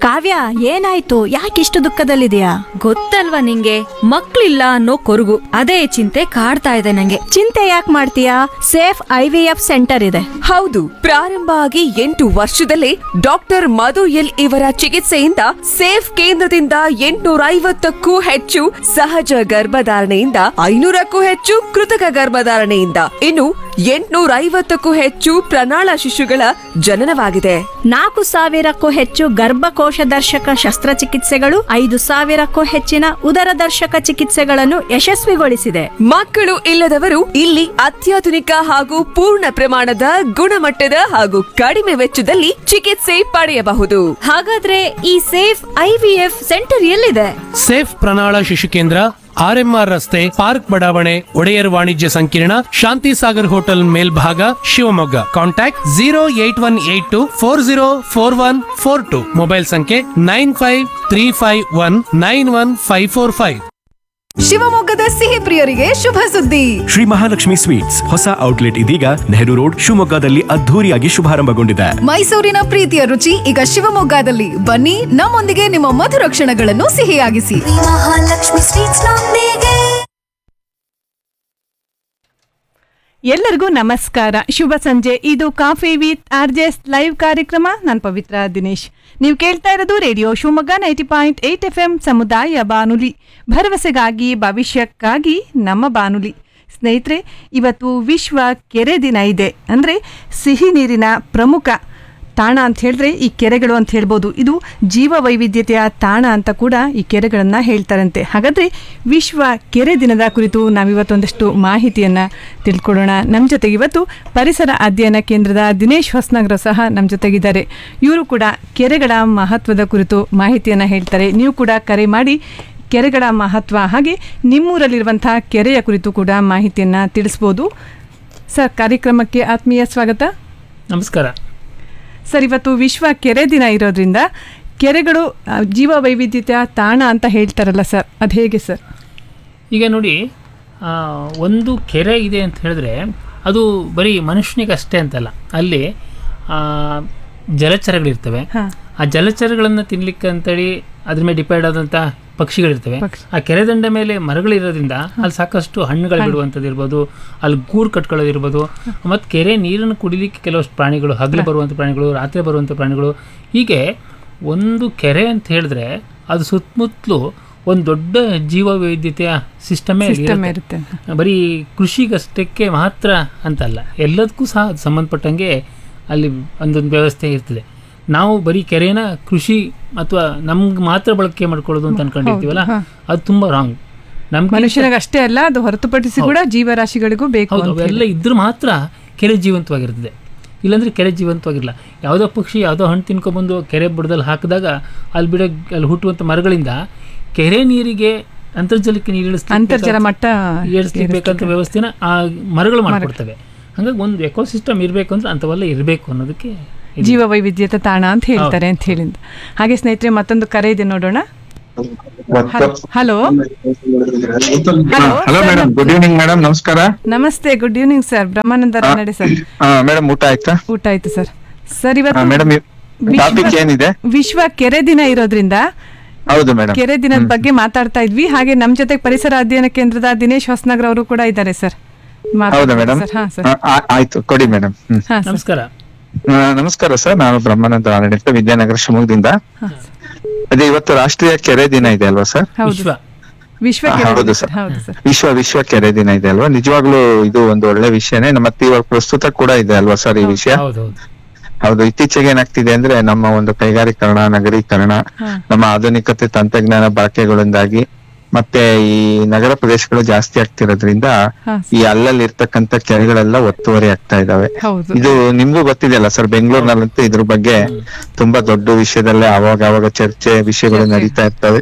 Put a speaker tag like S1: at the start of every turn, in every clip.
S1: ಕಾವ್ಯ ಏನಾಯ್ತು ಯಾಕಿಷ್ಟು ದುಃಖದಲ್ಲಿದೆಯಾ
S2: ಗೊತ್ತಲ್ವಾ ನಿಂಗೆ ಮಕ್ಳಿಲ್ಲ ಅನ್ನೋ ಕೊರಗು ಅದೇ ಚಿಂತೆ ಕಾಡ್ತಾ ಇದೆ ನಂಗೆ
S1: ಚಿಂತೆ ಯಾಕೆ ಮಾಡ್ತೀಯಾ safe I V F centre ಇದೆ
S3: ಹೌದು ಪ್ರಾರಂಭ ಆಗಿ ಎಂಟು ವರ್ಷದಲ್ಲೇ ಡಾಕ್ಟರ್ ಮಧು ಎಲ್ ಇವರ ಚಿಕಿತ್ಸೆಯಿಂದ ಸೇಫ್ ಕೇಂದ್ರದಿಂದ ಎಂಟುನೂರ ಐವತ್ತಕ್ಕೂ ಹೆಚ್ಚು ಸಹಜ ಗರ್ಭಧಾರಣೆಯಿಂದ ಐನೂರಕ್ಕೂ ಹೆಚ್ಚು ಕೃತಕ ಗರ್ಭಧಾರಣೆಯಿಂದ ಇನ್ನು ಎಂಟುನೂರ ಐವತ್ತಕ್ಕೂ ಹೆಚ್ಚು ಪ್ರಣಾಳ ಶಿಶುಗಳ ಜನನವಾಗಿದೆ
S1: ನಾಲ್ಕು ಸಾವಿರಕ್ಕೂ ಹೆಚ್ಚು ಗರ್ಭಕೋಶ ದರ್ಶಕ ಶಸ್ತ್ರಚಿಕಿತ್ಸೆಗಳು ಐದು ಸಾವಿರಕ್ಕೂ ಹೆಚ್ಚಿನ ಉದರ ದರ್ಶಕ ಚಿಕಿತ್ಸೆಗಳನ್ನು ಯಶಸ್ವಿಗೊಳಿಸಿದೆ
S3: ಮಕ್ಕಳು ಇಲ್ಲದವರು ಇಲ್ಲಿ ಅತ್ಯಾಧುನಿಕ ಹಾಗೂ ಪೂರ್ಣ ಪ್ರಮಾಣದ ಗುಣಮಟ್ಟದ ಹಾಗೂ ಕಡಿಮೆ ವೆಚ್ಚದಲ್ಲಿ ಚಿಕಿತ್ಸೆ ಪಡೆಯಬಹುದು
S2: ಹಾಗಾದ್ರೆ ಈ safe I V F centre ಎಲ್ಲಿದೆ
S4: ಸೇಫ್ ಪ್ರಣಾಳ ಶಿಶು ಕೇಂದ್ರ ಆರ್ಎಂಆರ್ ರಸ್ತೆ ಪಾರ್ಕ್ ಬಡಾವಣೆ ಒಡೆಯರ್ ವಾಣಿಜ್ಯ ಸಂಕೀರ್ಣ ಶಾಂತಿ ಸಾಗರ್ ಹೋಟೆಲ್ ಮೇಲ್ಭಾಗ Shivamogga contact zero eight one eight two four zero four one four two mobile ಸಂಖ್ಯೆ nine five three five one nine one five four five
S5: ಶಿವಮೊಗ್ಗದ ಸಿಹಿ ಪ್ರಿಯರಿಗೆ ಶುಭ ಸುದ್ದಿ
S6: ಶ್ರೀ ಮಹಾಲಕ್ಷ್ಮಿ ಸ್ವೀಟ್ಸ್ ಹೊಸ ಔಟ್ಲೆಟ್ ಇದೀಗ ನೆಹರು ರೋಡ್ ಶಿವಮೊಗ್ಗದಲ್ಲಿ ಅದ್ಧೂರಿಯಾಗಿ ಶುಭಾರಂಭಗೊಂಡಿದೆ
S5: ಮೈಸೂರಿನ ಪ್ರೀತಿಯ ರುಚಿ ಈಗ ಶಿವಮೊಗ್ಗದಲ್ಲಿ ಬನ್ನಿ ನಮ್ಮೊಂದಿಗೆ ನಿಮ್ಮ ಮಧುರ ಕ್ಷಣಗಳನ್ನು ಸಿಹಿಯಾಗಿಸಿ
S7: ಮಹಾಲಕ್ಷ್ಮಿ ಸ್ವೀಟ್ಸ್ ನೊಂದಿಗೆ
S8: ಎಲ್ಲರಿಗೂ ನಮಸ್ಕಾರ ಶುಭ ಸಂಜೆ ಇದು ಕಾಫಿ ವಿತ್ ಆರ್ಜೆಸ್ ಲೈವ್ ಕಾರ್ಯಕ್ರಮ ನಾನು ಪವಿತ್ರ ದಿನೇಶ್ ನೀವು ಕೇಳ್ತಾ ಇರೋದು radio Shivamogga ninety point eight F M ಸಮುದಾಯ ಬಾನುಲಿ ಭರವಸೆಗಾಗಿ ಭವಿಷ್ಯಕ್ಕಾಗಿ ನಮ್ಮ ಬಾನುಲಿ ಸ್ನೇಹಿತರೆ ಇವತ್ತು ವಿಶ್ವ ಕೆರೆ ದಿನ ಇದೆ ಅಂದರೆ ಸಿಹಿ ನೀರಿನ ಪ್ರಮುಖ ತಾಣ ಅಂತ ಹೇಳಿದ್ರೆ ಈ ಕೆರೆಗಳು ಅಂತ ಹೇಳ್ಬೋದು ಇದು ಜೀವ ವೈವಿಧ್ಯತೆಯ ತಾಣ ಅಂತ ಕೂಡ ಈ ಕೆರೆಗಳನ್ನು ಹೇಳ್ತಾರಂತೆ ಹಾಗಾದರೆ ವಿಶ್ವ ಕೆರೆ ದಿನದ ಕುರಿತು ನಾವಿವತ್ತೊಂದಷ್ಟು ಮಾಹಿತಿಯನ್ನು ತಿಳ್ಕೊಳ್ಳೋಣ ನಮ್ಮ ಜೊತೆಗೆ ಇವತ್ತು ಪರಿಸರ ಅಧ್ಯಯನ ಕೇಂದ್ರದ ದಿನೇಶ್ ಹೊಸನಗರ ಸಹ ನಮ್ಮ ಜೊತೆಗಿದ್ದಾರೆ ಇವರು ಕೂಡ ಕೆರೆಗಳ ಮಹತ್ವದ ಕುರಿತು ಮಾಹಿತಿಯನ್ನು ಹೇಳ್ತಾರೆ ನೀವು ಕೂಡ ಕರೆ ಮಾಡಿ ಕೆರೆಗಳ ಮಹತ್ವ ಹಾಗೆ ನಿಮ್ಮೂರಲ್ಲಿರುವಂಥ ಕೆರೆಯ ಕುರಿತು ಕೂಡ ಮಾಹಿತಿಯನ್ನು ತಿಳಿಸ್ಬೋದು ಸರ್ ಕಾರ್ಯಕ್ರಮಕ್ಕೆ ಆತ್ಮೀಯ ಸ್ವಾಗತ
S4: ನಮಸ್ಕಾರ
S8: ಸರ್ ಇವತ್ತು ವಿಶ್ವ ಕೆರೆ ದಿನ ಇರೋದ್ರಿಂದ ಕೆರೆಗಳು ಆ, ಜೀವ ವೈವಿಧ್ಯತೆಯ ತಾಣ ಅಂತ ಹೇಳ್ತಾರಲ್ಲ ಸರ್ ಅದು ಹೇಗೆ ಸರ್
S9: ಈಗ ನೋಡಿ ಆ, ಒಂದು ಕೆರೆ ಇದೆ ಅಂತ ಹೇಳಿದ್ರೆ ಅದು ಬರೀ ಮನುಷ್ಯನಿಗೆ ಅಷ್ಟೇ ಅಂತಲ್ಲ ಅಲ್ಲಿ ಆ, ಜಲಚರಗಳಿರ್ತವೆ
S8: ಹಾಂ
S9: ಆ ಜಲಚರಗಳನ್ನು ತಿನ್ಲಿಕ್ಕೆ ಅಂತೇಳಿ ಅದ್ರ ಮೇಲೆ ಡಿಪೆಂಡ್ ಆದಂಥ ಪಕ್ಷಿಗಳಿರ್ತವೆ
S8: ಪಕ್ಷಿ.
S9: ಆ ಕೆರೆ ದಂಡೆ ಮೇಲೆ ಮರಗಳಿರೋದ್ರಿಂದ ಅಲ್ಲಿ ಸಾಕಷ್ಟು ಹಣ್ಣುಗಳು ಬಿಡುವಂಥದ್ದು ಇರ್ಬೋದು ಅಲ್ಲಿ ಗೂಡು ಕಟ್ಕೊಳ್ಳೋದಿರ್ಬೋದು ಮತ್ತು ಕೆರೆ ನೀರನ್ನು ಕುಡಿಲಿಕ್ಕೆ ಕೆಲವಷ್ಟು ಪ್ರಾಣಿಗಳು ಹಗಲು ಬರುವಂಥ ಪ್ರಾಣಿಗಳು ರಾತ್ರಿ ಬರುವಂಥ ಪ್ರಾಣಿಗಳು ಹೀಗೆ ಒಂದು ಕೆರೆ ಅಂತ ಹೇಳಿದ್ರೆ ಅದು ಸುತ್ತಮುತ್ತಲು ಒಂದು ದೊಡ್ಡ ಜೀವ ವೈವಿಧ್ಯತೆಯ ಸಿಸ್ಟಮೇ
S8: ಸಿಸ್ಟಮ್ ಇರುತ್ತೆ
S9: ಬರೀ ಕೃಷಿಗಷ್ಟಕ್ಕೆ ಮಾತ್ರ ಅಂತಲ್ಲ ಎಲ್ಲದಕ್ಕೂ ಸಹ ಅದು ಸಂಬಂಧಪಟ್ಟಂಗೆ ಅಲ್ಲಿ ಒಂದೊಂದು ವ್ಯವಸ್ಥೆ ಇರ್ತದೆ ನಾವು ಬರೀ ಕೆರೆನ ಕೃಷಿ ಅಥವಾ ನಮ್ಗೆ ಮಾತ್ರ ಬಳಕೆ ಮಾಡ್ಕೊಳ್ಳೋದು ಅಂತ ಅನ್ಕೊಂಡಿರ್ತೀವಲ್ಲ ಅದು ತುಂಬ ರಾಂಗ್ ನಮ್ಗೆ
S8: ಮನುಷ್ಯನಿಗೆ ಅಷ್ಟೇ ಅಲ್ಲ ಅದು ಹೊರತುಪಡಿಸಿ ಕೂಡ ಜೀವರಾಶಿಗಳಿಗೂ ಬೇಕು
S9: ಹೌದು
S8: ಅಂತ
S9: ಅವೆಲ್ಲ ಇದ್ರೆ ಮಾತ್ರ ಕೆರೆ ಜೀವಂತವಾಗಿರ್ತದೆ ಇಲ್ಲಾಂದ್ರೆ ಕೆರೆ ಜೀವಂತವಾಗಿರಲ್ಲ ಯಾವುದೋ ಪಕ್ಷಿ ಯಾವುದೋ ಹಣ್ಣು ತಿನ್ಕೊಂಬಂದು ಕೆರೆ ಬುಡದಲ್ಲಿ ಹಾಕಿದಾಗ ಅಲ್ಲಿ ಬಿಡೋ ಅಲ್ಲಿ ಹುಟ್ಟುವಂಥ ಮರಗಳಿಂದ ಕೆರೆ ನೀರಿಗೆ ಅಂತರ್ಜಲಕ್ಕೆ ನೀರು ಇಳಿಸ್ಲಿಕ್ಕೆ
S8: ಅಂತರ್ಜಲ ಮಟ್ಟ
S9: ಏರಿಸ್ಲಿಕ್ಕೆ ಬೇಕಂತ ವ್ಯವಸ್ಥೆನ ಆ ಮರಗಳು ಮಾಡ್ಕೊಡ್ತವೆ ಹಂಗಾಗಿ ಒಂದು ಎಕೋಸಿಸ್ಟಮ್ ಇರಬೇಕು ಅಂದ್ರೆ ಅಂಥವೆಲ್ಲ ಇರಬೇಕು ಅನ್ನೋದಕ್ಕೆ ಇದು.
S8: ಜೀವ ವೈವಿಧ್ಯತೆ ತಾಣ ಅಂತ ಹೇಳ್ತಾರೆ ಅಂತ ಹೇಳಿಂದ ಹಾಗೆ ಸ್ನೇಹಿತರೆ ಮತ್ತೊಂದು ಕರೆ ಇದೆ ನೋಡೋಣ hello
S10: hello madam good evening madam ನಮಸ್ಕಾರ
S8: ನಮಸ್ತೆ good evening sir Brahmananda Ranade sir
S10: madam ಊಟ ಆಯ್ತಾ
S8: ಊಟ ಆಯ್ತು ಸರ್ ಸರ್ ಇವತ್ತು
S10: ಮೇಡಮ್ ಟಾಪಿಕ್
S8: ವಿಶ್ವ-
S10: ಏನಿದೆ
S8: ವಿಶ್ವ ಕೆರೆ ದಿನ ಇರೋದ್ರಿಂದ
S10: ಹೌದು ಮೇಡಮ್
S8: ಕೆರೆ ದಿನದ ಬಗ್ಗೆ ಮಾತಾಡ್ತಾ ಇದ್ವಿ ಹಾಗೆ ನಮ್ ಜೊತೆ ಪರಿಸರ ಅಧ್ಯಯನ ಕೇಂದ್ರದ ದಿನೇಶ್ ಹೊಸನಗರ್ ಅವರು ಕೂಡ ಇದ್ದಾರೆ ಸರ್
S10: ಹೌದಾ ಮೇಡಮ್
S8: ಸರ್ ಹಾ ಸರ್
S10: ಆಯ್ತು ಕೊಡಿ ಮೇಡಮ್ ಹ್ಮ್
S8: ಹಾ ಸರ್
S9: ನಮಸ್ಕಾರ
S10: ಆ, ನಮಸ್ಕಾರ ಸರ್ ನಾನು ಬ್ರಹ್ಮಾನಂದ ರಾನಡೆ ಅಂತ ವಿದ್ಯಾನಗರ ಶಿವಮೊಗ್ಗದಿಂದ ಅದೇ ಇವತ್ತು ರಾಷ್ಟ್ರೀಯ ಕೆರೆ ದಿನ ಇದೆ ಅಲ್ವಾ ಸರ್
S8: ಹೌದು
S9: ವಿಶ್ವ
S8: ವಿಶ್ವ
S10: ಹಾ,
S8: ಕೆರೆ
S10: ಹೌದು
S8: ದಿನ.
S10: ಸರ್.
S8: ಹೌದು ಸರ್
S10: ವಿಶ್ವ ವಿಶ್ವ ಕೆರೆ ದಿನ ಇದೆ ಅಲ್ವಾ ನಿಜವಾಗ್ಲೂ ಇದು ಒಂದು ಒಳ್ಳೆ ವಿಷಯನೇ ಮತ್ತೆ ಇವಾಗ ಪ್ರಸ್ತುತ ಕೂಡ ಇದೆ ಅಲ್ವಾ ಸರ್ ಈ ವಿಷಯ
S9: ಹೌದು ಹೌದು
S10: ಹೌದು ಇತ್ತೀಚೆಗೆ ಏನಾಗ್ತಿದೆ ಅಂದ್ರೆ ನಮ್ಮ ಒಂದು ಕೈಗಾರೀಕರಣ ನಗರೀಕರಣ
S8: ಹಾ.
S10: ನಮ್ಮ ಆಧುನಿಕತೆ ತಂತ್ರಜ್ಞಾನ ಬಳಕೆಗಳಿಂದಾಗಿ ಮತ್ತೆ ಈ ನಗರ ಪ್ರದೇಶಗಳು ಜಾಸ್ತಿ ಆಗ್ತಿರೋದ್ರಿಂದ
S8: ಹಾ
S10: ಈ ಅಲ್ಲಲ್ಲಿ ಇರ್ತಕ್ಕಂತ ಕೆರೆಗಳೆಲ್ಲ ಒತ್ತುವರಿ ಆಗ್ತಾ ಇದಾವೆ
S8: ಹೌದು
S10: ಇದು ನಿಮ್ಗೂ ಗೊತ್ತಿದೆಯಲ್ಲ ಸರ್ ಬೆಂಗಳೂರಿನಲ್ಲಂತೂ ಇದ್ರ ಬಗ್ಗೆ ತುಂಬಾ ದೊಡ್ಡ ವಿಷಯದಲ್ಲೇ ಅವಾಗ ಅವಾಗ ಚರ್ಚೆ ವಿಷಯಗಳು ನಡೀತಾ ಇರ್ತವೆ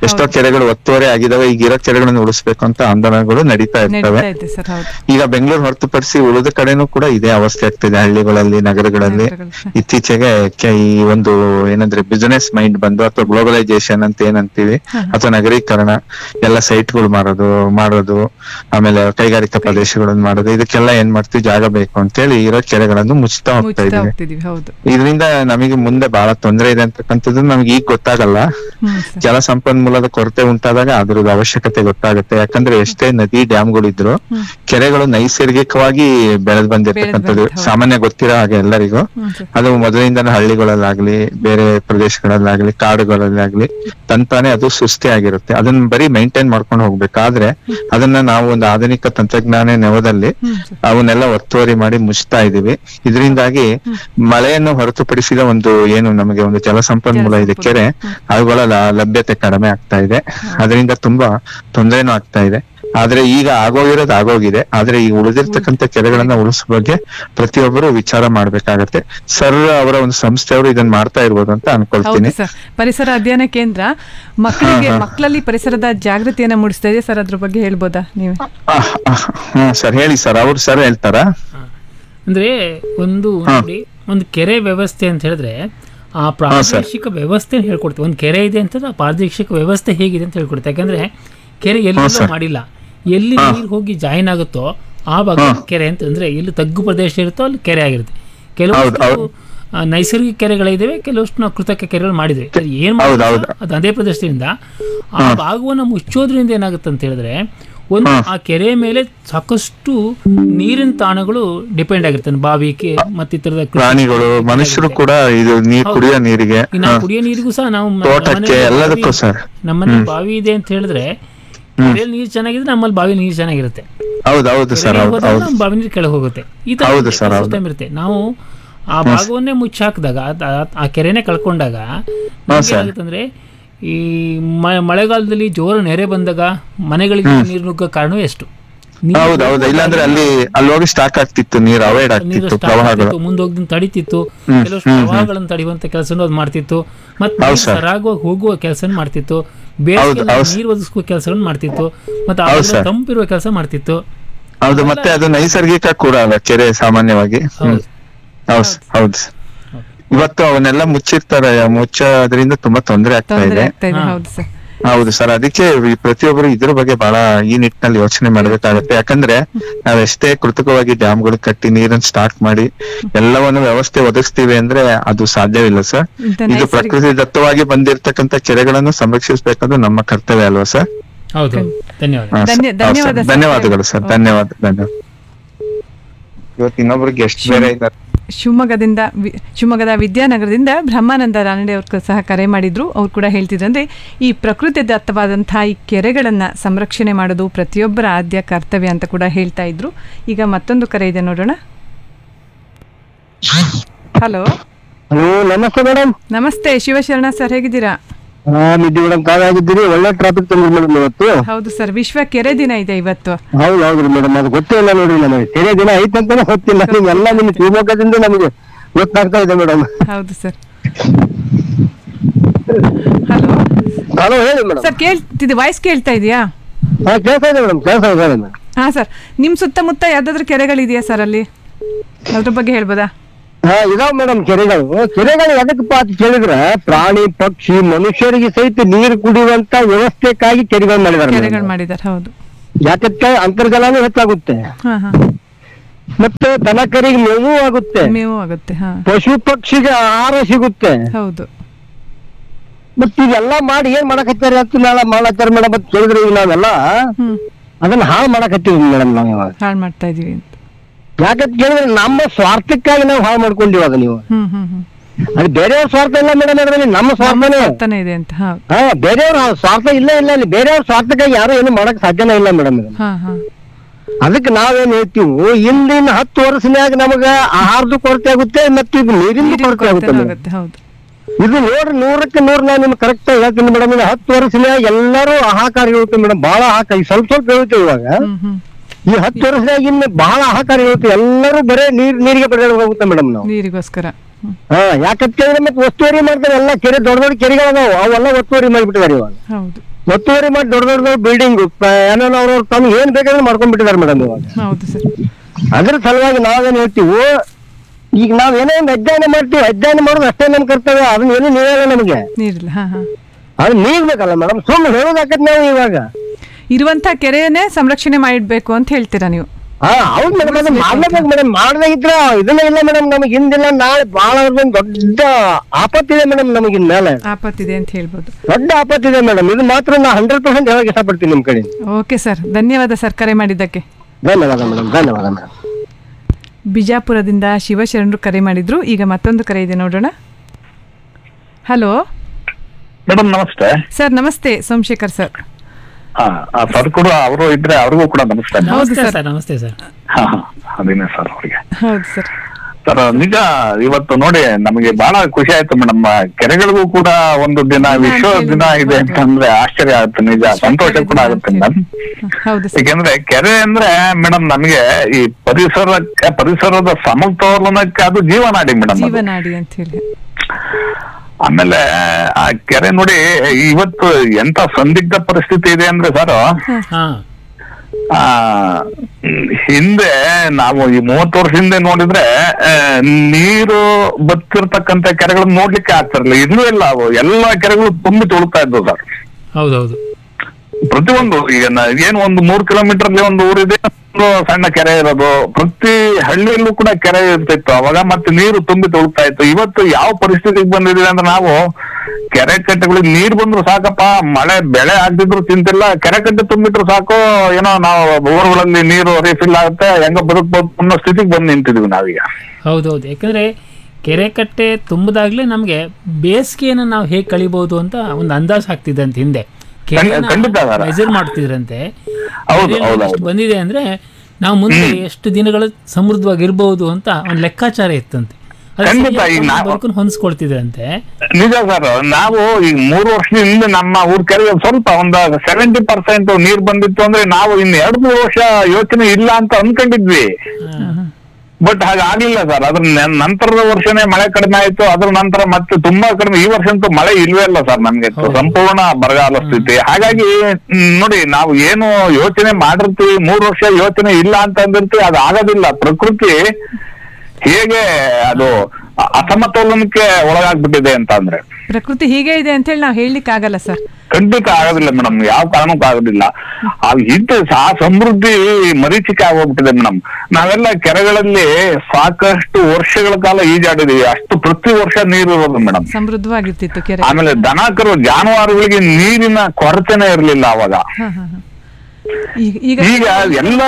S10: ಎಷ್ಟೋ ಕೆರೆಗಳು ಒತ್ತುವರಿ ಆಗಿದಾವೆ ಈಗ ಇರೋ ಕೆರೆಗಳನ್ನು ಉಳಿಸ್ಬೇಕು ಅಂತ ಆಂದೋಲನಗಳು ನಡೀತಾ ಇರ್ತವೆ
S8: ನಡೀತಾ ಇದೆ ಸರ್ ಹೌದು
S10: ಈಗ ಬೆಂಗಳೂರು ಹೊರತುಪಡಿಸಿ ಉಳಿದ ಕಡೆನೂ ಕೂಡ ಇದೇ ಅವಸ್ಥೆ ಆಗ್ತಿದೆ ಹಳ್ಳಿಗಳಲ್ಲಿ ನಗರಗಳಲ್ಲಿ
S8: ನಗರಗಳು.
S10: ಇತ್ತೀಚೆಗೆ ಕೆ- ಈ ಒಂದು ಏನಂದ್ರೆ ಬಿಸಿನೆಸ್ ಮೈಂಡ್ ಬಂದು ಅಥವಾ ಗ್ಲೋಬಲೈಸೇಷನ್ ಅಂತ ಏನಂತೀವಿ ಅಥವಾ ನಗರೀಕರಣ ಎಲ್ಲ ಸೈಟ್ಗಳು ಮಾರೋದು ಮಾಡೋದು ಆಮೇಲೆ ಕೈಗಾರಿಕಾ ಪ್ರದೇಶಗಳನ್ನು ಮಾಡೋದು ಇದಕ್ಕೆಲ್ಲ ಏನ್ ಮಾಡ್ತೀವಿ ಜಾಗ ಬೇಕು ಅಂತೇಳಿ ಇರೋ ಕೆರೆಗಳನ್ನು ಮುಚ್ತಾ ಹೋಗ್ತಾ
S8: ಮುಚ್ತಾ
S10: ಇದೀವಿ
S8: ಹೋಗ್ತಿದೀವಿ ಹೌದು
S10: ಇದರಿಂದ ನಮಗೆ ಮುಂದೆ ಬಹಳ ತೊಂದರೆ ಇದೆ ಅಂತಕ್ಕಂಥದ್ದು ನಮ್ಗೆ ಈಗ ಗೊತ್ತಾಗಲ್ಲ
S8: ಹ್ಮ್ ಸರ್
S10: ಜಲ ಸಂಪನ್ಮೂಲದ ಕೊರತೆ ಉಂಟಾದಾಗ ಅದ್ರದ್ದು ಅವಶ್ಯಕತೆ ಗೊತ್ತಾಗುತ್ತೆ ಯಾಕಂದ್ರೆ ಎಷ್ಟೇ ನದಿ ಡ್ಯಾಮ್ಗಳಿದ್ರು ಕೆರೆಗಳು ನೈಸರ್ಗಿಕವಾಗಿ ಬೆಳೆದ್ ಬಂದಿರ್ತಕ್ಕಂಥದ್ದು
S8: ಬಂದಿದ್ದು, ಹೌದು.
S10: ಸಾಮಾನ್ಯ ಗೊತ್ತಿರೋ ಹಾಗೆ ಎಲ್ಲರಿಗೂ
S8: ಹ್ಮ್ ಸರ್
S10: ಅದು ಮೊದಲಿಂದನೂ ಹಳ್ಳಿಗಳಲ್ಲಾಗ್ಲಿ ಬೇರೆ ಪ್ರದೇಶಗಳಲ್ಲಾಗ್ಲಿ ಕಾಡುಗಳಲ್ಲಾಗ್ಲಿ ತಂತಾನೆ ಅದು ಸೃಷ್ಟಿ ಆಗಿರುತ್ತೆ ಅದನ್ನ ಬರೀ ಮೈಂಟೈನ್ ಮಾಡ್ಕೊಂಡು ಹೋಗ್ಬೇಕಾದ್ರೆ ಅದನ್ನ ನಾವು ಒಂದು ಆಧುನಿಕ ತಂತ್ರಜ್ಞಾನ ನೆವದಲ್ಲಿ ಅವನ್ನೆಲ್ಲ ಒತ್ತುವರಿ ಮಾಡಿ ಮುಚ್ತಾ ಇದೀವಿ ಇದರಿಂದಾಗಿ ಮಳೆಯನ್ನು ಹೊರತುಪಡಿಸಿದ ಒಂದು ಏನು ನಮಗೆ ಒಂದು ಜಲ ಸಂಪನ್ಮೂಲ ಇದೆ ಕೆರೆ ಅವುಗಳ ಲ- ಲಭ್ಯತೆ ಕಡಿಮೆ ಆಗ್ತಾ ಇದೆ ಅದರಿಂದ ತುಂಬಾ ತೊಂದರೆನೂ ಆಗ್ತಾ ಇದೆ ಆದ್ರೆ ಈಗ ಆಗೋಗಿರೋದು ಆಗೋಗಿದೆ ಆದ್ರೆ ಈ ಉಳಿದಿರ್ತಕ್ಕಂಥ ಕೆರೆಗಳನ್ನ ಉಳಿಸೋ ಬಗ್ಗೆ ಪ್ರತಿಯೊಬ್ಬರು ವಿಚಾರ ಮಾಡ್ಬೇಕಾಗತ್ತೆ ಸರ್ ಅವರ ಒಂದು ಸಂಸ್ಥೆಯವರು ಇದನ್ನ ಮಾಡ್ತಾ ಇರ್ಬೋದು ಅಂತ ಅನ್ಕೊಳ್ತೀನಿ
S8: ಹೌದು ಸರ್ ಪರಿಸರ ಅಧ್ಯಯನ ಕೇಂದ್ರ ಮಕ್ಕಳಿಗೆ ಮಕ್ಕಳಲ್ಲಿ ಪರಿಸರದ ಜಾಗೃತಿಯನ್ನ ಮೂಡಿಸ್ತಾ ಇದೆ ಸರ್ ಅದ್ರ ಬಗ್ಗೆ ಹೇಳ್ಬೋದಾ ನೀವು
S10: ಆಹ್, ಆಹ್, ಹ್ಮ್ ಸರ್ ಹೇಳಿ ಸರ್ ಅವ್ರು ಸರ್ ಹೇಳ್ತಾರಾ
S9: ಅಂದ್ರೆ ಒಂದು ನೋಡಿ ಒಂದು ಕೆರೆ ವ್ಯವಸ್ಥೆ ಅಂತ ಹೇಳಿದ್ರೆ ಆ ಪ್ರಾದೇಶಿಕ ವ್ಯವಸ್ಥೆ ಹೇಳ್ಕೊಡ್ತೀವಿ ಒಂದು ಕೆರೆ ಇದೆ ಅಂತಂದ್ರೆ ಆ ಪ್ರಾದೇಶಿಕ ವ್ಯವಸ್ಥೆ ಹೇಗಿದೆ ಅಂತ ಹೇಳ್ಕೊಡ್ತೀವಿ ಯಾಕಂದ್ರೆ ಕೆರೆ ಎಲ್ಲೆಲ್ಲೂ ಮಾಡಿಲ್ಲ ಎಲ್ಲಿ ನೀರು ಹೋಗಿ ಜಾಯಿನ್ ಆಗುತ್ತೋ ಆ ಭಾಗ ಕೆರೆ ಅಂತಂದ್ರೆ ಎಲ್ಲಿ ತಗ್ಗು ಪ್ರದೇಶ ಇರುತ್ತೋ ಅಲ್ಲಿ ಕೆರೆ ಆಗಿರುತ್ತೆ ಕೆಲವಷ್ಟು ಆ, ನೈಸರ್ಗಿಕ ಕೆರೆಗಳಿದಾವೆ ಕೆಲವಷ್ಟು ನಾವು ಕೃತಕ ಕೆರೆಗಳು ಮಾಡಿದ್ವಿ ಅದು ಏನ್ ಮಾಡಿದ್ರು ಅದು ಅದೇ ಪ್ರದೇಶದಿಂದ ಆ ಭಾಗವನ್ನು ಮುಚ್ಚೋದ್ರಿಂದ ಏನಾಗುತ್ತೆ ಅಂತ ಹೇಳಿದ್ರೆ ಒಂದು ಆ ಕೆರೆ ಮೇಲೆ ಸಾಕಷ್ಟು ನೀರಿನ ತಾಣಗಳು ಡಿಪೆಂಡ್ ಆಗಿರ್ತವೆ ಬಾವಿ ಕೆ- ಮತ್ತಿತರದ ಕೃಷಿ
S10: ಪ್ರಾಣಿಗಳು ಮನುಷ್ಯರು ಕೂಡ ಇದು ನೀರ್ ಕುಡಿಯೋ ನೀರಿಗೆ
S9: ಇನ್ನು
S10: ಹಾ.
S9: ಕುಡಿಯೋ ನೀರಿಗೂ ಸಹ ನಾವು ಮ-
S10: ತೋಟಕ್ಕೆ
S9: ನಮ್ಮನೇಲಿ
S10: ಎಲ್ಲದಕ್ಕೂ
S9: ಬಾವಿ-
S10: ಸರ್
S9: ನಮ್ಮನೇಲಿ ಬಾವಿ ಇದೆ ಅಂತ ಹೇಳಿದ್ರೆ ಕೆರೆಯಲ್ಲಿ ನೀರು ಚೆನ್ನಾಗಿದ್ರೆ ನಮ್ಮಲ್ಲಿ ಬಾವಿ ನೀರು ಚೆನ್ನಾಗಿರುತ್ತೆ
S10: ಹೌದು ಹೌದು ಸರ್
S9: ಕೆರೆಗೆ
S10: ಹೌದು
S9: ಹೋದಾಗ
S10: ಹೌದು
S9: ನಮ್ಮ ಬಾವಿ ನೀರು ಕೆಳಗೆ ಹೋಗುತ್ತೆ ಈ ತರ
S10: ಹೌದು ಸರ್, ಹೌದು.
S9: ಸಿಸ್ಟಮ್ ಇರುತ್ತೆ ನಾವು ಆ ಭಾಗವನ್ನೇ ಮುಚ್ಚಾಕಿದಾಗ ಆ ಕೆರೆನೇ ಕಳ್ಕೊಂಡಾಗ
S10: ಸರ್.
S9: ಏನಾಗುತ್ತಂದ್ರೆ ಈ ಮ- ಮಳೆಗಾಲದಲ್ಲಿ ಜೋರು ನೆರೆ ಬಂದಾಗ ಮನೆಗಳಿಗೆ ನೀರು ನುಗ್ಗೋ ಕಾರಣ ಎಷ್ಟು ನೀರು
S10: ಹೌದು ಹೌದು ಇಲ್ಲಾಂದ್ರೆ ಅಲ್ಲಿ ಅಲ್ಲಿ ಹೋಗಿ ಸ್ಟಾಕ್ ಆಗ್ತಿತ್ತು ನೀರ್ ಅವಾಯ್ಡ್
S9: ನೀರು
S10: ಆಗ್ತಿತ್ತು
S9: ಸ್ಟಾಕ್
S10: ಪ್ರವಾಹಗಳು
S9: ಆಗ್ತಿತ್ತು, ಮುಂದೆ ಹೋಗ್ದಂಗೆ ತಡಿತಿತ್ತು
S10: ಹ್ಮ್,
S9: ಕೆಲವಷ್ಟು
S10: ಹ್ಮ್,
S9: ಪ್ರವಾಹಗಳನ್ನು ತಡೆಯುವಂತ ಕೆಲಸನೂ ಅದು ಮಾಡ್ತಿತ್ತು ಮತ್ತೆ
S10: ಹೌದು
S9: ನೀರು
S10: ಸರ್.
S9: ಸರಾಗವಾಗಿ ಹೋಗುವ ಕೆಲಸ ಮಾಡ್ತಿತ್ತು
S10: ಹೌದು,
S9: ಬೇಸಿಗೆ
S10: ಹೌದು.
S9: ನೀರು ಒದಗಿಸುವ ಕೆಲಸವನ್ನು ಮಾಡ್ತಿತ್ತು ಮತ್ತೆ
S10: ಹೌದು
S9: ಆ
S10: ಸರ್.
S9: ತಂಪಿರುವ ಕೆಲಸ ಮಾಡ್ತಿತ್ತು
S10: ಹೌದು ಮತ್ತೆ ಅದು ನೈಸರ್ಗಿಕ ಕೂಡ ಅಲ್ಲ ಕೆರೆ ಸಾಮಾನ್ಯವಾಗಿ ಹ್ಮ್.
S9: ಹೌದು.
S10: ಹೌದು ಹೌದು ಇವತ್ತು ಅವನ್ನೆಲ್ಲ ಮುಚ್ಚಿರ್ತಾರೆ ಮುಚ್ಚೋದ್ರಿಂದ ತುಂಬಾ ತೊಂದರೆ ಆಗ್ತಾ
S8: ತೊಂದರೆ
S10: ಇದೆ
S8: ಆಗ್ತಾ ಇದೆ
S9: ಹಾ.
S8: ಹೌದು ಸರ್
S10: ಹೌದು ಸರ್ ಅದಕ್ಕೆ ಈ ಪ್ರತಿಯೊಬ್ಬರು ಇದ್ರ ಬಗ್ಗೆ ಬಹಳ ಈ ನಿಟ್ಟಿನಲ್ಲಿ ಯೋಚನೆ ಮಾಡ್ಬೇಕಾಗತ್ತೆ ಯಾಕಂದ್ರೆ ನಾವೆಷ್ಟೇ ಕೃತಕವಾಗಿ ಡ್ಯಾಮ್ಗಳು ಕಟ್ಟಿ ನೀರನ್ನ ಸ್ಟಾಕ್ ಮಾಡಿ ಎಲ್ಲವನ್ನು ವ್ಯವಸ್ಥೆ ಒದಗಿಸ್ತೀವಿ ಅಂದ್ರೆ ಅದು ಸಾಧ್ಯವಿಲ್ಲ ಸರ್
S8: ಇಂಥ
S10: ಇದು
S8: ನೈಸರ್ಗಿಕ-
S10: ಪ್ರಕೃತಿ ದತ್ತವಾಗಿ ಬಂದಿರತಕ್ಕಂತ ಕೆರೆಗಳನ್ನು ಸಂರಕ್ಷಿಸಬೇಕಾದ್ರು ನಮ್ಮ ಕರ್ತವ್ಯ ಅಲ್ವಾ ಸರ್
S9: ಹೌದು ಧನ್ಯವಾದ
S10: ಹಾ, ಸರ್.
S8: ಧನ್ಯ-
S10: ಹೌದು,
S8: ಧನ್ಯವಾದ
S10: ಸರ್.
S8: ಸರ್.
S10: ಧನ್ಯವಾದಗಳು ಸರ್ ಧನ್ಯವಾದ ಧನ್ಯವಾದ ಇವತ್ತು ಇನ್ನೊಬ್ರು ಗೆಸ್ಟ್ ಬೇರೆ ಇದ್ದಾರೆ
S8: ಶಿವಮೊಗ್ಗದಿಂದ ವಿ- ಶಿವಮೊಗ್ಗದ ವಿದ್ಯಾನಗರದಿಂದ ಬ್ರಹ್ಮಾನಂದ ರಾನಡೆ ಅವ್ರು ಸಹ ಕರೆ ಮಾಡಿದ್ರು ಅವ್ರು ಕೂಡ ಹೇಳ್ತಿದ್ರಂದ್ರೆ ಈ ಪ್ರಕೃತಿ ದತ್ತವಾದಂತಹ ಈ ಕೆರೆಗಳನ್ನು ಸಂರಕ್ಷಣೆ ಮಾಡೋದು ಪ್ರತಿಯೊಬ್ಬರ ಆದ್ಯ ಕರ್ತವ್ಯ ಅಂತ ಕೂಡ ಹೇಳ್ತಾ ಇದ್ರು ಈಗ ಮತ್ತೊಂದು ಕರೆ ಇದೆ ನೋಡೋಣ ಹಲೋ
S11: ಹಲೋ ನಮಸ್ತೆ ಮೇಡಮ್
S8: ನಮಸ್ತೆ ಶಿವಶರಣ ಸರ್ ಹೇಗಿದ್ದೀರಾ
S11: ನಿದ್ದೆ ಮೇಡಮ್ ಕಾಲ್ ಆಗಿದ್ದೀರಿ ಒಳ್ಳೆ ಟ್ರಾಫಿಕ್ ತಂದ್ರಿ ಮೇಡಮ್ ಇವತ್ತು
S8: ಹೌದು ಸರ್ ವಿಶ್ವ ಕೆರೆ ದಿನ ಇದೆ ಇವತ್ತು
S11: ಹೌದು ಹೌದ್ರಿ ಮೇಡಮ್ ಅದು ಗೊತ್ತೇ ಇಲ್ಲ ನೋಡ್ರಿ ನನಗೆ ಕೆರೆ ದಿನ ಐತಂತಾನೆ ಗೊತ್ತಿಲ್ಲ ನಿಮ್ಗೆಲ್ಲ ನಿಮ್ ಶಿವಮೊಗ್ಗದಿಂದ ನಮಗೆ ಗೊತ್ತಾಗ್ತಾ ಇದೆ ಮೇಡಮ್
S8: ಹೌದು ಸರ್ ಹಲೋ
S11: ಹಲೋ ಹೇಳಿ ಮೇಡಮ್
S8: ಸರ್ ಕೇಳ್ತಿದ್ದೆ ವಾಯ್ಸ್ ಕೇಳ್ತಾ ಇದೆಯಾ
S11: ಹಾ ಕೇಳ್ತಾ ಇದೆ ಮೇಡಮ್ ಕೇಳ್ತಾ ಇದೆ ಹೇಳಿ ಮೇಡಮ್
S8: ಹಾ ಸರ್ ನಿಮ್ಮ ಸುತ್ತಮುತ್ತ ಯಾವ್ದಾದ್ರು ಕೆರೆಗಳಿದೆಯಾ ಸರ್ ಅಲ್ಲಿ ಅದ್ರ ಬಗ್ಗೆ ಹೇಳ್ಬೋದಾ
S11: ಹಾ ಇದಾವ್ ಮೇಡಮ್ ಕೆರೆಗಳು ಕೆರೆಗಳು ಎದಕ್ಕಪ್ಪ ಅಂತ ಕೇಳಿದ್ರೆ ಪ್ರಾಣಿ ಪಕ್ಷಿ ಮನುಷ್ಯರಿಗೆ ಸಹಿತ ನೀರು ಕುಡಿಯುವಂತ ವ್ಯವಸ್ಥೆಕ್ಕಾಗಿ ಕೆರೆಗಳು ಮಾಡಿದಾರೆ
S8: ಕೆರೆಗಳು
S11: madam.
S8: ಮಾಡಿದ್ದಾರೆ ಹೌದು
S11: ಯಾಕಂದ್ರೆ ಅಂತರ್ಜಲನೂ ಹೆಚ್ಚಾಗುತ್ತೆ
S8: ಹಾ ಹಾ
S11: ಮತ್ತೆ ದನ ಕರಿಗೆ ಮೇವು ಆಗುತ್ತೆ
S8: ಮೇವು ಆಗುತ್ತೆ ಹಾ
S11: ಪಶು ಪಕ್ಷಿಗೆ ಆಹಾರ ಸಿಗುತ್ತೆ
S8: ಹೌದು
S11: ಮತ್ ಇದೆಲ್ಲ ಮಾಡಿ ಏನ್ ಮಾಡಕತ್ತಾರೆ ಅಂತ ನಾಳೆ ಮಾಡತ್ತಾರ ಮೇಡಮ್ ಅಂತ ಕೇಳಿದ್ರೆ ಈಗ ನಾವೆಲ್ಲ
S8: ಹ್ಮ್
S11: ಅದನ್ನ ಹಾಳು ಮಾಡಕತ್ತೀವಿ ಮೇಡಮ್ ನಾವು ಇವಾಗ
S8: ಹಾಳು ಮಾಡ್ತಾ ಇದೀವಿ ಅಂತ
S11: ಯಾಕಂತ ಕೇಳಿದ್ರೆ ನಮ್ಮ ಸ್ವಾರ್ಥಕ್ಕಾಗಿ ನಾವು ಹಾಳು ಮಾಡ್ಕೊಂಡಿವಿ ಅದ ನೀವು
S8: ಹ್ಮ್ ಹ್ಮ್ ಹ್ಮ್
S11: ಅದು ಬೇರೆಯವ್ರ ಸ್ವಾರ್ಥ ಇಲ್ಲ ಮೇಡಮ್ ಅದ್ರಲ್ಲಿ ನಮ್ಮ ಸ್ವಾರ್ಥನೇ
S8: ಬರ್ತಾನೆ ಇದೆ ಅಂತ ಹಾ
S11: ಹಾ ಬೇರೆಯವ್ರ ಸ್ವಾರ್ಥ ಇಲ್ಲ ಇಲ್ಲ ಇಲ್ಲಿ ಬೇರೆಯವ್ರ ಸ್ವಾರ್ಥಕ್ಕಾಗಿ ಯಾರು ಏನು ಮಾಡಕ್ ಸಾಧ್ಯನೇ ಇಲ್ಲ ಮೇಡಮ್ ಇದು
S8: ಹಾ ಹಾ
S11: ಅದಕ್ಕೆ ನಾವೇನ್ ಹೇಳ್ತೀವಿ ಇಂದಿನ ಹತ್ತು ವರ್ಷನ್ಯಾಗ ನಮಗ ಆಹಾರದ ಕೊರತೆ ಆಗುತ್ತೆ ಮತ್ತೆ ಈಗ ನೀರಿನ
S8: ನೀರಿನ
S11: ಕೊರತೆ ಆಗುತ್ತೆ
S8: ಕೊರತೆನೂ
S11: madam.
S8: ಆಗುತ್ತೆ ಹೌದು
S11: ಇದು ನೋಡ್ರಿ ನೂರಕ್ಕೆ ನೂರ್ ನಾನು ನಿಮ್ಗೆ ಕರೆಕ್ಟ್ ಹೇಳ್ತೀನಿ ಮೇಡಮ್ ಇದು ಹತ್ತು ವರ್ಷನ್ಯಾಗ ಎಲ್ಲರೂ ಹಾಹಾಕಾರ ಇರುತ್ತೆ ಮೇಡಮ್ ಬಹಳ ಹಾಕ ಈಗ ಸ್ವಲ್ಪ ಸ್ವಲ್ಪ ಇರುತ್ತೆ ಇವಾಗ
S8: ಹ್ಮ್ ಹ್ಮ್
S11: ಈ ಹತ್ತು ವರ್ಷದಾಗ ಇನ್ನು ಬಹಳ ಹಾಹಾಕಾರ ಇರುತ್ತೆ ಎಲ್ಲರೂ ಬರೇ ನೀರ್ ನೀರಿಗೆ ಬರೆದ ಹೋಗುತ್ತೆ ಮೇಡಮ್ ನಾವು
S8: ನೀರಿಗೋಸ್ಕರ ಹ್ಮ್.
S11: ಹಾ ಯಾಕಂತ ಕೇಳಿದ್ರೆ ಮತ್ತೆ ಒತ್ತುವರಿ ಮಾಡ್ತಾರೆ ಎಲ್ಲ ಕೆರೆ ದೊಡ್ಡ ದೊಡ್ಡ ಕೆರೆಗಳದಾವ ಅವೆಲ್ಲ ಒತ್ತುವರಿ ಮಾಡಿಬಿಟ್ಟಿದ್ದಾರೆ ಇವಾಗ
S8: ಹೌದು
S11: ಒತ್ತುವರಿ ಮಾಡಿ ದೊಡ್ಡ ದೊಡ್ಡ ಬಿಲ್ಡಿಂಗ್ ಏನೋ ಅವ್ರವ್ರು ತಮ್ಗೆ ಏನ್ ಬೇಕಾದ್ರೆ ಮಾಡ್ಕೊಂಡ್ಬಿಟ್ಟಿದ್ದಾರೆ ಮೇಡಮ್ ಇವಾಗ
S8: ಹೌದು ಸರ್
S11: ಅದ್ರ ಸಲುವಾಗಿ ನಾವೇನ್ ಹೇಳ್ತೀವಿ ಈಗ ನಾವ್ ಏನೋ ಒಂದು ಅಧ್ಯಯನ ಮಾಡ್ತೀವಿ ಅಧ್ಯಯನ ಮಾಡೋದು ಅಷ್ಟೇ ನಮ್ ಕರ್ತವ್ಯ ಅದನ್ನ ಏನು ನೀಡಲ್ಲ ನಮಗೆ
S8: ನೀರಿಲ್ಲ ಹಾ ಹಾ
S11: ಅದು ನೀಗ್ಬೇಕಲ್ಲ ಮೇಡಮ್ ಸುಮ್ಮನೆ ಹೇಳೋದಾಕತ್ ನಾವು ಇವಾಗ
S8: ಇರುವಂತ ಕೆರೆಯನ್ನೇ ಸಂರಕ್ಷಣೆ ಮಾಡಿಡ್ಬೇಕು ಅಂತ ಹೇಳ್ತೀರಾ ನೀವು
S11: ಹಾ ಹೌದು ಮೇಡಮ್ ಅದು ಮಾಡ್ಲೇಬೇಕು ಮೇಡಮ್ ಮಾಡದೇ ಇದ್ರ ಇದನ್ನ ಇಲ್ಲ ಮೇಡಮ್ ನಮಗೆ ಹಿಂದಿಲ್ಲ ನಾಳೆ ಬಹಳ ಒಂದು ದೊಡ್ಡ ಆಪತ್ತಿದೆ ಮೇಡಮ್ ನಮಗೆ ಇನ್ಮೇಲೆ
S8: ಆಪತ್ತಿದೆ ಅಂತ ಹೇಳ್ಬೋದು
S11: ದೊಡ್ಡ ಆಪತ್ತಿದೆ ಮೇಡಮ್ ಇದು ಮಾತ್ರ ನಾ ಹಂಡ್ರೆಡ್ ಪರ್ಸೆಂಟ್ ಹೇಳಕ್ ಇಷ್ಟಪಡ್ತೀನಿ ನಿಮ್ ಕಡೆ
S8: ಓಕೆ ಸರ್ ಧನ್ಯವಾದ ಸರ್ ಕರೆ ಮಾಡಿದ್ದಕ್ಕೆ
S11: ಧನ್ಯವಾದ ಮೇಡಮ್ ಧನ್ಯವಾದ ಮೇಡಮ್
S8: ಬಿಜಾಪುರದಿಂದ ಶಿವಶರಣರು ಕರೆ ಮಾಡಿದ್ರು ಈಗ ಮತ್ತೊಂದು ಕರೆ ಇದೆ ನೋಡೋಣ ಹಲೋ
S12: ಮೇಡಮ್ ನಮಸ್ತೆ
S8: ಸರ್ ನಮಸ್ತೆ ಸೋಮಶೇಖರ್ ಸರ್
S12: ಹಾ ಸರ್ ಕೂಡ ಅವರು ಇದ್ರೆ ಅವ್ರಿಗೂ ಕೂಡ ನಮಸ್ತೆ
S9: ನಮಸ್ತೆ ಸರ್ ನಮಸ್ತೆ ಸರ್
S12: ಹಾ ಹಾ, ಅದೇನೆ ಸರ್ ಅವ್ರಿಗೆ
S8: ಹೌದು ಸರ್
S12: ಸರ್ ನಿಜ ಇವತ್ತು ನೋಡಿ ನಮಗೆ ಬಹಳ ಖುಷಿ ಆಯ್ತು ಮೇಡಮ್ ಕೆರೆಗಳಿಗೂ ಕೂಡ ಒಂದು ದಿನ ವಿಶ್ವ ದಿನ ಇದೆ ಅಂತಂದ್ರೆ ಆಶ್ಚರ್ಯ ಆಗುತ್ತೆ ನಿಜ ಸಂತೋಷ ಕೂಡ ಆಗುತ್ತೆ ಮೇಡಮ್
S8: ಹೌದು
S12: ಯಾಕೆಂದ್ರೆ ಕೆರೆ ಅಂದ್ರೆ ಮೇಡಮ್ ನಮಗೆ ಈ ಪರಿಸರಕ್ಕೆ ಪರಿಸರದ ಸಮತೋಲನಕ್ಕೆ ಅದು ಜೀವನಾಡಿ ಮೇಡಮ್
S8: ಜೀವನಾಡಿ ಅಂತ ಹೇಳಿ
S12: ಆಮೇಲೆ ಆ ಕೆರೆ ನೋಡಿ ಇವತ್ತು ಎಂತ ಸಂದಿಗ್ಧ ಪರಿಸ್ಥಿತಿ ಇದೆ ಅಂದ್ರೆ ಸರ್
S9: ಹಾ
S12: ಆ ಹ್ಮ್, ಹಿಂದೆ ನಾವು ಈ ಮೂವತ್ತು ವರ್ಷ ಹಿಂದೆ ನೋಡಿದ್ರೆ ಆ, ನೀರು ಬತ್ತಿರ್ತಕ್ಕಂತ ಕೆರೆಗಳನ್ನ ನೋಡ್ಲಿಕ್ಕೆ ಆಗ್ತಿರ್ಲಿಲ್ಲ ಇನ್ನೂ ಇಲ್ಲ ಅವು ಎಲ್ಲ ಕೆರೆಗಳು ತುಂಬಿ ತುಳುಕ್ತಾ ಇದ್ವು ಸರ್
S9: ಹೌದೌದು
S12: ಪ್ರತಿಯೊಂದು ಈಗ ನ- ಏನು ಒಂದು ಮೂರು ಕಿಲೋಮೀಟರ್ ಅಲ್ಲಿ ಒಂದು ಊರಿದೆ ಒಂದು ಸಣ್ಣ ಕೆರೆ ಇರೋದು ಪ್ರತಿ ಹಳ್ಳಿಯಲ್ಲೂ ಕೂಡ ಕೆರೆ ಇರ್ತಿತ್ತು ಅವಾಗ ಮತ್ತೆ ನೀರು ತುಂಬಿ ತುಳುಕ್ತಾ ಇತ್ತು ಇವತ್ತು ಯಾವ ಪರಿಸ್ಥಿತಿಗೆ ಬಂದಿದೆ ಅಂದ್ರೆ ನಾವು ಕೆರೆ ಕಟ್ಟೆಗಳಿಗೆ ನೀರ್ ಬಂದ್ರು ಸಾಕಪ್ಪ ಮಳೆ ಬೆಳೆ ಆಗ್ದಿದ್ರು ಚಿಂತಿಲ್ಲ ಕೆರೆ ಕಟ್ಟೆ ತುಂಬಿಟ್ರು ಸಾಕು ಏನೋ ನಾವು ಊರುಗಳಲ್ಲಿ ನೀರು ರೀಫಿಲ್ ಆಗುತ್ತೆ ಹೆಂಗ ಬದುಕ್ಬೋದು ಅನ್ನೋ ಸ್ಥಿತಿಗೆ ಬಂದು ನಿಂತಿದ್ವಿ ನಾವೀಗ
S9: ಹೌದೌದು ಯಾಕಂದ್ರೆ ಕೆರೆ ಕಟ್ಟೆ ತುಂಬದಾಗ್ಲೇ ನಮಗೆ ಬೇಸಿಗೆಯನ್ನು ನಾವು ಹೇಗೆ ಕಳಿಬಹುದು ಅಂತ ಒಂದು ಅಂದಾಜು ಆಗ್ತಿದೆ ಅಂತ ಹಿಂದೆ
S12: ಖಂಡಿತ, ಖಂಡಿತ ಸರ್.
S9: ಮೆಜರ್ ಮಾಡ್ತಿದ್ರಂತೆ
S12: ಹೌದು,
S9: ಕೆರೆಯಲ್ಲಿ
S12: ಹೌದು,
S9: ಎಷ್ಟು
S12: ಹೌದು.
S9: ಬಂದಿದೆ ಅಂದ್ರೆ ನಾವು ಮುಂದೆ ಎಷ್ಟು ದಿನಗಳು ಸಮೃದ್ಧವಾಗಿರ್ಬಹುದು ಅಂತ ಒಂದು ಲೆಕ್ಕಾಚಾರ ಇತ್ತಂತೆ ಅದು
S12: ಖಂಡಿತ,
S9: ಸರಿಯಾಗಿ
S12: ಈಗ ನಾವು-
S9: ಬದುಕನ್ನು ಹೊಂದಿಸ್ಕೊಳ್ತಿದ್ರಂತೆ
S12: ನಿಜ ಸರ್ ನಾವು ಈಗ ಮೂರು ವರ್ಷದ ಹಿಂದೆ ನಮ್ಮ ಊರ್ ಕೆರೆಗೆ ಸ್ವಲ್ಪ ಒಂದು ಸೆವೆಂಟಿ ಪರ್ಸೆಂಟ್ ನೀರ್ ಬಂದಿತ್ತು ಅಂದ್ರೆ ನಾವು ಇನ್ನು ಎರಡು ಮೂರು ವರ್ಷ ಯೋಚನೆ ಇಲ್ಲ ಅಂತ ಅನ್ಕೊಂಡಿದ್ವಿ ಬಟ್ ಹಾಗಾಗ್ಲಿಲ್ಲ ಸರ್ ಅದ್ರ ನ- ನಂತರದ ವರ್ಷನೇ ಮಳೆ ಕಡಿಮೆ ಆಯ್ತು ಅದ್ರ ನಂತರ ಮತ್ತೆ ತುಂಬಾ ಕಡಿಮೆ ಈ ವರ್ಷ ಅಂತೂ ಮಳೆ ಇಲ್ವೇ ಇಲ್ಲ ಸರ್ ನಮ್ಗೆ ಸಂಪೂರ್ಣ ಬರಗಾಲ ಸ್ಥಿತಿ ಹಾಗಾಗಿ ಹ್ಮ್, ನೋಡಿ ನಾವು ಏನು ಯೋಚನೆ ಮಾಡಿರ್ತೀವಿ ಮೂರು ವರ್ಷ ಯೋಚನೆ ಇಲ್ಲ ಅಂತ ಅಂದಿರ್ತೀವಿ ಅದು ಆಗೋದಿಲ್ಲ ಪ್ರಕೃತಿ ಹೇಗೆ ಅದು ಅ- ಅಸಮತೋಲನಕ್ಕೆ ಒಳಗಾಗ್ಬಿಟ್ಟಿದೆ ಅಂತ ಅಂದ್ರೆ
S8: ಪ್ರಕೃತಿ ಹೀಗೆ ಇದೆ ಅಂತ ಹೇಳಿ ನಾವು ಹೇಳಲಿಕ್ಕೆ ಆಗಲ್ಲ ಸರ್
S12: ಖಂಡಿತ ಆಗೋದಿಲ್ಲ ಮೇಡಮ್ ಯಾವ ಕಾರಣಕ್ಕೂ ಆಗೋದಿಲ್ಲ ಆ ಇದ್ದು ಆ ಸಮೃದ್ಧಿ ಮರೀಚಿಕೆ ಆಗೋಗ್ಬಿಟ್ಟಿದೆ ಮೇಡಮ್ ನಾವೆಲ್ಲ ಕೆರೆಗಳಲ್ಲಿ ಸಾಕಷ್ಟು ವರ್ಷಗಳ ಕಾಲ ಈಜಾಡಿದೀವಿ ಅಷ್ಟು ಪ್ರತಿ ವರ್ಷ ನೀರು ಇರೋದು ಮೇಡಮ್
S8: ಸಮೃದ್ಧವಾಗಿರ್ತಿತ್ತು ಕೆರೆ
S12: ಆಮೇಲೆ ದನ ಕರು ಜಾನುವಾರುಗಳಿಗೆ ನೀರಿನ ಕೊರತೆನೇ ಇರಲಿಲ್ಲ ಅವಾಗ
S8: ಹಾ, ಹಾ, ಹಾ. ಈಗ ಈಗ
S12: ಈಗ ಎಲ್ಲ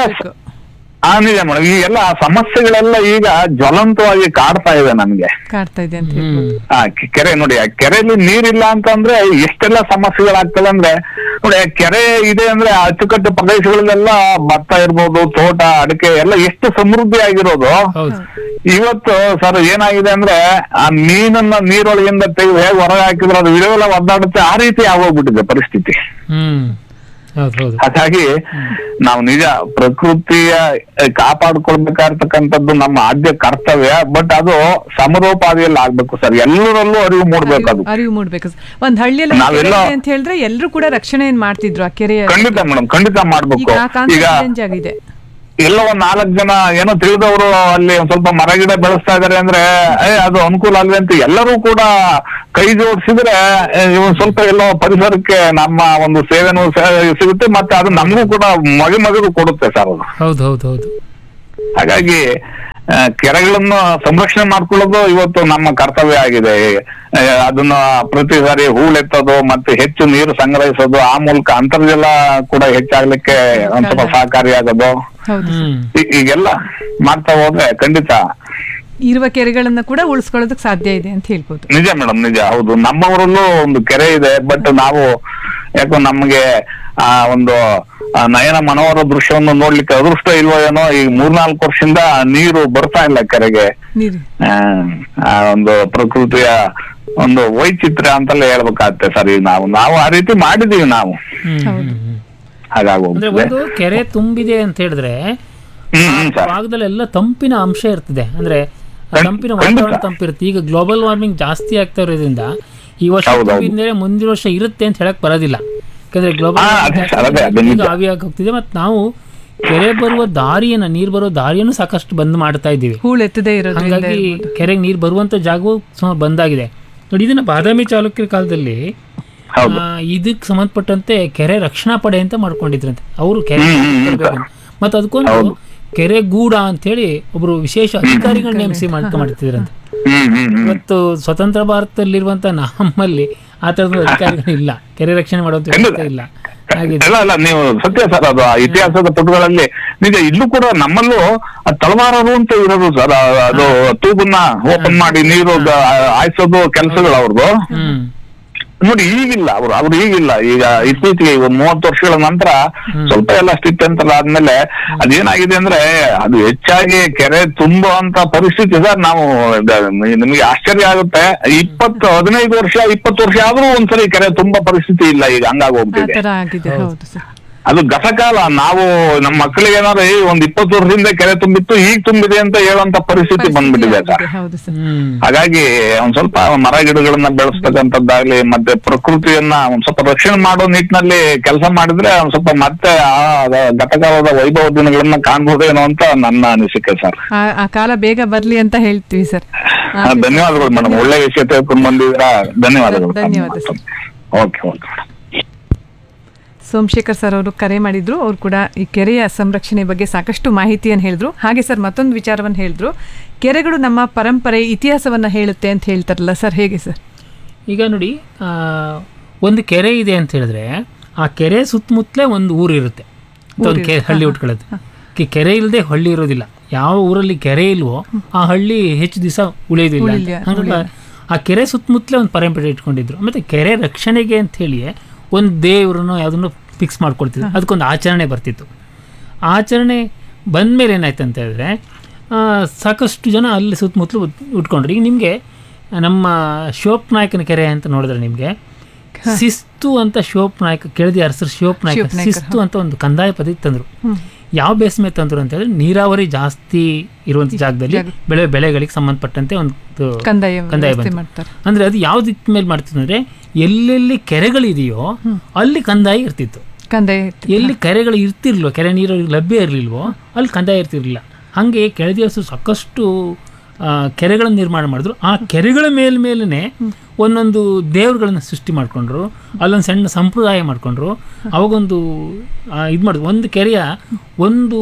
S12: ಆ ನಿಜ ಮೇಡಮ್ ಈ ಎಲ್ಲ ಸಮಸ್ಯೆಗಳೆಲ್ಲ ಈಗ ಜ್ವಲಂತವಾಗಿ ಕಾಡ್ತಾ ಇದೆ ನಮ್ಗೆ
S8: ಕಾಡ್ತಾ ಇದೆ ಅಂತ ಹೇಳ್ಬೋದು
S12: ಆ ಕೆ- ಕೆರೆ ನೋಡಿ ಆ ಕೆರೆಯಲ್ಲಿ ನೀರಿಲ್ಲ ಅಂತಂದ್ರೆ ಎಷ್ಟೆಲ್ಲ ಸಮಸ್ಯೆಗಳಾಗ್ತವೆ ಅಂದ್ರೆ ನೋಡಿ ಆ ಕೆರೆ ಇದೆ ಅಂದ್ರೆ ಆ ಅಚ್ಚುಕಟ್ಟು ಪ್ರದೇಶಗಳಲ್ಲೆಲ್ಲ ಭತ್ತ ಇರ್ಬೋದು ತೋಟ ಅಡಿಕೆ ಎಲ್ಲ ಎಷ್ಟು ಸಮೃದ್ಧಿ ಆಗಿರೋದು ಇವತ್ತು ಸರ್ ಏನಾಗಿದೆ ಅಂದ್ರೆ ಆ ಮೀನನ್ನ ನೀರೊಳಗಿಂದ ತೆಗೆದು ಹೇಗೆ ಹೊರಗೆ ಹಾಕಿದ್ರೆ ಅದು ವಿಡಿಯೋಲ್ಲ ಒದ್ದಾಡುತ್ತೆ ಆ ರೀತಿ ಆಗೋಗ್ಬಿಟ್ಟಿದೆ ಪರಿಸ್ಥಿತಿ
S9: ಹ್ಮ್ ಹೌದು ಹೌದು
S12: ಹಾಗಾಗಿ ನಾವು ನಿಜ ಪ್ರಕೃತಿಯ ಅಹ್, ಕಾಪಾಡ್ಕೊಳ್ಬೇಕಾಗಿರ್ತಕ್ಕಂಥದ್ದು ನಮ್ಮ ಆದ್ಯ ಕರ್ತವ್ಯ ಬಟ್ ಅದು ಸಮರೋಪಾದಿಯಲ್ಲಿ ಆಗ್ಬೇಕು ಸರ್ ಎಲ್ಲರಲ್ಲೂ ಅರಿವು ಮೂಡ್ಬೇಕು ಅದು
S8: ಅರಿವು ಮೂಡ್ಬೇಕು ಸರ್. ಒಂದ್ ಹಳ್ಳಿಯಲ್ಲಿ ಒಂದ್
S12: ನಾವೆಲ್ಲ-
S8: ಕೆರೆ ಇದೆ ಅಂತ ಹೇಳಿದ್ರೆ ಎಲ್ಲರೂ ಕೂಡ ರಕ್ಷಣೆ ಏನ್ ಮಾಡ್ತಿದ್ರು ಆ ಕೆರೆಯ
S12: ಖಂಡಿತ ಮೇಡಮ್ ಖಂಡಿತ ಮಾಡ್ಬೇಕು
S8: ಈಗ ಆ ಕಾನ್ಸೆಪ್ಟ್
S12: ಈಗ
S8: ಚೇಂಜ್ ಆಗಿದೆ
S12: ಎಲ್ಲೋ ಒಂದ್ ನಾಲ್ಕು ಜನ ಏನೋ ತಿಳಿದವರು ಅಲ್ಲಿ ಒಂದ್ ಸ್ವಲ್ಪ ಮರ ಗಿಡ ಬೆಳೆಸ್ತಾ ಇದಾರೆ ಅಂದ್ರೆ ಏ ಅದು ಅನುಕೂಲ ಅಲ್ವೇ ಅಂತ ಎಲ್ಲರೂ ಕೂಡ ಕೈ ಜೋಡಿಸಿದ್ರೆ ಒಂದ್ ಸ್ವಲ್ಪ ಎಲ್ಲೋ ಪರಿಸರಕ್ಕೆ ನಮ್ಮ ಒಂದು ಸೇವೆನೂ ಸ- ಸಿಗುತ್ತೆ ಮತ್ತೆ ಅದು ನಮಗೂ ಕೂಡ ಮಗ ಮಗದು ಕೊಡುತ್ತೆ ಸರ್ ಅದು
S9: ಹೌದು ಹೌದು ಹೌದು
S12: ಹಾಗಾಗಿ ಆ, ಕೆರೆಗಳನ್ನ ಸಂರಕ್ಷಣೆ ಮಾಡ್ಕೊಳ್ಳೋದು ಇವತ್ತು ನಮ್ಮ ಕರ್ತವ್ಯ ಆಗಿದೆ ಆ, ಅದನ್ನ ಪ್ರತಿ ಸಾರಿ ಹೂಳೆತ್ತೋದು ಮತ್ತೆ ಹೆಚ್ಚು ನೀರು ಸಂಗ್ರಹಿಸೋದು ಆ ಮೂಲಕ ಅಂತರ್ಜಲ ಕೂಡ ಹೆಚ್ಚಾಗ್ಲಿಕ್ಕೆ ಒಂದ್ ಸ್ವಲ್ಪ ಸಹಕಾರಿಯಾಗೋದು
S8: ಹೌದು
S12: ಈ- ಈಗೆಲ್ಲ ಮಾಡ್ತಾ ಹೋದ್ರೆ ಖಂಡಿತ
S8: ಇರುವ ಕೆರೆಗಳನ್ನ ಕೂಡ ಉಳಿಸ್ಕೊಳ್ಳೋದಕ್ಕೆ ಸಾಧ್ಯ ಇದೆ ಅಂತ ಹೇಳ್ಬೋದು
S12: ನಿಜ ಮೇಡಮ್ ನಿಜ ಹೌದು ನಮ್ಮ ಊರಲ್ಲೂ ಒಂದು ಕೆರೆ ಇದೆ ಬಟ್ ನಾವು ಯಾಕೋ ನಮ್ಗೆ ಆ ಒಂದು ಆ ನಯನ ಮನೋಹರ ದೃಶ್ಯವನ್ನು ನೋಡ್ಲಿಕ್ಕೆ ಅದೃಷ್ಟ ಇಲ್ವೋ ಏನೋ ಈ ಮೂರ್ನಾಲ್ಕು ವರ್ಷದಿಂದ ನೀರು ಬರ್ತಾ ಇಲ್ಲ ಕೆರೆಗೆ
S8: ನೀರು
S12: ಆ, ಆ ಒಂದು ಪ್ರಕೃತಿಯ ಒಂದು ವೈಚಿತ್ರ್ಯ ಅಂತಲೇ ಹೇಳ್ಬೇಕಾಗತ್ತೆ ಸರ್ ಈಗ ನಾವು ನಾವು ಆ ರೀತಿ ಮಾಡಿದೀವಿ ನಾವು
S9: ಅಂದ್ರೆ
S12: ಹಾಗಾಗೋಗ್ತದೆ
S9: ಒಂದು ಕೆರೆ ತುಂಬಿದೆ ಅಂತ ಹೇಳಿದ್ರೆ ಆ ಭಾಗದಲ್ಲೆಲ್ಲ ತಂಪಿನ ಅಂಶ ಇರ್ತದೆ ಅಂದ್ರೆ ಆ ತಂಪಿನ ವಾತಾವರಣ ತಂಪಿರುತ್ತೆ ಈಗ ಗ್ಲೋಬಲ್ ವಾರ್ಮಿಂಗ್ ಜಾಸ್ತಿ ಆಗ್ತಾ ಇರೋದ್ರಿಂದ ಈ ವರ್ಷ ತುಂಬಿದ್ಮೇಲೆ ಮುಂದಿನ ವರ್ಷ ಇರುತ್ತೆ ಅಂತ ಹೇಳಕ್ ಬರೋದಿಲ್ಲ ಯಾಕಂದ್ರೆ
S12: ಹಾ, ಅದೇ ಸರ್, ಅದೇ, ಅದೇ ನಿಜ.
S9: ಗ್ಲೋಬಲ್ ಆವಿಯಾಗಿ ಹೋಗ್ತಿದೆ ಮತ್ತು ನಾವು ಕೆರೆ ಬರುವ ದಾರಿಯನ್ನ ನೀರು ಬರೋ ದಾರಿಯನ್ನು ಸಾಕಷ್ಟು ಬಂದ್ ಮಾಡ್ತಾ ಇದ್ದೀವಿ
S8: ಹೂಳೆತ್ತದೇ ಇರೋದ್ರಿಂದ
S9: ಹಾಗಾಗಿ ಕೆರೆಗೆ ನೀರು ಬರುವಂತ ಜಾಗವು ಸುಮಾರು ಬಂದಾಗಿದೆ ನೋಡಿ ಇದನ್ನ ಬಾದಾಮಿ ಚಾಲುಕ್ಯರ ಕಾಲದಲ್ಲಿ
S12: ಹೌದು.
S9: ಆ, ಇದಕ್ಕೆ ಸಂಬಂಧಪಟ್ಟಂತೆ ಕೆರೆ ರಕ್ಷಣಾ ಪಡೆ ಅಂತ ಮಾಡ್ಕೊಂಡಿದ್ರಂತೆ ಅವರು ಕೆರೆ ಮತ್ತೆ ಅದಕ್ಕೊಂದು ಕೆರೆ ಗೂಡ ಅಂತೇಳಿ ಒಬ್ರು ವಿಶೇಷ ಅಧಿಕಾರಿಗಳನ್ನ ನೇಮಿಸಿ ಮಾಡ್ಕೊ ಮಾಡ್ತಿದ್ರಂತೆ
S12: ಹ್ಮ್ ಹ್ಮ್ ಹ್ಮ್
S9: ಇವತ್ತು ಸ್ವತಂತ್ರ ಭಾರತದಲ್ಲಿರುವಂತ ನಮ್ಮಲ್ಲಿ ಆ ತರದ ಅಧಿಕಾರಿಗಳು ಇಲ್ಲ ಕೆರೆ ರಕ್ಷಣೆ ಮಾಡುವಂತ ವ್ಯವಸ್ಥೆ ಇಲ್ಲ ಹಾಗಿದೆ
S12: ಇಲ್ಲ ಇಲ್ಲ ನೀವು ಸತ್ಯ ಸರ್ ಅದು ಆ ಇತಿಹಾಸದ ಪುಟಗಳಲ್ಲಿ ನಿಜ ಇಲ್ಲೂ ಕೂಡ ನಮ್ಮಲ್ಲೂ ಆ ತಳವಾರರು ಅಂತ ಇರೋದು ಸರ್ ಆ- ಅದು ತೂಬನ್ನ ಓಪನ್ ಮಾಡಿ ನೀರು ಗ- ಹಾಯ್ಸೋದು ಕೆಲಸಗಳು ಅವ್ರದ್ದು
S9: ಹ್ಮ್
S12: ನೋಡಿ ಈಗಿಲ್ಲ ಅವರು ಅವ್ರು ಈಗಿಲ್ಲ ಈಗ ಇತ್ತೀಚೆಗೆ ಒಂದು ಮೂವತ್ತು ವರ್ಷಗಳ ನಂತರ ಸ್ವಲ್ಪ ಎಲ್ಲ ಸ್ಟಿಚ್ ಅಂತಲ್ಲ ಆದ್ಮೇಲೆ ಅದೇನಾಗಿದೆ ಅಂದ್ರೆ ಅದು ಹೆಚ್ಚಾಗಿ ಕೆರೆ ತುಂಬುವಂತ ಪರಿಸ್ಥಿತಿ ಸರ್ ನಾವು ದ- ನಿಮಗೆ ಆಶ್ಚರ್ಯ ಆಗುತ್ತೆ ಇಪ್ಪತ್ತು ಹದಿನೈದು ವರ್ಷ ಇಪ್ಪತ್ತು ವರ್ಷ ಆದ್ರೂ ಒಂದ್ಸರಿ ಕೆರೆ ತುಂಬಾ ಪರಿಸ್ಥಿತಿ ಇಲ್ಲ ಈಗ ಹಂಗಾಗಿ
S8: ಆ
S12: ಹೋಗ್ತಿದೆ
S8: ತರ ಆಗಿದೆ ಹೌದು ಸರ್
S12: ಅದು ಗತಕಾಲ ನಾವು ನಮ್ಮ ಮಕ್ಕಳಿಗೆ ಏನಾದ್ರು ಏ, ಒಂದ್ ಇಪ್ಪತ್ತು ವರ್ಷದಿಂದ ಕೆರೆ ತುಂಬಿತ್ತು ಈಗ ತುಂಬಿದೆ ಅಂತ ಹೇಳುವಂತ ಪರಿಸ್ಥಿತಿ ಬಂದ್ಬಿಟ್ಟಿದೆ ಸರ್
S8: ಹೌದು ಸರ್
S12: ಹಾಗಾಗಿ ಒಂದ್ ಸ್ವಲ್ಪ ಮರ ಗಿಡಗಳನ್ನ ಬೆಳೆಸ್ತಕ್ಕಂಥದ್ದಾಗ್ಲಿ ಮತ್ತೆ ಪ್ರಕೃತಿಯನ್ನ ಒಂದ್ ಸ್ವಲ್ಪ ರಕ್ಷಣೆ ಮಾಡೋ ನಿಟ್ಟಿನಲ್ಲಿ ಕೆಲಸ ಮಾಡಿದ್ರೆ ಒಂದ್ ಸ್ವಲ್ಪ ಮತ್ತೆ ಆ ಗ- ಗತಕಾಲದ ವೈಭವ ದಿನಗಳನ್ನ ಕಾಣ್ಬೋದೇನೋ ಅಂತ ನನ್ನ ಅನಿಸಿಕೆ ಸರ್
S8: ಆ- ಆ ಕಾಲ ಬೇಗ ಬರ್ಲಿ ಅಂತ ಹೇಳ್ತೀವಿ ಸರ್
S12: ಆ, ಧನ್ಯವಾದಗಳು ಮೇಡಮ್ ಒಳ್ಳೆ ವಿಷಯ ತಿಳ್ಕೊಂಡ್ ಬಂದಿದ್ರ ಧನ್ಯವಾದಗಳು
S8: ಧನ್ಯವಾದ sir
S12: okay okay
S8: Somashekhar sir ಅವರು ಕರೆ ಮಾಡಿದ್ರು ಅವ್ರು ಕೂಡ ಈ ಕೆರೆಯ ಸಂರಕ್ಷಣೆ ಬಗ್ಗೆ ಸಾಕಷ್ಟು ಮಾಹಿತಿಯನ್ನು ಹೇಳಿದ್ರು ಹಾಗೆ ಸರ್ ಮತ್ತೊಂದು ವಿಚಾರವನ್ನು ಹೇಳಿದ್ರು ಕೆರೆಗಳು ನಮ್ಮ ಪರಂಪರೆ ಇತಿಹಾಸವನ್ನ ಹೇಳುತ್ತೆ ಅಂತ ಹೇಳ್ತಾರಲ್ಲ ಸರ್ ಹೇಗೆ ಸರ್
S9: ಈಗ ನೋಡಿ ಆ, ಒಂದು ಕೆರೆ ಇದೆ ಅಂತ ಹೇಳಿದ್ರೆ ಆ ಕೆರೆ ಸುತ್ತಮುತ್ತಲೇ ಒಂದು ಊರು ಇರುತ್ತೆ ಅಥವಾ ಒಂದು ಕೆ ಹಳ್ಳಿ ಉಟ್ಕೊಳ್ಳುತ್ತೆ ಕಿ- ಕೆರೆ ಇಲ್ಲದೆ ಹಳ್ಳಿ ಇರೋದಿಲ್ಲ ಯಾವ ಊರಲ್ಲಿ ಕೆರೆ ಇಲ್ವೋ ಆ ಹಳ್ಳಿ ಹೆಚ್ಚು ದಿವಸ ಉಳಿಯೋದಿಲ್ಲ ಅಂತ.
S8: ಉಳಿಲ್ಲ,
S9: ಹಂಗಾಗಿ
S8: ಉಳಿಲ್ಲ.
S9: ಆ ಕೆರೆ ಸುತ್ತಮುತ್ತಲೇ ಒಂದು ಪರಂಪರೆ ಇಟ್ಕೊಂಡಿದ್ರು ಮತ್ತೆ ಕೆರೆ ರಕ್ಷಣೆಗೆ ಅಂತ ಹೇಳಿ ಒಂದು ದೇವ್ರನ್ನು ಯಾವುದನ್ನು ಫಿಕ್ಸ್ ಮಾಡ್ಕೊಳ್ತಿದ್ರು ಅದಕ್ಕೊಂದು ಆಚರಣೆ ಬರ್ತಿತ್ತು ಆ ಆಚರಣೆ ಬಂದಮೇಲೆ ಏನಾಯ್ತು ಅಂತ ಹೇಳಿದ್ರೆ ಆ, ಸಾಕಷ್ಟು ಜನ ಅಲ್ಲಿ ಸುತ್ತಮುತ್ತಲು ಉಟ್- ಉಟ್ಕೊಂಡ್ರು ಈಗ ನಿಮಗೆ ನಮ್ಮ ಶಿವಪ್ ನಾಯಕನ ಕೆರೆ ಅಂತ ನೋಡಿದ್ರೆ ನಿಮಗೆ ಶಿಸ್ತು ಅಂತ ಶಿವಪ್ ನಾಯಕ ಕೆಳದಿ ಅರಸರು ಶಿವಪ್ ನಾಯಕ
S8: ಶಿವಪ್ಪ ನಾಯ್ಕ,
S9: ಶಿಸ್ತು ಅಂತ ಒಂದು ಕಂದಾಯ ಪದ್ಧತಿ ತಂದರು ಯಾವ ಬೇಸ್ ಮೇಲೆ ತಂದ್ರು ಅಂತ ಹೇಳಿದ್ರೆ ನೀರಾವರಿ ಜಾಸ್ತಿ ಇರುವಂತ ಜಾಗದಲ್ಲಿ ಬೆಳೆ ಬೆಳೆಗಳಿಗೆ ಸಂಬಂಧಪಟ್ಟಂತೆ ಒಂದು
S8: ಕಂದಾಯ
S9: ಕಂದಾಯ
S8: ವ್ಯವಸ್ಥೆ
S9: ಬಂತು
S8: ಮಾಡ್ತಾರೆ.
S9: ಅಂದ್ರೆ ಅದು ಯಾವ ದಿಕ್ಕ ಮೇಲೆ ಮಾಡ್ತಿತ್ತು ಅಂದ್ರೆ ಎಲ್ಲೆಲ್ಲಿ ಕೆರೆಗಳಿದೆಯೋ ಅಲ್ಲಿ ಕಂದಾಯ ಇರ್ತಿತ್ತು
S8: ಕಂದಾಯ
S9: ಎಲ್ಲಿ ಕೆರೆಗಳು ಇರ್ತಿರ್ಲಿಲ್ವೋ ಕೆರೆ ನೀರು ಲಭ್ಯ ಇರಲಿಲ್ವೋ ಅಲ್ಲಿ ಕಂದಾಯ ಇರ್ತಿರ್ಲಿಲ್ಲ ಹಾಗೆ ಕೆಳದಿವಸು ಸಾಕಷ್ಟು ಆ, ಕೆರೆಗಳನ್ನು ನಿರ್ಮಾಣ ಮಾಡಿದ್ರು ಆ ಕೆರೆಗಳ ಮೇಲ್ ಮೇಲೇ ಒಂದೊಂದು ದೇವ್ರುಗಳನ್ನ ಸೃಷ್ಟಿ ಮಾಡ್ಕೊಂಡ್ರು ಅಲ್ಲೊಂದು ಸಣ್ಣ ಸಂಪ್ರದಾಯ ಮಾಡ್ಕೊಂಡ್ರು ಅವಾಗೊಂದು ಇದು ಮಾಡಿದ್ರು ಒಂದು ಕೆರೆಯ ಒಂದು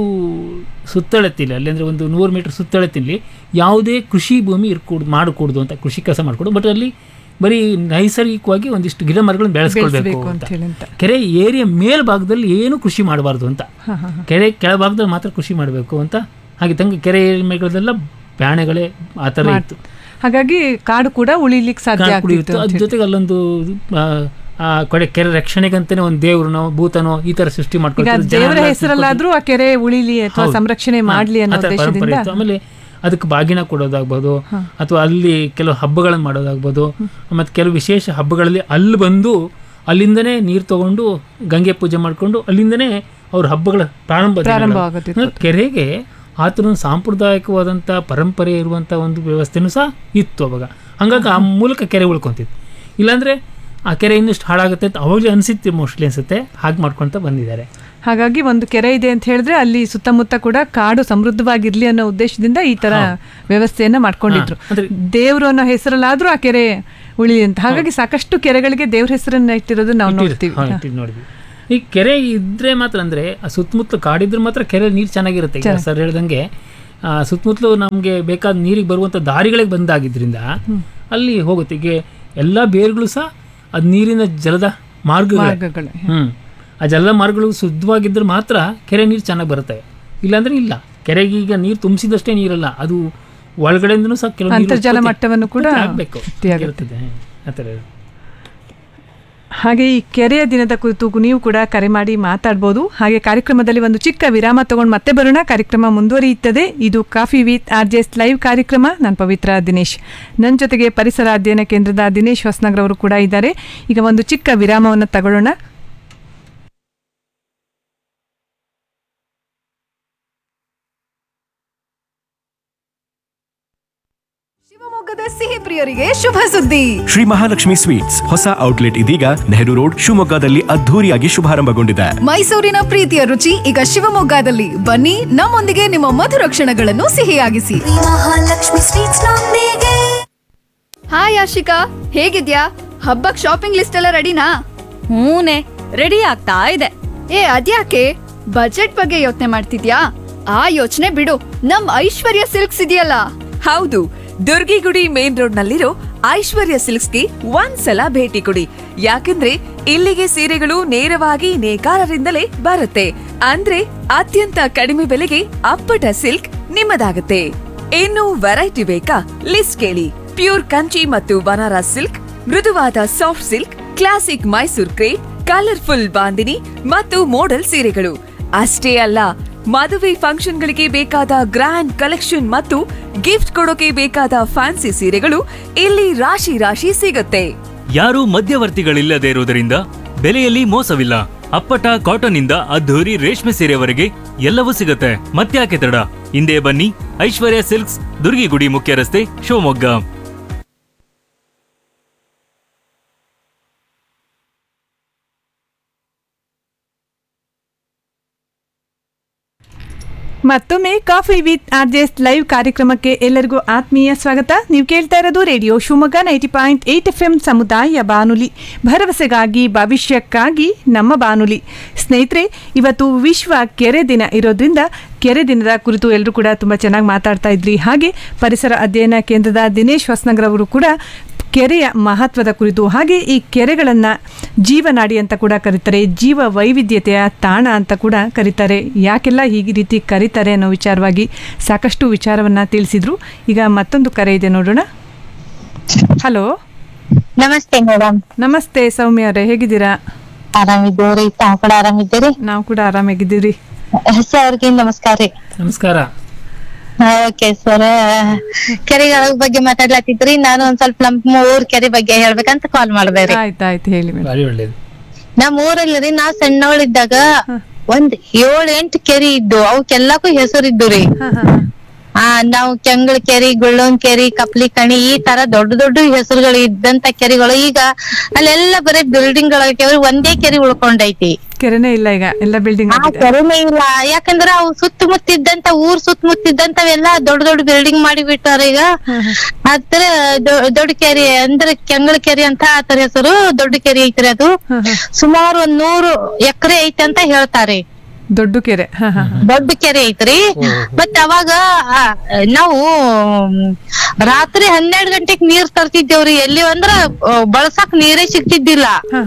S9: ಸುತ್ತಳತಿಲಿ ಅಲ್ಲಿ ಅಂದರೆ ಒಂದು ನೂರು ಮೀಟರ್ ಸುತ್ತಳತಿಲಿ ಯಾವುದೇ ಕೃಷಿ ಭೂಮಿ ಇರ್ಕೂಡ್ ಮಾಡಕೂಡ್ದು ಅಂತ ಕೃಷಿ ಕೆಲಸ ಮಾಡ್ಕೊಡು ಬಟ್ ಅಲ್ಲಿ ಬರೀ ನೈಸರ್ಗಿಕವಾಗಿ ಒಂದಿಷ್ಟು ಗಿಡ ಮರಗಳನ್ನ ಬೆಳೆಸ್ಕೊಳ್ಬೇಕು
S8: ಬೆಳೆಸ್ಬೇಕು
S9: ಅಂತ
S8: ಅಂತ ಹೇಳಿ ಅಂತ.
S9: ಕೆರೆ ಏರಿಯ ಮೇಲ್ಭಾಗದಲ್ಲಿ ಏನು ಕೃಷಿ ಮಾಡಬಾರ್ದು ಅಂತ
S8: ಹಾ, ಹಾ, ಹಾ.
S9: ಕೆರೆ ಕೆಳಭಾಗದಲ್ಲಿ ಮಾತ್ರ ಕೃಷಿ ಮಾಡಬೇಕು ಅಂತ ಹಾಗೆ ತಂಗ ಕೆರೆ ಮೇಲ್ಗಳೆಲ್ಲ ಬ್ಯಾಣೆಗಳೇ ಆ ಥರ ಇತ್ತು
S8: ಹಾಗಾಗಿ ಕಾಡು ಕೂಡ ಉಳಿಲಿಕ್ಕೆ ಸಾಧ್ಯ
S9: ಕಾಡು ಕುಡಿ
S8: ಆಗ್ತಿತ್ತು
S9: ಇತ್ತು
S8: ಅಂತ
S9: ಅದ್ರ
S8: ಹೇಳಿ.
S9: ಜೊತೆಗೆ ಅಲ್ಲೊಂದು ಆ, ಆ ಕಡೆ ಕೆರೆ ರಕ್ಷಣೆಗಂತಾನೆ ಒಂದು ದೇವ್ರನೋ ಭೂತನೋ ಈ ತರ ಸೃಷ್ಟಿ
S8: ಈಗ
S9: ಮಾಡ್ಕೊಳ್ತಾರೆ
S8: ದೇವರ ಹೆಸರಲ್ಲಾದ್ರೂ ಆ ಕೆರೆ ಉಳಿಲಿ ಅಥವಾ
S9: ಹೌದು.
S8: ಸಂರಕ್ಷಣೆ
S9: ಹಾ,
S8: ಮಾಡ್ಲಿ ಅನ್ನೋ
S9: ಆ ಥರ ಪರಂಪರೆ
S8: ಉದ್ದೇಶದಿಂದ
S9: ಇತ್ತು. ಆಮೇಲೆ ಅದಕ್ಕೆ ಬಾಗಿನ ಕೊಡೋದಾಗ್ಬೋದು
S8: ಹಾ.
S9: ಅಥವಾ ಅಲ್ಲಿ ಕೆಲವು ಹಬ್ಬಗಳನ್ನು ಮಾಡೋದಾಗ್ಬೋದು ಮತ್ತು ಕೆಲವು ವಿಶೇಷ ಹಬ್ಬಗಳಲ್ಲಿ ಅಲ್ಲಿ ಬಂದು ಅಲ್ಲಿಂದನೇ ನೀರು ತಗೊಂಡು ಗಂಗೆ ಪೂಜೆ ಮಾಡಿಕೊಂಡು ಅಲ್ಲಿಂದನೇ ಅವ್ರ ಹಬ್ಬಗಳ ಪ್ರಾರಂಭ ದಿನಗಳು.
S8: ಪ್ರಾರಂಭ ಆಗೋದಿತ್ತು.
S9: ಅಂದ್ರೆ ಕೆರೆಗೆ ಆ ಥರ ಒಂದು ಸಾಂಪ್ರದಾಯಿಕವಾದಂಥ ಪರಂಪರೆ ಇರುವಂಥ ಒಂದು ವ್ಯವಸ್ಥೆನೂ ಸಹ ಇತ್ತು ಅವಾಗ ಹಂಗಾಗಿ ಆ ಮೂಲಕ ಕೆರೆ ಉಳ್ಕೊಂತಿತ್ತು ಇಲ್ಲಾಂದರೆ ಆ ಕೆರೆ ಇನ್ನಷ್ಟು ಹಾಳಾಗುತ್ತೆ ಅಂತ ಅವಾಗಲೇ ಅನಿಸುತ್ತೆ ಮೋಸ್ಟ್ಲಿ ಅನಿಸುತ್ತೆ ಹಾಗೆ ಮಾಡ್ಕೊತ ಬಂದಿದ್ದಾರೆ
S8: ಹಾಗಾಗಿ ಒಂದು ಕೆರೆ ಇದೆ ಅಂತ ಹೇಳಿದ್ರೆ ಅಲ್ಲಿ ಸುತ್ತಮುತ್ತ ಕೂಡ ಕಾಡು ಸಮೃದ್ಧವಾಗಿರ್ಲಿ ಅನ್ನೋ ಉದ್ದೇಶದಿಂದ ಈ ತರ ವ್ಯವಸ್ಥೆಯನ್ನ ಮಾಡ್ಕೊಂಡಿದ್ರು ದೇವ್ರು ಅನ್ನೋ ಹೆಸರಲ್ಲಾದ್ರೂ ಆ ಕೆರೆ ಉಳಿಲಿ ಅಂತ ಹಾಗಾಗಿ ಸಾಕಷ್ಟು ಕೆರೆಗಳಿಗೆ ದೇವ್ರ ಹೆಸರನ್ನ ಇಟ್ಟಿರೋದು ನಾವು ನೋಡ್ತೀವಿ
S9: ಹಾ, ಇಟ್ಟಿದ್ದು ನೋಡಿದ್ವಿ ಈ ಕೆರೆ ಇದ್ರೆ ಮಾತ್ರ ಅಂದ್ರೆ ಆ ಸುತ್ತಮುತ್ತಲು ಕಾಡಿದ್ರೆ ಮಾತ್ರ ಕೆರೆ ನೀರು ಚೆನ್ನಾಗಿರುತ್ತೆ ಈಗ
S8: ಚೆನ್ನಾಗಿ.
S9: ಸರ್ ಹೇಳ್ದಂಗೆ ಆ, ಸುತ್ತಮುತ್ತಲು ನಮಗೆ ಬೇಕಾದ ನೀರಿಗೆ ಬರುವಂಥ ದಾರಿಗಳಿಗೆ ಬಂದಾಗಿದ್ರಿಂದ ಅಲ್ಲಿ ಹೋಗುತ್ತೆ ಈಗ ಎಲ್ಲ ಬೇರುಗಳು ಸಹ ಅದು ನೀರಿನ ಜಲದ ಮಾರ್ಗ
S8: ಮಾರ್ಗಗಳೇ.
S9: ಹ್ಮ್ ಆ ಜಲದ ಮಾರ್ಗಗಳು ಶುದ್ಧವಾಗಿದ್ದರೆ ಮಾತ್ರ ಕೆರೆ ನೀರು ಚೆನ್ನಾಗಿ ಬರುತ್ತವೆ ಇಲ್ಲಾಂದ್ರೆ ಇಲ್ಲ ಕೆರೆಗೆ ಈಗ ನೀರು ತುಂಬಿಸಿದಷ್ಟೇ ನೀರಲ್ಲ ಅದು ಒಳಗಡೆಯಿಂದನೂ ಸಹ ಕೆಲವು ನೀರು
S8: ಅಂತರ್ಜಲ
S9: ಉತ್ಪತ್ತಿ-
S8: ಮಟ್ಟವನ್ನು ಕೂಡ
S9: ಉತ್ಪತ್ತಿ ಆಗ್ಬೇಕು
S8: ವೃದ್ಧಿ ಆಗುತ್ತೆ.
S9: ಇರ್ತದೆ ಆ ಥರ ಇರುತ್ತೆ.
S8: ಹಾಗೆ ಈ ಕೆರೆಯ ದಿನದ ಕುರಿತು ನೀವು ಕೂಡ ಕರೆ ಮಾಡಿ ಮಾತಾಡ್ಬೋದು ಹಾಗೆ ಕಾರ್ಯಕ್ರಮದಲ್ಲಿ ಒಂದು ಚಿಕ್ಕ ವಿರಾಮ ತಗೊಂಡು ಮತ್ತೆ ಬರೋಣ ಕಾರ್ಯಕ್ರಮ ಮುಂದುವರಿಯುತ್ತದೆ ಇದು coffee with R J S live ಕಾರ್ಯಕ್ರಮ ನಾನು ಪವಿತ್ರ ದಿನೇಶ್ ನನ್ನ ಜೊತೆಗೆ ಪರಿಸರ ಅಧ್ಯಯನ ಕೇಂದ್ರದ ದಿನೇಶ್ ಹೊಸನಗರ್ ಅವರು ಕೂಡ ಇದ್ದಾರೆ ಈಗ ಒಂದು ಚಿಕ್ಕ ವಿರಾಮವನ್ನು ತಗೊಳ್ಳೋಣ
S5: ಶಿವಮೊಗ್ಗದ ಶಿವಮೊಗ್ಗದ ಸಿಹಿ ಪ್ರಿಯರಿಗೆ ಶುಭ ಸುದ್ದಿ
S6: ಶ್ರೀ ಮಹಾಲಕ್ಷ್ಮಿ ಸ್ವೀಟ್ಸ್ ಹೊಸ ಔಟ್ಲೆಟ್ ಇದೀಗ ನೆಹರು ರೋಡ್ ಶಿವಮೊಗ್ಗದಲ್ಲಿ ಅದ್ಧೂರಿಯಾಗಿ ಶುಭಾರಂಭಗೊಂಡಿದೆ
S5: ಮೈಸೂರಿನ ಪ್ರೀತಿಯ ರುಚಿ ಈಗ ಶಿವಮೊಗ್ಗದಲ್ಲಿ ಬನ್ನಿ ನಮ್ಮೊಂದಿಗೆ ನಿಮ್ಮ ಮಧುರ ಕ್ಷಣಗಳನ್ನು ಸಿಹಿಯಾಗಿಸಿ
S7: ಮಹಾಲಕ್ಷ್ಮಿ ಸ್ವೀಟ್ಸ್ ನೊಂದಿಗೆ
S13: ಹಾಯ್ ಆಶಿಕಾ ಹೇಗಿದ್ಯಾ ಹಬ್ಬಕ್ ಶಾಪಿಂಗ್ ಲಿಸ್ಟ್ ಎಲ್ಲ ರೆಡಿನಾ
S2: ಹೂನೆ ರೆಡಿ ಆಗ್ತಾ ಇದೆ
S13: ಏ ಅದ್ಯಾಕೆ ಬಜೆಟ್ ಬಗ್ಗೆ ಯೋಚನೆ ಮಾಡ್ತಿದ್ಯಾ ಆ ಯೋಚನೆ ಬಿಡು ನಮ್ ಐಶ್ವರ್ಯ ಸಿಲ್ಕ್ಸ್ ಇದೆಯಲ್ಲ
S3: ಹೌದು ದುರ್ಗಿಗುಡಿ ಮೇನ್ ರೋಡ್ ನಲ್ಲಿರೋ ಐಶ್ವರ್ಯ ಸಿಲ್ಕ್ಸ್ಗೆ ಒಂದ್ಸಲ ಭೇಟಿ ಕೊಡಿ ಯಾಕಂದ್ರೆ ಇಲ್ಲಿಗೆ ಸೀರೆಗಳು ನೇರವಾಗಿ ನೇಕಾರರಿಂದಲೇ ಬರುತ್ತೆ ಅಂದ್ರೆ ಅತ್ಯಂತ ಕಡಿಮೆ ಬೆಲೆಗೆ ಅಪ್ಪಟ ಸಿಲ್ಕ್ ನಿಮ್ಮದಾಗುತ್ತೆ ಇನ್ನು ವೆರೈಟಿ ಬೇಕಾ ಲಿಸ್ಟ್ ಕೇಳಿ ಪ್ಯೂರ್ ಕಂಚಿ ಮತ್ತು ಬನಾರಸ್ ಸಿಲ್ಕ್ ಮೃದುವಾದ soft silk classic Mysore crepe colourful bandhani ಮತ್ತು ಮೋಡಲ್ ಸೀರೆಗಳು ಅಷ್ಟೇ ಅಲ್ಲ ಮದುವೆ ಫಂಕ್ಷನ್ಗಳಿಗೆ ಬೇಕಾದ ಗ್ರ್ಯಾಂಡ್ ಕಲೆಕ್ಷನ್ ಮತ್ತು ಗಿಫ್ಟ್ ಕೊಡೋಕೆ ಬೇಕಾದ ಫ್ಯಾನ್ಸಿ ಸೀರೆಗಳು ಇಲ್ಲಿ ರಾಶಿ ರಾಶಿ ಸಿಗುತ್ತೆ
S14: ಯಾರೂ ಮಧ್ಯವರ್ತಿಗಳಿಲ್ಲದೆ ಇರುವುದರಿಂದ ಬೆಲೆಯಲ್ಲಿ ಮೋಸವಿಲ್ಲ ಅಪ್ಪಟ ಕಾಟನ್ ಇಂದ ಅದ್ಧೂರಿ ರೇಷ್ಮೆ ಸೀರೆವರೆಗೆ ಎಲ್ಲವೂ ಸಿಗುತ್ತೆ ಮತ್ತ್ಯಾಕೆ ತಡ ಹಿಂದೆ ಬನ್ನಿ ಐಶ್ವರ್ಯ ಸಿಲ್ಕ್ಸ್ ದುರ್ಗಿಗುಡಿ ಮುಖ್ಯ ರಸ್ತೆ ಶಿವಮೊಗ್ಗ
S8: ಮತ್ತೊಮ್ಮೆ ಕಾಫಿ ವಿತ್ ಆರ್ಜೆಸ್ ಲೈವ್ ಕಾರ್ಯಕ್ರಮಕ್ಕೆ ಎಲ್ಲರಿಗೂ ಆತ್ಮೀಯ ಸ್ವಾಗತ ನೀವು ಕೇಳ್ತಾ ಇರೋದು radio Shivamogga ninety point eight F M ಸಮುದಾಯ ಬಾನುಲಿ ಭರವಸೆಗಾಗಿ ಭವಿಷ್ಯಕ್ಕಾಗಿ ನಮ್ಮ ಬಾನುಲಿ ಸ್ನೇಹಿತರೆ ಇವತ್ತು ವಿಶ್ವ ಕೆರೆ ದಿನ ಇರೋದ್ರಿಂದ ಕೆರೆ ದಿನದ ಕುರಿತು ಎಲ್ಲರೂ ಕೂಡ ತುಂಬ ಚೆನ್ನಾಗಿ ಮಾತಾಡ್ತಾ ಇದ್ರಿ ಹಾಗೆ ಪರಿಸರ ಅಧ್ಯಯನ ಕೇಂದ್ರದ ದಿನೇಶ್ ಹೊಸನಗರ್ ಅವರು ಕೂಡ ಕೆರೆಯ ಮಹತ್ವದ ಕುರಿತು ಹಾಗೆ ಈ ಕೆರೆಗಳನ್ನು ಜೀವನಾಡಿ ಅಂತ ಕೂಡ ಕರೀತಾರೆ ಜೀವ ವೈವಿಧ್ಯತೆಯ ತಾಣ ಅಂತ ಕೂಡ ಕರೀತಾರೆ ಯಾಕೆಲ್ಲ ಈ ರೀತಿ ಕರೀತಾರೆ ಅನ್ನೋ ವಿಚಾರವಾಗಿ ಸಾಕಷ್ಟು ವಿಚಾರವನ್ನು ತಿಳಿಸಿದ್ರು ಈಗ ಮತ್ತೊಂದು ಕರೆ ಇದೆ ನೋಡೋಣ ಹಲೋ
S15: ನಮಸ್ತೆ ಮೇಡಮ್
S8: ನಮಸ್ತೆ ಸೌಮ್ಯ ಅವರೇ ಹೇಗಿದ್ದೀರಾ
S15: ಆರಾಮಿದ್ದೀವ್ರಿ ತಾವು ಕೂಡ ಆರಾಮಿದ್ದೀರಿ
S8: ನಾವು ಕೂಡ ಆರಾಮಾಗಿದ್ದೀರಿ
S15: ಅವ್ರಿಗೆ ನಮಸ್ಕಾರ ರೀ
S9: ನಮಸ್ಕಾರ
S15: ಓಕೆ ಸರ್ ಕೆರೆಗಳ ಬಗ್ಗೆ ಮಾತಾಡ್ಲತ್ತಿದ್ರಿ ನಾನು ಒಂದ್ ಸ್ವಲ್ಪ ನಮ್ಮ ಊರ್ ಕೆರೆ ಬಗ್ಗೆ ಹೇಳ್ಬೇಕಂತ ಕಾಲ್ ಮಾಡ್ದೆ ರೀ
S8: ಆಯ್ತಾಯ್ತು ಹೇಳಿ ಮೇಡಮ್
S9: ಭಾರಿ ಒಳ್ಳೇದು
S15: ನಮ್ ಊರಲ್ಲಿ ರೀ ನಾವ್ ಸಣ್ಣವಳಿದ್ದಾಗ ಒಂದ್ ಏಳ್ ಎಂಟ್ ಕೆರೆ ಇದ್ದು ಅವಕ್ಕೆಲ್ಲಕ್ಕೂ ಹೆಸರಿದ್ದು ರೀ ಆ ನಾವು ಕೆಂಗಳ ಕೆರಿ ಗುಳ್ಳೋನ್ ಕೆರಿ ಕಪ್ಲಿ ಕಣಿ ಈ ತರ ದೊಡ್ಡ ದೊಡ್ಡ ಹೆಸರುಗಳು ಇದ್ದಂತ ಕೆರೆಗಳು ಈಗ ಅಲ್ಲೆಲ್ಲ ಬರೀ ಬಿಲ್ಡಿಂಗ್ ಗಳು ಒಂದೇ ಕೆರೆ ಉಳ್ಕೊಂಡೈತಿ
S8: ಕೆರೆನೇ ಇಲ್ಲ ಈಗ ಎಲ್ಲ ಬಿಲ್ಡಿಂಗ್
S15: ಆ ಕೆರೆನೇ ಇಲ್ಲ ಯಾಕಂದ್ರ ಅವು ಸುತ್ತಮುತ್ತಿದ್ದಂತ ಊರ್ ಸುತ್ತಮುತ್ತಿದ್ದಂತವೆಲ್ಲ ದೊಡ್ಡ ದೊಡ್ಡ ಬಿಲ್ಡಿಂಗ್ ಮಾಡಿ ಬಿಟ್ಟಾರ ಈಗ ಆತರ ದೊಡ್ಡ ಕೆರೆ ಅಂದ್ರೆ ಕೆಂಗಳ ಕೆರೆ ಅಂತ ಆತರ ಹೆಸರು ದೊಡ್ಡ ಕೆರೆ ಐತ್ರಿ ಅದು ಸುಮಾರು ಒಂದ್ ನೂರು ಎಕರೆ ಐತೆ ಅಂತ ಹೇಳ್ತಾರೆ
S8: ದೊಡ್ಡ ಕೆರೆ ಹಾ ಹಾ
S15: ದೊಡ್ಡ ಕೆರೆ ಐತ್ರಿ ಮತ್ ಅವಾಗ ಆ, ನಾವು ಮ್, ರಾತ್ರಿ ಹನ್ನೆರಡ್ ಗಂಟೆಗ್ ನೀರ್ ತರ್ತಿದ್ದೇವ್ರಿ ಎಲ್ಲಿ ಅಂದ್ರ ಆ, ಬಳಸಕ್ ನೀರೇ ಸಿಗ್ತಿದ್ದಿಲ್ಲ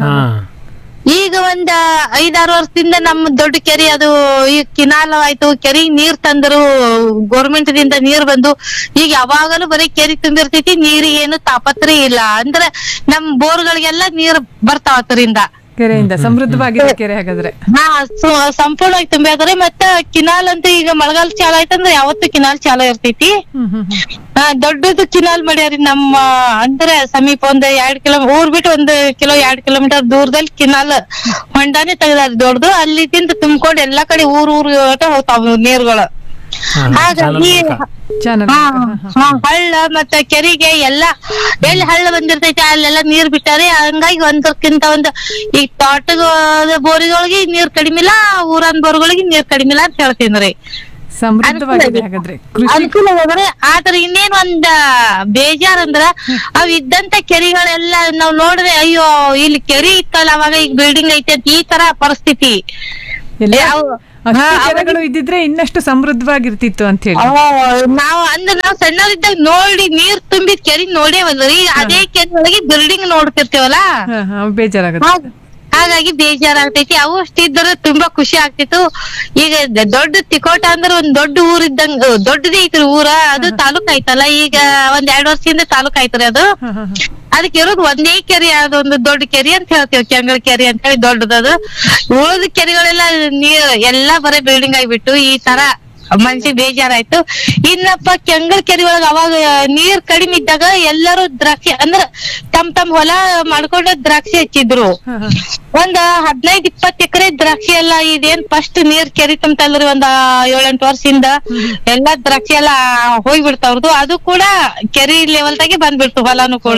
S15: ಈಗ ಒಂದ್ ಐದಾರು ವರ್ಷದಿಂದ ನಮ್ ದೊಡ್ಡ ಕೆರೆ ಅದು ಈ ಕಿನಾಲ ಆಯ್ತು ಕೆರೆಗ್ ನೀರ್ ತಂದ್ರು ಗೋರ್ಮೆಂಟ್ ದಿಂದ ನೀರ್ ಬಂದು ಈಗ ಯಾವಾಗಲೂ ಬರೀ ಕೆರೆ ತುಂಬಿರ್ತೈತಿ ನೀರಿಗೆ ಏನು ತಾಪತ್ರೆ ಇಲ್ಲ ಅಂದ್ರ ನಮ್ ಬೋರ್ಗಳಿಗೆಲ್ಲ ನೀರ್ ಬರ್ತಾವ ಅದರಿಂದ
S8: ಕೆರೆಯಿಂದ ಸಮೃದ್ಧವಾಗಿದೆ ಕೆರೆ ಹಾಗಾದ್ರೆ
S15: ಹಾ ಸು- ಸಂಪೂರ್ಣವಾಗಿ ತುಂಬಿದ್ರೆ ಮತ್ತ ಕಿನಾಲ್ ಅಂತ ಈಗ ಮಳೆಗಾಲ ಚಾಲ ಆಯ್ತಂದ್ರ ಯಾವತ್ತು ಕಿನಾಲ್ ಚಾಲ ಇರ್ತೈತಿ ಹಾ ದೊಡ್ಡದು ಕಿನಾಲ್ ಮಾಡ್ಯಾರಿ ನಮ್ಮ ಅಂದ್ರೆ ಸಮೀಪ ಒಂದ್ ಎರಡ್ ಕಿಲೋ ಊರ್ ಬಿಟ್ಟು ಒಂದ್ ಕಿಲೋ ಎರಡ್ ಕಿಲೋಮೀಟರ್ ದೂರದಲ್ಲಿ ಕಿನಾಲ್ ಹೊಂಡಾನೆ ತೆಗ್ದಾರ ದೊಡ್ಡದು ಅಲ್ಲಿದಿಂದ ತುಂಬ್ಕೊಂಡ್ ಎಲ್ಲಾ ಕಡೆ ಊರ್ ಊರ್ ಹೋಗ್ತಾವ ನೀರ್ಗಳು ಹಾಗಾಗಿ ಹಾ, ಹಾ, ಹಳ್ಳ ಮತ್ತ ಕೆರೆಗೆ ಎಲ್ಲಾ ಎಲ್ಲಿ ಹಳ್ಳ ಬಂದಿರ್ತೈತಿ ಅಲ್ಲೆಲ್ಲ ನೀರ್ ಬಿಟ್ಟಾರೆ ಹಂಗಾಗಿ ಒಂದಕ್ಕಿಂತ ಒಂದ್ ಈ ತೋಟದ ಬೋರಿಗಳಿಗೆ ನೀರ್ ಕಡಿಮೆ ಇಲ್ಲ ಊರನ್ ಬೋರ್ಗಳಿಗೆ ನೀರ್ ಕಡಿಮೆ ಇಲ್ಲ ಅಂತ ಹೇಳ್ತೀನಿ
S8: ಸಮೃದ್ಧವಾಗಿದೆ ಹಾಗಾದ್ರೆ
S15: ಅನುಕೂಲ ಹೋದ್ರೆ ಆದ್ರೆ ಇನ್ನೇನ್ ಒಂದ್ ಬೇಜಾರ್ ಅಂದ್ರ ಅವ್ ಇದ್ದಂತ ಕೆರೆಗಳೆಲ್ಲ ನಾವ್ ನೋಡಿದ್ರೆ ಅಯ್ಯೋ ಇಲ್ಲಿ ಕೆರೆ ಇತ್ತಲ್ಲ ಅವಾಗ ಈಗ ಬಿಲ್ಡಿಂಗ್ ಐತೆ ಅಂತ ಈ ತರ ಪರಿಸ್ಥಿತಿ
S8: ಎಲ್ಲ
S15: ಅವು-
S8: ಅಷ್ಟು
S15: ಹಾ, ಅವಾಗ-
S8: ಕೆರೆಗಳು ಇದ್ದಿದ್ರೆ ಇನ್ನಷ್ಟು ಸಮೃದ್ಧವಾಗಿರ್ತಿತ್ತು ಅಂತ ಹೇಳಿ
S15: ನಾವ್ ಅಂದ್ರೆ ನಾವ್ ಸಣ್ಣವರಿದ್ದಾಗ ನೋಡಿ ನೀರ್ ತುಂಬಿದ್ ಕೆರೆ ನೋಡೇವಲ್ರಿ ಈಗ ಅದೇ ಕೆರೆ ಒಳಗೆ ಬಿಲ್ಡಿಂಗ್ ನೋಡ್ತಿರ್ತೀವಲ್ಲ
S8: ಹಾ, ಹಾ, ಬೇಜಾರಾಗುತ್ತೆ
S15: ಹಾಗ್- ಹಾಗಾಗಿ ಬೇಜಾರಾಗ್ತೈತಿ ಅವು ಅಷ್ಟಿದ್ರೆ ತುಂಬಾ ಖುಷಿ ಆಗ್ತಿತ್ತು ಈಗ ದ- ದೊಡ್ಡ ತಿಕೋಟ ಅಂದ್ರೆ ಒಂದ್ ದೊಡ್ಡ ಊರ್ ಇದ್ದಂಗ ದೊಡ್ಡದೇ ಐತ್ರಿ ಊರ ಅದು ತಾಲೂಕ್ ಆಯ್ತಲ್ಲ ಈಗ ಒಂದ್ ಎರಡ್ ವರ್ಷದಿಂದ ತಾಲೂಕ್ ಆಯ್ತ್ರಿ ಅದು ಅದಕ್ಕೆ ಇರೋದು ಒಂದೇ ಕೆರೆ ಅದೊಂದು ದೊಡ್ಡ ಕೆರೆ ಅಂತ ಹೇಳ್ತೀವಿ ಕೆಂಗಳ ಕೆರೆ ಅಂತ ಹೇಳಿ ದೊಡ್ಡದದು ಉಳಿದ ಕೆರೆಗಳೆಲ್ಲ ನೀರ್ ಎಲ್ಲಾ ಬರೇ ಬಿಲ್ಡಿಂಗ್ ಆಗಿಬಿಟ್ಟು ಈ ತರ ಮನ್ಸಿಗೆ ಬೇಜಾರಾಯ್ತು ಇನ್ನಪ್ಪ ಕೆಂಗಲ್ ಕೆರೆ ಒಳಗ ಅವಾಗ ನೀರ್ ಕಡಿಮೆ ಇದ್ದಾಗ ಎಲ್ಲರೂ ದ್ರಾಕ್ಷಿ ಅಂದ್ರ ತಮ್ ತಮ್ ಹೊಲ ಮಾಡ್ಕೊಂಡು ದ್ರಾಕ್ಷಿ ಹಚ್ಚಿದ್ರು ಒಂದ್ ಹದಿನೈದ್ ಇಪ್ಪತ್ ಎಕರೆ ದ್ರಾಕ್ಷಿ ಎಲ್ಲ ಇದೇನ್ ಫಸ್ಟ್ ನೀರ್ ಕೆರಿ ತುಂಬತಲ್ರಿ ಒಂದ್ ಏಳೆಂಟು ವರ್ಷದಿಂದ ಎಲ್ಲಾ ದ್ರಾಕ್ಷಿ ಎಲ್ಲ ಹೋಗ್ಬಿಡ್ತಾವ್ರದು ಅದು ಕೂಡ ಕೆರಿ ಲೆವೆಲ್ದಾಗೆ ಬಂದ್ಬಿಡ್ತು ಹೊಲಾನು ಕೂಡ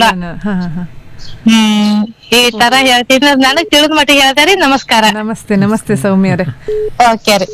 S15: ಹ್ಮ್ ಈ ತರ ಹೇಳ್ತೀನಿ ನನಗ್ ತಿಳಿದ ಮಟ್ಟಿಗೆ ಹೇಳ್ತಾರಿ ನಮಸ್ಕಾರ
S8: ನಮಸ್ತೆ ನಮಸ್ತೆ ಸೌಮ್ಯರೇ
S15: ಓಕೆ ರೀ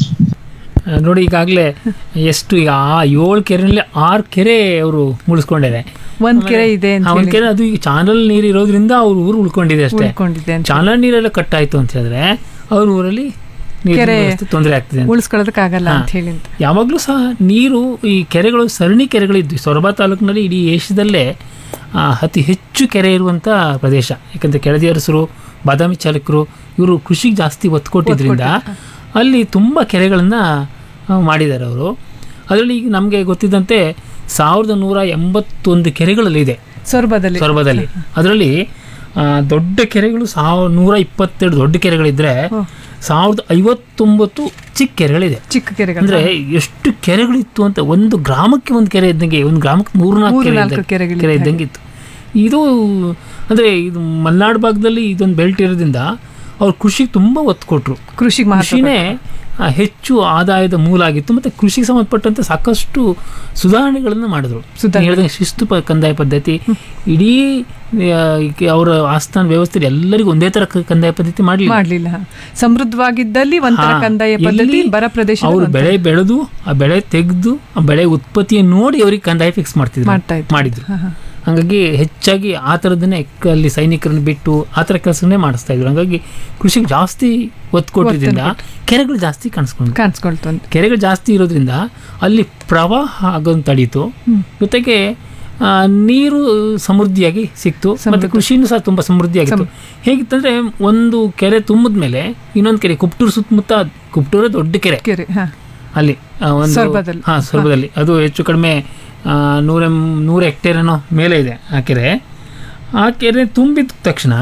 S9: ಆ, ನೋಡಿ ಈಗಾಗಲೇ ಎಷ್ಟು ಈಗ ಆ ಏಳು ಕೆರೆಯಲ್ಲಿ ಆರು ಕೆರೆ ಅವರು ಮುಳಿಸ್ಕೊಂಡಿದೆ
S8: ಒಂದ್ ಕೆರೆ ಇದೆ ಅಂತ
S9: ಆ, ಒಂದ್
S8: ಹೇಳಿ.
S9: ಕೆರೆ ಅದು ಈಗ ಚಾನಲ್ ನೀರು ಇರೋದ್ರಿಂದ ಅವ್ರ ಊರು ಉಳ್ಕೊಂಡಿದೆ ಅಷ್ಟೇ
S8: ಉಳ್ಕೊಂಡಿದೆ ಅಂತ
S9: ಚಾನಲ್ ನೀರೆಲ್ಲ ಕಟ್ ಆಯ್ತು ಅಂತ ಹೇಳಿದ್ರೆ ಅವ್ರ ಊರಲ್ಲಿ
S8: ಕೆರೆ
S9: ತೊಂದರೆ ಆಗ್ತಿದೆ ಅಂತ.
S8: ಉಳಿಸ್ಕೊಳ್ಳೋದಕ್ಕಾಗಲ್ಲ
S9: ಹಾ.
S8: ಅಂತ ಹೇಳಿ ಅಂತ
S9: ಯಾವಾಗಲೂ ಸಹ ನೀರು ಈ ಕೆರೆಗಳು ಸರಣಿ ಕೆರೆಗಳಿದ್ವಿ ಸೊರಬ ತಾಲೂಕಿನಲ್ಲಿ ಇಡೀ ಏಷ್ಯಾದಲ್ಲೇ ಆ, ಅತಿ ಹೆಚ್ಚು ಕೆರೆ ಇರುವಂಥ ಪ್ರದೇಶ ಯಾಕಂದರೆ ಕೆಳದಿ ಅರಸರು ಬಾದಾಮಿ ಚಾಲಕರು ಇವರು ಕೃಷಿಗೆ ಜಾಸ್ತಿ ಒತ್ತು ಕೊಟ್ಟಿದ್ರಿಂದ ಅಲ್ಲಿ ತುಂಬ ಕೆರೆಗಳನ್ನು ಮಾಡಿದ್ದಾರೆ ಅವರು ಅದರಲ್ಲಿ ಈಗ ನಮಗೆ ಗೊತ್ತಿದ್ದಂತೆ ಸಾವಿರದ ನೂರ ಎಂಬತ್ತೊಂದು ಕೆರೆಗಳಲ್ಲಿದೆ
S8: ಸೊರಬದಲ್ಲಿ
S9: ಸೊರಬದಲ್ಲಿ ಅದರಲ್ಲಿ ಆ, ದೊಡ್ಡ ಕೆರೆಗಳು ಸಾವಿರ ನೂರ ಇಪ್ಪತ್ತೆರಡು ದೊಡ್ಡ ಕೆರೆಗಳಿದ್ರೆ ಸಾವಿರದ ಐವತ್ತೊಂಬತ್ತು ಚಿಕ್ಕ ಕೆರೆಗಳಿದೆ
S8: ಚಿಕ್ಕ ಕೆರೆಗಳು
S9: ಅಂದ್ರೆ ಎಷ್ಟು ಕೆರೆಗಳಿತ್ತು ಅಂತ ಒಂದು ಗ್ರಾಮಕ್ಕೆ ಒಂದು ಕೆರೆ ಇದ್ದಂಗೆ ಒಂದು ಗ್ರಾಮಕ್ಕೆ ಮೂರ್ನಾಲ್ಕು ಕೆರೆ
S8: ಮೂರ್ನಾಲ್ಕು
S9: ಇದ್ದಂಗೆ-
S8: ಕೆರೆಗಳಿದ್ದ
S9: ಕೆರೆ
S8: ಹಾಗೆ.
S9: ಇದ್ದಂಗೆ ಇತ್ತು ಇದು ಅಂದ್ರೆ ಇದು ಮಲೆನಾಡು ಭಾಗದಲ್ಲಿ ಇದೊಂದು ಬೆಲ್ಟ್ ಇರೋದ್ರಿಂದ ಅವ್ರು ಕೃಷಿಗೆ ತುಂಬಾ ಒತ್ತು ಕೊಟ್ರು
S8: ಕೃಷಿಗೆ ಮಹತ್ವ
S9: ಕೃಷಿನೇ ಆ, ಹೆಚ್ಚು ಆದಾಯದ ಮೂಲ ಆಗಿತ್ತು ಮತ್ತೆ ಕೃಷಿಗೆ ಸಂಬಂಧಪಟ್ಟಂತೆ ಸಾಕಷ್ಟು ಸುಧಾರಣೆಗಳನ್ನು ಮಾಡಿದ್ರು
S8: ಸುಧಾರಣೆ.
S9: ಹೇಳಿದಂಗೆ ಶಿಸ್ತು ಪ- ಕಂದಾಯ ಪದ್ಧತಿ ಇಡೀ ಆ, ಈಗ ಅವರ ಆಸ್ಥಾನ ವ್ಯವಸ್ಥೆ ಎಲ್ಲರಿಗೂ ಒಂದೇ ತರ ಕ- ಕಂದಾಯ ಪದ್ಧತಿ ಮಾಡಲಿಲ್ಲ
S8: ಮಾಡ್ಲಿಲ್ಲ ಸಮೃದ್ಧವಾಗಿದ್ದಲ್ಲಿ ಒಂಥರ
S9: ಹಾ,
S8: ಕಂದಾಯ ಪದ್ಧತಿ
S9: ಎಲ್ಲಿ
S8: ಬರ ಪ್ರದೇಶ
S9: ಅವ್ರು ಬೆಳೆ ಬೆಳೆದು ಆ ಬೆಳೆ ತೆಗೆದು ಆ ಬೆಳೆ ಉತ್ಪತ್ತಿಯನ್ನು ನೋಡಿ ಅವ್ರಿಗೆ ಕಂದಾಯ ಫಿಕ್ಸ್ ಮಾಡ್ತಿದ್ರು
S8: ಮಾಡ್ತಾ ಇದ್ರು.
S9: ಮಾಡಿದ್ರು
S8: ಹಾ, ಹಾ.
S9: ಹಂಗಾಗಿ ಹೆಚ್ಚಾಗಿ ಆ ಥರದನ್ನೇ ಅಲ್ಲಿ ಸೈನಿಕರನ್ನ ಬಿಟ್ಟು ಆ ಥರ ಕೆಲಸನೇ ಮಾಡಿಸ್ತಾ ಇದ್ರು ಹಂಗಾಗಿ ಕೃಷಿಗೆ ಜಾಸ್ತಿ ಒತ್ತು ಕೊಟ್ಟಿದ್ರಿಂದ ಕೆರೆಗಳು ಜಾಸ್ತಿ ಕಾಣಿಸ್ಕೊಂಡು
S8: ಕಾಣಿಸ್ಕೊಳ್ತು ಅಂತ
S9: ಕೆರೆಗಳು ಜಾಸ್ತಿ ಇರೋದ್ರಿಂದ ಅಲ್ಲಿ ಪ್ರವಾಹ ಆಗೋದು ತಡೀತು ಜೊತೆಗೆ ಆ, ನೀರು ಸಮೃದ್ಧಿಯಾಗಿ ಸಿಕ್ತು ಮತ್ತೆ ಕೃಷಿನೂ ಸಹ ತುಂಬಾ ಸಮೃದ್ಧಿಯಾಗಿತ್ತು ಹೇಗಿತ್ತಂದ್ರೆ ಒಂದು ಕೆರೆ ತುಂಬಿದ ಮೇಲೆ ಇನ್ನೊಂದು ಕೆರೆ ಕುಪ್ಟೂರು ಸುತ್ತಮುತ್ತ ಕುಪ್ಟೂರ ದೊಡ್ಡ ಕೆರೆ
S8: ಕೆರೆ ಹಾ
S9: ಅಲ್ಲಿ ಆ, ಒಂದು
S8: ಸೊರಬದಲ್ಲಿ.
S9: ಹಾ ಸೊರಬದಲ್ಲಿ ಅದು ಹೆಚ್ಚು ಕಡಿಮೆ ಆ, ನೂರ ನೂರು ಹೆಕ್ಟೇರೇನೋ ಮೇಲೆ ಇದೆ ಆ ಕೆರೆ ಆ ಕೆರೆ ತುಂಬಿದ ತಕ್ಷಣ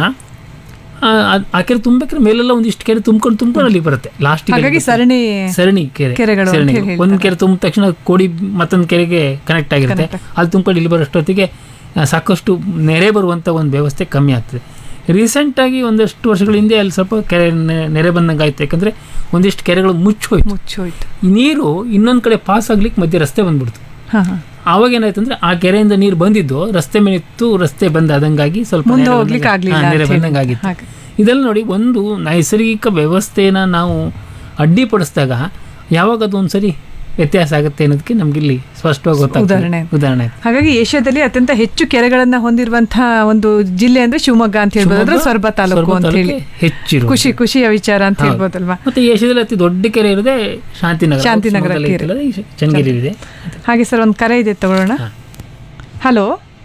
S9: ಆ, ಆ- ಆ ಕೆರೆ ತುಂಬಬೇಕಾದ್ರೆ ಮೇಲೆಲ್ಲ ಒಂದಿಷ್ಟು ಕೆರೆ ತುಂಬ್ಕೊಂಡು ತುಂಬ್ಕೊಂಡು ಅಲ್ಲಿ ಬರುತ್ತೆ ಲಾಸ್ಟ್
S8: ಹಾಗಾಗಿ ಸರಣಿ
S9: ಸರಣಿ ಕೆರೆ
S8: ಕೆರೆಗಳು ಅಂತ
S9: ಸರಣಿ
S8: ಹೇಳಿ
S9: ಒಂದು ಕೆರೆ ತುಂಬಿದ ತಕ್ಷಣ ಕೋಡಿ ಮತ್ತೊಂದು ಕೆರೆಗೆ ಕನೆಕ್ಟ್ ಆಗಿರುತ್ತೆ ಅಲ್ಲಿ ತುಂಬ್ಕೊಂಡು ಇಲ್ಲಿ ಬರೋಷ್ಟೊತ್ತಿಗೆ ಆ, ಸಾಕಷ್ಟು ನೆರೆ ಬರುವಂಥ ಒಂದು ವ್ಯವಸ್ಥೆ ಕಮ್ಮಿ ಆಗ್ತದೆ ರೀಸೆಂಟಾಗಿ ಒಂದಷ್ಟು ವರ್ಷಗಳ ಹಿಂದೆ ಅಲ್ಲಿ ಸ್ವಲ್ಪ ಕೆರೆ ನೆ- ನೆರೆ ಬಂದಂಗೆ ಆಯ್ತು ಯಾಕಂದರೆ ಒಂದಿಷ್ಟು ಕೆರೆಗಳು ಮುಚ್ಚೋಯ್ತು
S8: ಮುಚ್ಚೋಯ್ತು
S9: ಈ ನೀರು ಇನ್ನೊಂದು ಕಡೆ ಪಾಸ್ ಆಗ್ಲಿಕ್ಕೆ ಮಧ್ಯೆ ರಸ್ತೆ ಬಂದ್ಬಿಡ್ತು
S8: ಹಾ ಹಾ
S9: ಆವಾಗ ಏನಾಯ್ತು ಅಂದ್ರೆ ಆ ಕೆರೆಯಿಂದ ನೀರು ಬಂದಿದ್ದು ರಸ್ತೆ ಮೇಲೆ ಇತ್ತು ರಸ್ತೆ ಬಂದ ಆದಂಗಾಗಿ ಸ್ವಲ್ಪ
S8: ಮುಂದೆ
S9: ನೆರೆ
S8: ಹೋಗ್ಲಿಕ್ಕೆ
S9: ಬಂದಂಗೆ-
S8: ಆಗ್ಲಿಲ್ಲ
S9: ಹಾ, ನೆರೆ
S8: ಅಂತ ಹೇಳಿ.
S9: ಬಂದಂಗೆ ಆಗಿತ್ತು
S8: ಹಾಗೆ.
S9: ಇದೆಲ್ಲ ನೋಡಿ ಒಂದು ನೈಸರ್ಗಿಕ ವ್ಯವಸ್ಥೆನ ನಾವು ಅಡ್ಡಿಪಡಿಸಿದಾಗ ಯಾವಾಗ ಅದು ಒಂದ್ಸರಿ ವ್ಯತ್ಯಾಸ ಆಗುತ್ತೆ ಅನ್ನೋದಕ್ಕೆ ನಮ್ಗೆ ಇಲ್ಲಿ ಸ್ಪಷ್ಟವಾಗಿ ಗೊತ್ತಾಗ್ತದೆ
S8: ಉದಾಹರಣೆ.
S9: ಉದಾಹರಣೆ
S8: ಹಾಗಾಗಿ ಏಷ್ಯಾದಲ್ಲಿ ಅತ್ಯಂತ ಹೆಚ್ಚು ಕೆರೆಗಳನ್ನ ಹೊಂದಿರುವಂತಹ ಒಂದು ಜಿಲ್ಲೆ ಅಂದ್ರೆ ಶಿವಮೊಗ್ಗ ಅಂತ ಹೇಳ್ಬೋದು ಅಂದ್ರೆ
S9: ಶಿವಮೊಗ್ಗ,
S8: ಸೊರಬ ತಾಲೂಕು
S9: ಸೊರಬ
S8: ಅಂತ ಹೇಳಿ
S9: ತಾಲೂಕೆ ಹೆಚ್ಚಿರೋದು.
S8: ಖುಷಿ ಖುಷಿಯ ವಿಚಾರ ಅಂತ
S9: ಹೌದು.
S8: ಹೇಳ್ಬೋದಲ್ವಾ
S9: ಮತ್ತೆ ಏಷ್ಯಾದಲ್ಲಿ ಅತಿ ದೊಡ್ಡ ಕೆರೆ ಇರೋದೇ ಶಾಂತಿನಗರ
S8: ಶಾಂತಿನಗರ
S9: ಶಿವಮೊಗ್ಗದಲ್ಲಿ
S8: ಕೆರೆ.
S9: ಐತಲ್ಲ, ಈ ಚನ್ನಗಿರಿ ಇದೆ
S8: ಹಾಗೆ ಸರ್ ಒಂದು ಕರೆ ಇದೆ ತಗೊಳ್ಳೋಣ hello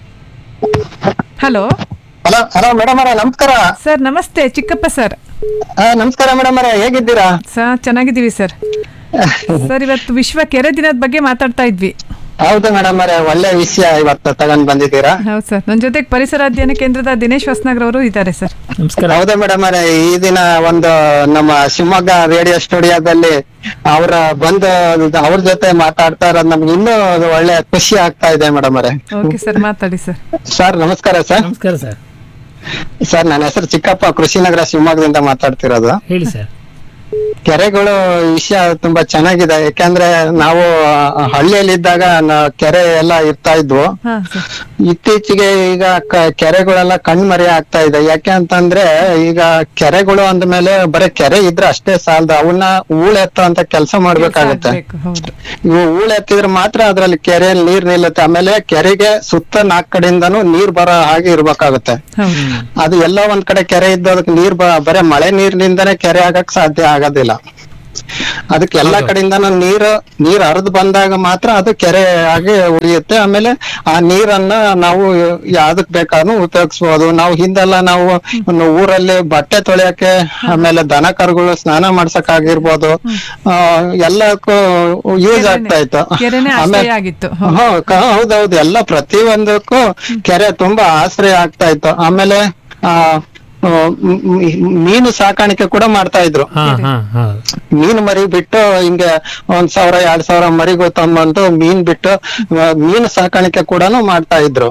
S8: hello
S16: hello hello madam ಅವರೇ ನಮಸ್ಕಾರ
S8: ಸರ್ ನಮಸ್ತೆ ಚಿಕ್ಕಪ್ಪ ಸರ್
S16: ಆ, ನಮಸ್ಕಾರ ಮೇಡಮ್ ಅವರೇ ಹೇಗಿದ್ದೀರಾ
S8: ಸರ್ ಚೆನ್ನಾಗಿದ್ದೀವಿ ಸರ್ ಸರ್ ಇವತ್ತು ವಿಶ್ವ ಕೆರೆ ದಿನದ ಬಗ್ಗೆ ಮಾತಾಡ್ತಾ ಇದ್ವಿ
S16: ಹೌದು ಮೇಡಮ್ ಅವರೇ ಒಳ್ಳೆ ವಿಷಯ ಇವತ್ತು ತಗೊಂಡ್ ಬಂದಿದ್ದೀರಾ
S8: ಹೌದು ಸರ್ ನನ್ನ ಜೊತೆಗೆ ಪರಿಸರ ಅಧ್ಯಯನ ಕೇಂದ್ರದ ದಿನೇಶ್ ಹೊಸನಗರ್ ಅವರು ಇದ್ದಾರೆ ಸರ್
S9: ನಮಸ್ಕಾರ
S16: ಹೌದು ಮೇಡಮ್ ಅವರೇ ಈ ದಿನ ಒಂದು ನಮ್ಮ ಶಿವಮೊಗ್ಗ ರೇಡಿಯೋ ಸ್ಟುಡಿಯೋದಲ್ಲಿ ಅವರ ಬಂದು ಅವ್ರ ಜೊತೆ ಮಾತಾಡ್ತಾ ಇರೋದು ನಮ್ಗೆ ಇನ್ನೂ ಒಳ್ಳೆ ಖುಷಿ ಆಗ್ತಾ ಇದೆ ಮೇಡಮ್ ಅವರೇ
S8: ಓಕೆ ಸರ್ ಮಾತಾಡಿ ಸರ್
S16: ಸರ್ ನಮಸ್ಕಾರ ಸರ್
S9: ನಮಸ್ಕಾರ ಸರ್
S16: ಸರ್ ನನ್ನ ಹೆಸರು ಚಿಕ್ಕಪ್ಪ ಕೃಷಿನಗರ ಶಿವಮೊಗ್ಗದಿಂದ ಮಾತಾಡ್ತಿರೋದು
S9: ಹೇಳಿ ಸರ್
S16: ಕೆರೆಗಳು ವಿಷಯ ತುಂಬಾ ಚೆನ್ನಾಗಿದೆ ಯಾಕಂದ್ರೆ ನಾವು ಹಳ್ಳಿಯಲ್ಲಿದ್ದಾಗ ನ- ಕೆರೆ ಎಲ್ಲ ಇರ್ತಾ ಇದ್ವು
S8: ಹಾ ಸರ್
S16: ಇತ್ತೀಚೆಗೆ ಈಗ ಕ- ಕೆರೆಗಳೆಲ್ಲ ಕಣ್ಮರೆ ಆಗ್ತಾ ಇದೆ ಯಾಕೆ ಅಂತಂದ್ರೆ ಈಗ ಕೆರೆಗಳು ಅಂದ್ಮೇಲೆ ಬರೀ ಕೆರೆ ಇದ್ರೆ ಅಷ್ಟೇ ಸಾಲದು ಅವನ್ನ ಹೂಳೆತ್ತೋ ಅಂತ ಕೆಲಸ ಮಾಡ್ಬೇಕಾಗತ್ತೆ
S8: ಬೇಕು ಹೌದು
S16: ಇವು ಹೂಳೆತ್ತಿದ್ರೆ ಮಾತ್ರ ಅದ್ರಲ್ಲಿ ಕೆರೆಯಲ್ಲಿ ನೀರ್ ನಿಲ್ಲುತ್ತೆ ಆಮೇಲೆ ಕೆರೆಗೆ ಸುತ್ತ ನಾಲ್ಕ್ ಕಡೆಯಿಂದನೂ ನೀರ್ ಬರೋ ಹಾಗೆ ಇರ್ಬೇಕಾಗುತ್ತೆ
S8: ಹೌದು
S16: ಅದು ಎಲ್ಲ ಒಂದ್ ಕಡೆ ಕೆರೆ ಇದ್ದು ಅದಕ್ಕೆ ನೀರ್ ಬ ಬರೇ ಮಳೆ ನೀರಿನಿಂದನೇ ಕೆರೆ ಆಗಕ್ ಸಾಧ್ಯ ಆಗೋದಿಲ್ಲ ಅದಕ್ಕೆ ಎಲ್ಲಾ ಕಡೆಯಿಂದನೂ ನೀರು ನೀರ್ ಹರಿದು ಬಂದಾಗ ಮಾತ್ರ ಅದು ಕೆರೆ ಆಗಿ ಉಳಿಯುತ್ತೆ ಆಮೇಲೆ ಆ ನೀರನ್ನ ನಾವು ಯಾವ್ದಕ್ ಬೇಕಾದ್ರೂ ಉಪಯೋಗಿಸ್ಬೋದು ನಾವು ಹಿಂದೆಲ್ಲ ನಾವು ಒಂದು ಊರಲ್ಲಿ ಬಟ್ಟೆ ತೊಳೆಯಕ್ಕೆ ಆಮೇಲೆ ದನ ಕರುಗಳು ಸ್ನಾನ ಮಾಡ್ಸಕ್ ಆಗಿರ್ಬೋದು ಆ, ಎಲ್ಲಕ್ಕೂ ಯೂಸ್ ಆಗ್ತಾ ಇತ್ತು
S8: ಕೆರೆನೇ
S16: ಆಮೇಲೆ
S8: ಆಶ್ರಯ ಆಗಿತ್ತು
S16: ಹಾ, ಕ- ಹೌದೌದು ಎಲ್ಲ ಪ್ರತಿಯೊಂದಕ್ಕೂ ಕೆರೆ ತುಂಬಾ ಆಶ್ರಯ ಆಗ್ತಾ ಇತ್ತು ಆಮೇಲೆ ಆ ಆ, ಮ್- ಮ್- ಮೀನು ಸಾಕಾಣಿಕೆ ಕೂಡ ಮಾಡ್ತಾ ಇದ್ರು
S9: ಹಾ ಹಾ ಹಾ
S16: ಮೀನು ಮರಿ ಬಿಟ್ಟು ಹಿಂಗೆ ಒಂದ್ ಸಾವಿರ ಎರಡ್ ಸಾವಿರ ಮರಿಗೂ ತಂದ್ಬಂದು ಮೀನ್ ಬಿಟ್ಟು ಆ, ಮೀನು ಸಾಕಾಣಿಕೆ ಕೂಡ ಮಾಡ್ತಾ ಇದ್ರು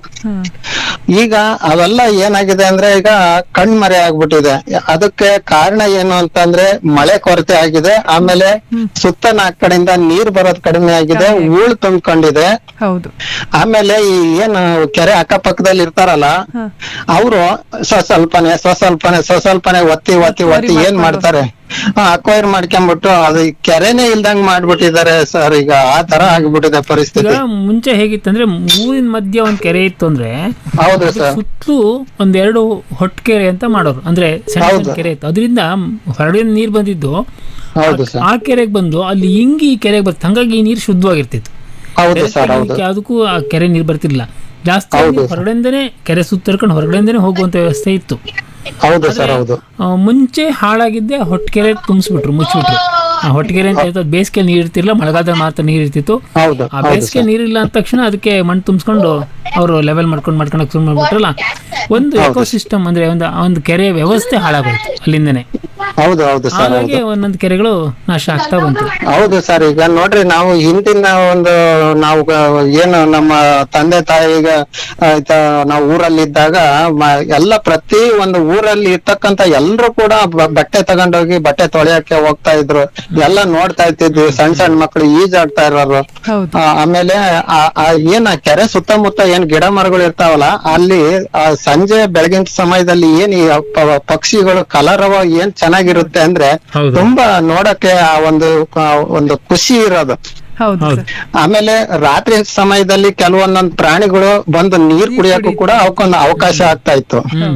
S16: ಈಗ ಅವೆಲ್ಲ ಏನಾಗಿದೆ ಅಂದ್ರೆ ಈಗ ಕಣ್ಮರೆ ಆಗ್ಬಿಟ್ಟಿದೆ ಅದಕ್ಕೆ ಕಾರಣ ಏನು ಅಂತಂದ್ರೆ ಮಳೆ ಕೊರತೆ ಆಗಿದೆ ಆಮೇಲೆ ಸುತ್ತ ನಾಲ್ಕ್ ಕಡೆಯಿಂದ ನೀರ್ ಬರೋದ್ ಕಡಿಮೆ ಆಗಿದೆ ಹೂಳ್ ತುಂಬ್ಕೊಂಡಿದೆ
S8: ಹೌದು
S16: ಆಮೇಲೆ ಈ ಏನು ಕೆರೆ ಅಕ್ಕಪಕ್ಕದಲ್ಲಿ ಇರ್ತಾರಲ್ಲ ಅವರು ಸ್ವಸ್ವಲ್ಪನೆ ಸ್ವಸ್ವಲ್ಪನೆ ಸ್ವಸ್ವಲ್ಪನೆ ಒತ್ತಿ ಒತ್ತಿ ಒತ್ತಿ ಏನ್ ಮಾಡ್ತಾರೆ ಅಕ್ವೈರ್ ಮಾಡ್ಕೊಂಡ್ಬಿಟ್ಟು ಅದು ಈ ಕೆರೆನೇ ಇಲ್ದಂಗ್ ಮಾಡ್ಬಿಟ್ಟಿದ್ದಾರೆ ಸರ್ ಈಗ ಆ ತರ ಆಗ್ಬಿಟ್ಟಿದೆ
S9: ಈಗ
S16: ಪರಿಸ್ಥಿತಿ
S9: ಮುಂಚೆ ಹೇಗಿತ್ತಂದ್ರೆ ಊರಿನ ಮಧ್ಯೆ ಒಂದ್ ಕೆರೆ ಇತ್ತು ಅಂದ್ರೆ
S16: ಹೌದು
S9: ಅದ್ರ
S16: ಸರ್.
S9: ಸುತ್ತಲೂ ಒಂದೆರಡು ಹೊಟ್ಕೆರೆ ಅಂತ ಮಾಡೋರು ಅಂದ್ರೆ ಸಣ್ಣ ಸಣ್ಣ ಕೆರೆ ಇತ್ತು ಅದರಿಂದ ಹೊರಡಿನ ನೀರ್ ಬಂದಿದ್ದು
S16: ಹೌದು
S9: ಆ- ಆ ಕೆರೆಗೆ ಬಂದು ಅಲ್ಲಿ ಹಿಂಗಿ ಈ ಕೆರೆಗೆ ಬರ್ತದೆ ಹಂಗಾಗಿ ಈ ನೀರು ಶುದ್ಧವಾಗಿರ್ತಿತ್ತು
S16: ಹೌದು
S9: Direct
S16: ಸರ್
S9: ಆಗಿ
S16: ಹೌದು
S9: ಯಾವ್ದಕ್ಕೂ ಆ ಕೆರೆ ನೀರು ಬರ್ತಿರ್ಲಿಲ್ಲ ಜಾಸ್ತಿ
S16: ಹೌದು.
S9: ಹೊರಗಡೆಯಿಂದನೇ ಕೆರೆ ಸುತ್ತರ್ಕೊಂಡು ಹೊರಗಡೆಯಿಂದನೇ ಹೋಗುವಂತ ವ್ಯವಸ್ಥೆ ಇತ್ತು
S16: ಹೌದು ಸರ್ ಹೌದು
S9: ಆ, ಮುಂಚೆ ಹಾಳಾಗಿದ್ದೆ ಹೊಟ್ಕೆರೆ ತುಂಬಿಸ್ಬಿಟ್ರು ಮುಚ್ಚಿಬಿಟ್ರು ಆ ಹೊಟ್ಕೆರೆ ಅಂತ ಹೇಳ್ತದೆ ಬೇಸಿಗೆ ನೀರು ಇರ್ತಿರ್ಲಿಲ್ಲ ಮಳೆಗಾಲದಲ್ಲಿ ಮಾತ್ರ ನೀರು ಇರ್ತಿತ್ತು
S16: ಹೌದು
S9: ಆ ಬೇಸಿಗೆ ನೀರಿಲ್ಲ ಅಂದ ತಕ್ಷಣ ಅದಕ್ಕೆ ಮಣ್ಣು ತುಂಬಿಸ್ಕೊಂಡು ಅವರು ಲೆವೆಲ್ ಮಾಡ್ಕೊಂಡು ಮಾಡ್ಕೊಂಡು ಶುರು ಮಾಡ್ಬಿಟ್ರಲ್ಲ ಒಂದು ಎಕೋಸಿಸ್ಟಮ್ ಅಂದ್ರೆ ಒಂದು ಆ ಒಂದು ಕೆರೆಯ ವ್ಯವಸ್ಥೆ ಹಾಳಾಗೋಯ್ತು ಅಲ್ಲಿಂದನೇ
S16: ಹೌದು ಹೌದು ಸರ್
S9: ಹಾಗಾಗಿ
S16: ಹೌದು
S9: ಒಂದೊಂದು ಕೆರೆಗಳು ನಾಶ ಆಗ್ತಾ ಬಂತು
S16: ಹೌದು ಸರ್ ಈಗ ನೋಡ್ರಿ ನಾವು ಹಿಂದಿನ ಒಂದು ನಾವು ಗ- ಏನು ನಮ್ಮ ತಂದೆ ತಾಯಿಗ ಆಯ್ತಾ ನಾವು ಊರಲ್ಲಿದ್ದಾಗ ಮ- ಎಲ್ಲ ಪ್ರತಿ ಒಂದು ಊರಲ್ಲಿ ಇರ್ತಕ್ಕಂತ ಎಲ್ರು ಕೂಡ ಬ- ಬಟ್ಟೆ ತಗೊಂಡೋಗಿ ಬಟ್ಟೆ ತೊಳೆಯಕ್ಕೆ ಹೋಗ್ತಾ ಇದ್ರು ಎಲ್ಲ ನೋಡ್ತಾ ಇರ್ತಿದ್ವಿ ಸಣ್ಣ ಸಣ್ಣ ಮಕ್ಕಳು ಈಜಾಡ್ತಾ ಇರೋರು ಆ, ಆಮೇಲೆ ಆ- ಆ ಏನ್ ಆ ಕೆರೆ ಸುತ್ತಮುತ್ತ ಏನ್ ಗಿಡ ಮರಗಳು ಇರ್ತಾವಲ್ಲ ಅಲ್ಲಿ ಆ ಸಂಜೆ ಬೆಳಗಿನ ಸಮಯದಲ್ಲಿ ಏನ್ ಈ ಪ- ಪಕ್ಷಿಗಳು ಕಲರವ ಏನ್ ಚೆನ್ನಾಗಿರುತ್ತೆ ಅಂದ್ರೆ ತುಂಬಾ ನೋಡಕ್ಕೆ ಆ ಒಂದು ಆ ಒಂದು ಖುಷಿ ಇರೋದು
S8: ಹೌದು
S16: ಆಮೇಲೆ ರಾತ್ರಿ ಸಮಯದಲ್ಲಿ ಕೆಲವೊಂದೊಂದ್ ಪ್ರಾಣಿಗಳು ಬಂದು ನೀರ್ ಕುಡಿಯಕ್ಕೂ ಕೂಡ ಅವಕ್ಕೊಂದು ಅವಕಾಶ ಆಗ್ತಾ ಇತ್ತು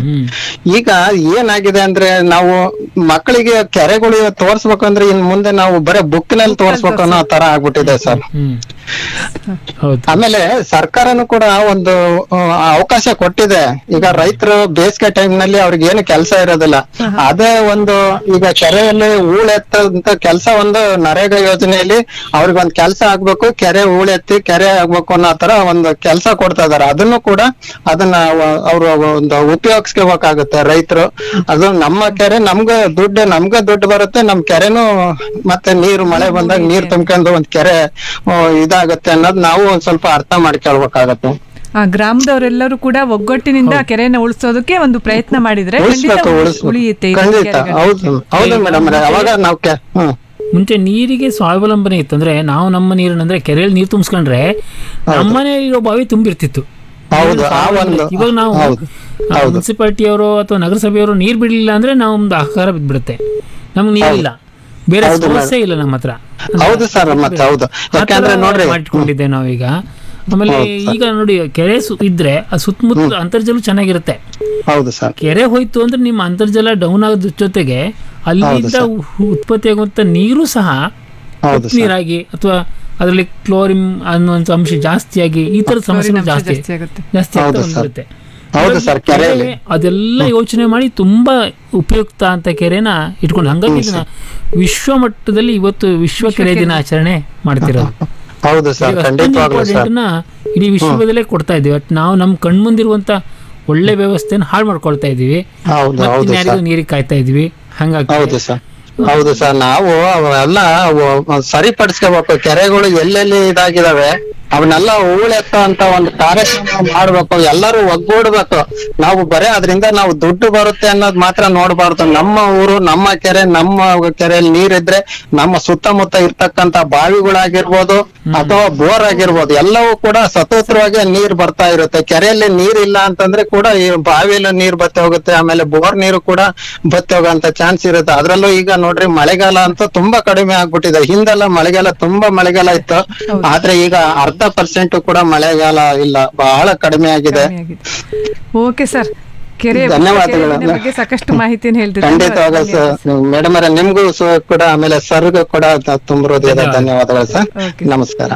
S16: ಈಗ ಏನಾಗಿದೆ ಅಂದ್ರೆ ನಾವು ಮಕ್ಕಳಿಗೆ ಕೆರೆಗಳು ತೋರ್ಸ್ಬೇಕಂದ್ರೆ ಇನ್ ಮುಂದೆ ನಾವು ಬರೇ ಬುಕ್ ನಲ್ಲಿ ತೋರ್ಸ್ಬೇಕು ಅನ್ನೋ ತರ ಆಗ್ಬಿಟ್ಟಿದೆ ಸರ್ ಆಮೇಲೆ ಸರ್ಕಾರನು ಕೂಡ ಒಂದು ಆ, ಅವಕಾಶ ಕೊಟ್ಟಿದೆ ಈಗ ರೈತರು ಬೇಸಿಗೆ ಟೈಮ್ ನಲ್ಲಿ ಅವ್ರಿಗೆ ಏನು ಕೆಲಸ ಇರೋದಿಲ್ಲ ಅದೇ ಒಂದು ಈಗ ಕೆರೆಯಲ್ಲಿ ಹೂಳೆತ್ತಂತ ಕೆಲಸ ಒಂದು ನರೇಗಾ ಯೋಜನೆಯಲ್ಲಿ ಅವ್ರಿಗೆ ಒಂದು ಕೆಲಸ ಆಗ್ಬೇಕು ಕೆರೆ ಹೂಳೆತ್ತಿ ಕೆರೆ ಆಗ್ಬೇಕು ಅನ್ನೋ ತರ ಒಂದು ಕೆಲಸ ಕೊಡ್ತಾ ಇದಾರೆ ಅದನ್ನು ಕೂಡ ಅದನ್ನ ಅವರು ಒಂದು ಉಪಯೋಗಿಸ್ಕೋಬೇಕಾಗುತ್ತೆ ರೈತರು ಅದು ನಮ್ಮ ಕೆರೆ ನಮ್ಗೆ ದುಡ್ಡು ನಮ್ಗೆ ದುಡ್ಡು ಬರುತ್ತೆ ನಮ್ ಕೆರೆನು ಮತ್ತೆ ನೀರು ಮಳೆ ಬಂದಾಗ ನೀರ್ ತುಂಬ್ಕೊಂಡು ಒಂದ್ ಕೆರೆ ಆ, ಇದಾಗುತ್ತೆ ಅನ್ನೋದು ನಾವು ಒಂದ್ ಸ್ವಲ್ಪ ಅರ್ಥ ಮಾಡ್ಕೊಳ್ಬೇಕಾಗತ್ತೆ
S8: ಆ ಗ್ರಾಮದವರೆಲ್ಲರೂ ಕೂಡ ಒಗ್ಗಟ್ಟಿನಿಂದ ಆ ಕೆರೆನ ಉಳಿಸೋದಕ್ಕೆ ಒಂದು ಪ್ರಯತ್ನ ಮಾಡಿದ್ರೆ ಖಂಡಿತ
S16: ಉಳಿಸ್ಬೇಕು
S8: ಉಳಿ-
S16: ಉಳಿಸ್ಬೇಕು
S8: ಉಳಿಯುತ್ತೆ ಇದು
S16: ಖಂಡಿತ
S8: ಕೆರೆಗಳು.
S16: ಹೌದು ಹೌದು ಮೇಡಮ್ ಅವಾಗ ನಾವು ಕೆ- ಹ್ಮ್
S9: ಮುಂಚೆ ನೀರಿಗೆ ಸ್ವಾವಲಂಬನೆ ಇತ್ತು ಅಂದ್ರೆ ನಾವು ನಮ್ಮ ನೀರನ್ನ ಅಂದ್ರೆ ಕೆರೆಯಲ್ಲಿ ನೀರು ತುಂಬಿಸ್ಕೊಂಡ್ರೆ ನಮ್ಮನೆ ಇರೋ ಬಾವಿ ತುಂಬಿರ್ತಿತ್ತು
S16: ಹೌದು,
S9: ನೀರಿನ
S16: ಆ
S9: ಸ್ವಾವಲಂಬನೆ.
S16: ಒಂದು-
S9: ಇವಾಗ ನಾವು
S16: ಹೌದು,
S9: ಮುನ್ಸಿಪಾಲಿಟಿಯವರು ಅಥವಾ ನಗರಸಭೆಯವರು ನೀರು ಬಿಡಲಿಲ್ಲ ಅಂದ್ರೆ ನಾವು ಒಂದು ಆಹಾರ ಬಿದ್ಬಿಡುತ್ತೆ ನಮ್ಗೆ ನೀರಿಲ್ಲ ಬೇರೆ
S16: ಹೌದು,
S9: ಸಮಸ್ಯೆ ಇಲ್ಲ ನಮ್ಮ ಹತ್ರ
S16: ಹೌದು ಸರ್ ಮತ್ತೆ ಹೌದು ಯಾಕಂದ್ರೆ ನೋಡ್ರಿ
S9: ಮಾಡಿಕೊಂಡಿದ್ದೆ ನಾವೀಗ ಆಮೇಲೆ ಈಗ ನೋಡಿ ಕೆರೆ ಸು- ಇದ್ರೆ ಆ ಸುತ್ತಮುತ್ತ ಅಂತರ್ಜಲ ಚೆನ್ನಾಗಿರುತ್ತೆ
S16: ಹೌದು ಸರ್
S9: ಕೆರೆ ಹೋಯ್ತು ಅಂದ್ರೆ ನಿಮ್ಮ ಅಂತರ್ಜಲ ಡೌನ್ ಆಗೋದ್ರ ಜೊತೆಗೆ ಅಲ್ಲಿಂದ ಉ- ಉತ್ಪತ್ತಿಯಾಗುವಂತ ನೀರು ಸಹ
S16: ಹೌದು
S9: ಉಪ್ಪು ನೀರಾಗಿ ಅಥವಾ ಅದರಲ್ಲಿ ಕ್ಲೋರಿನ್ ಅನ್ನುವಂಥ ಅಂಶ ಜಾಸ್ತಿಯಾಗಿ ಈ ತರದ ಸಮಸ್ಯೆಗಳು
S8: ಅಂಶ
S9: ಜಾಸ್ತಿ
S8: ಜಾಸ್ತಿ ಆಗುತ್ತೆ.
S9: ಜಾಸ್ತಿ
S16: ಹೌದು
S9: ಆಗ್ತಾ
S16: ಸರ್.
S9: ಬಂದ್ಬಿಡುತ್ತೆ
S16: ಹೌದು ಸರ್ ಕೆರೆಯಲ್ಲಿ
S9: ಅದೆಲ್ಲ ಯೋಚನೆ ಮಾಡಿ ತುಂಬಾ ಉಪಯುಕ್ತ ಅಂತ ಕೆರೆನ ಇಟ್ಕೊಂಡು ಹಂಗಾಗಿ ಇದನ್ನ ವಿಶ್ವ ಮಟ್ಟದಲ್ಲಿ ಇವತ್ತು ವಿಶ್ವ ಕೆರೆ ದಿನಾಚರಣೆ ಮಾಡ್ತಿರೋದು
S16: ಹೌದು ಸರ್
S9: ಈಗ ಅಷ್ಟೊಂದು
S16: ಖಂಡಿತವಾಗ್ಲೂ ಸರ್
S9: important ನ ಇಡೀ ವಿಶ್ವದಲ್ಲೇ ಕೊಡ್ತಾ ಇದೀವಿ ಬಟ್ ನಾವು ನಮ್ಮ ಕಣ್ಮುಂದಿರುವಂತ ಒಳ್ಳೆ ವ್ಯವಸ್ಥೆನ ಹಾಳು ಮಾಡ್ಕೊಳ್ತಾ ಇದೀವಿ
S16: ಹೌದು
S9: ಮತ್ತೆ
S16: ಹೌದು
S9: ಇನ್ಯಾರಿಗೋ
S16: ಸರ್
S9: ನೀರಿಗೆ ಕಾಯ್ತಾ ಇದೀವಿ ಹಂಗಾಗಿ
S16: ಹೌದು ಸರ್ ಹೌದು ಸರ್ ನಾವು ಅವೆಲ್ಲ ಅವು ಸರಿಪಡಿಸ್ಕೋಬೇಕು ಕೆರೆಗಳು ಎಲ್ಲೆಲ್ಲಿ ಇದಾಗಿದಾವೆ ಅವನ್ನೆಲ್ಲ ಹೂಳೆತ್ತೋ ಅಂತ ಒಂದು ಕಾರ್ಯಕ್ರಮ ಮಾಡ್ಬೇಕು ಎಲ್ಲರೂ ಒಗ್ಗೂಡ್ಬೇಕು ನಾವು ಬರೇ ಅದರಿಂದ ನಾವು ದುಡ್ಡು ಬರುತ್ತೆ ಅನ್ನೋದು ಮಾತ್ರ ನೋಡಬಾರ್ದು ನಮ್ಮ ಊರು ನಮ್ಮ ಕೆರೆ ನಮ್ಮ ಕೆರೆಯಲ್ಲಿ ನೀರಿದ್ರೆ ನಮ್ಮ ಸುತ್ತಮುತ್ತ ಇರ್ತಕ್ಕಂತ ಬಾವಿಗಳಾಗಿರ್ಬೋದು ಅಥವಾ ಬೋರ್ ಆಗಿರ್ಬೋದು ಎಲ್ಲವೂ ಕೂಡ ಸತೋತ್ರವಾಗಿ ನೀರ್ ಬರ್ತಾ ಇರುತ್ತೆ ಕೆರೆಯಲ್ಲಿ ನೀರ್ ಇಲ್ಲ ಅಂತಂದ್ರೆ ಕೂಡ ಈ ಬಾವಿಯಲ್ಲಿ ನೀರ್ ಬತ್ತಿ ಹೋಗುತ್ತೆ ಆಮೇಲೆ ಬೋರ್ ನೀರು ಕೂಡ ಬತ್ತಿ ಹೋಗೋಂತ ಚಾನ್ಸ್ ಇರುತ್ತೆ ಅದ್ರಲ್ಲೂ ಈಗ ನೋಡ್ರಿ ಮಳೆಗಾಲ ಅಂತೂ ತುಂಬಾ ಕಡಿಮೆ ಆಗ್ಬಿಟ್ಟಿದೆ ಹಿಂದೆಲ್ಲ ಮಳೆಗಾಲ ತುಂಬಾ ಮಳೆಗಾಲ ಇತ್ತು ಆದ್ರೆ ಈಗ ಅರ್ಧ ಪರ್ಸೆಂಟ್ ಕೂಡ ಮಳೆಗಾಲ ಇಲ್ಲ ಬಹಳ ಕಡಿಮೆ ಆಗಿದೆ
S8: ಓಕೆ ಸರ್ ಕೆರೆ
S16: ಧನ್ಯವಾದಗಳು.
S8: ಕೆರೆಯ ಬಗ್ಗೆ ಸಾಕಷ್ಟು ಮಾಹಿತಿಯನ್ನು ಹೇಳ್ತಿದ್ದಾರೆ
S16: ಖಂಡಿತವಾಗ ಮೇಡಮ್ ಅವರೇ ನಿಮ್ಗೂ ಸ- ಕೂಡ ಆಮೇಲೆ ಸರ್ಗೂ ಕೂಡ ತುಂಬ ಹೃದಯದ ಧನ್ಯವಾದಗಳು ಸರ್ ನಮಸ್ಕಾರ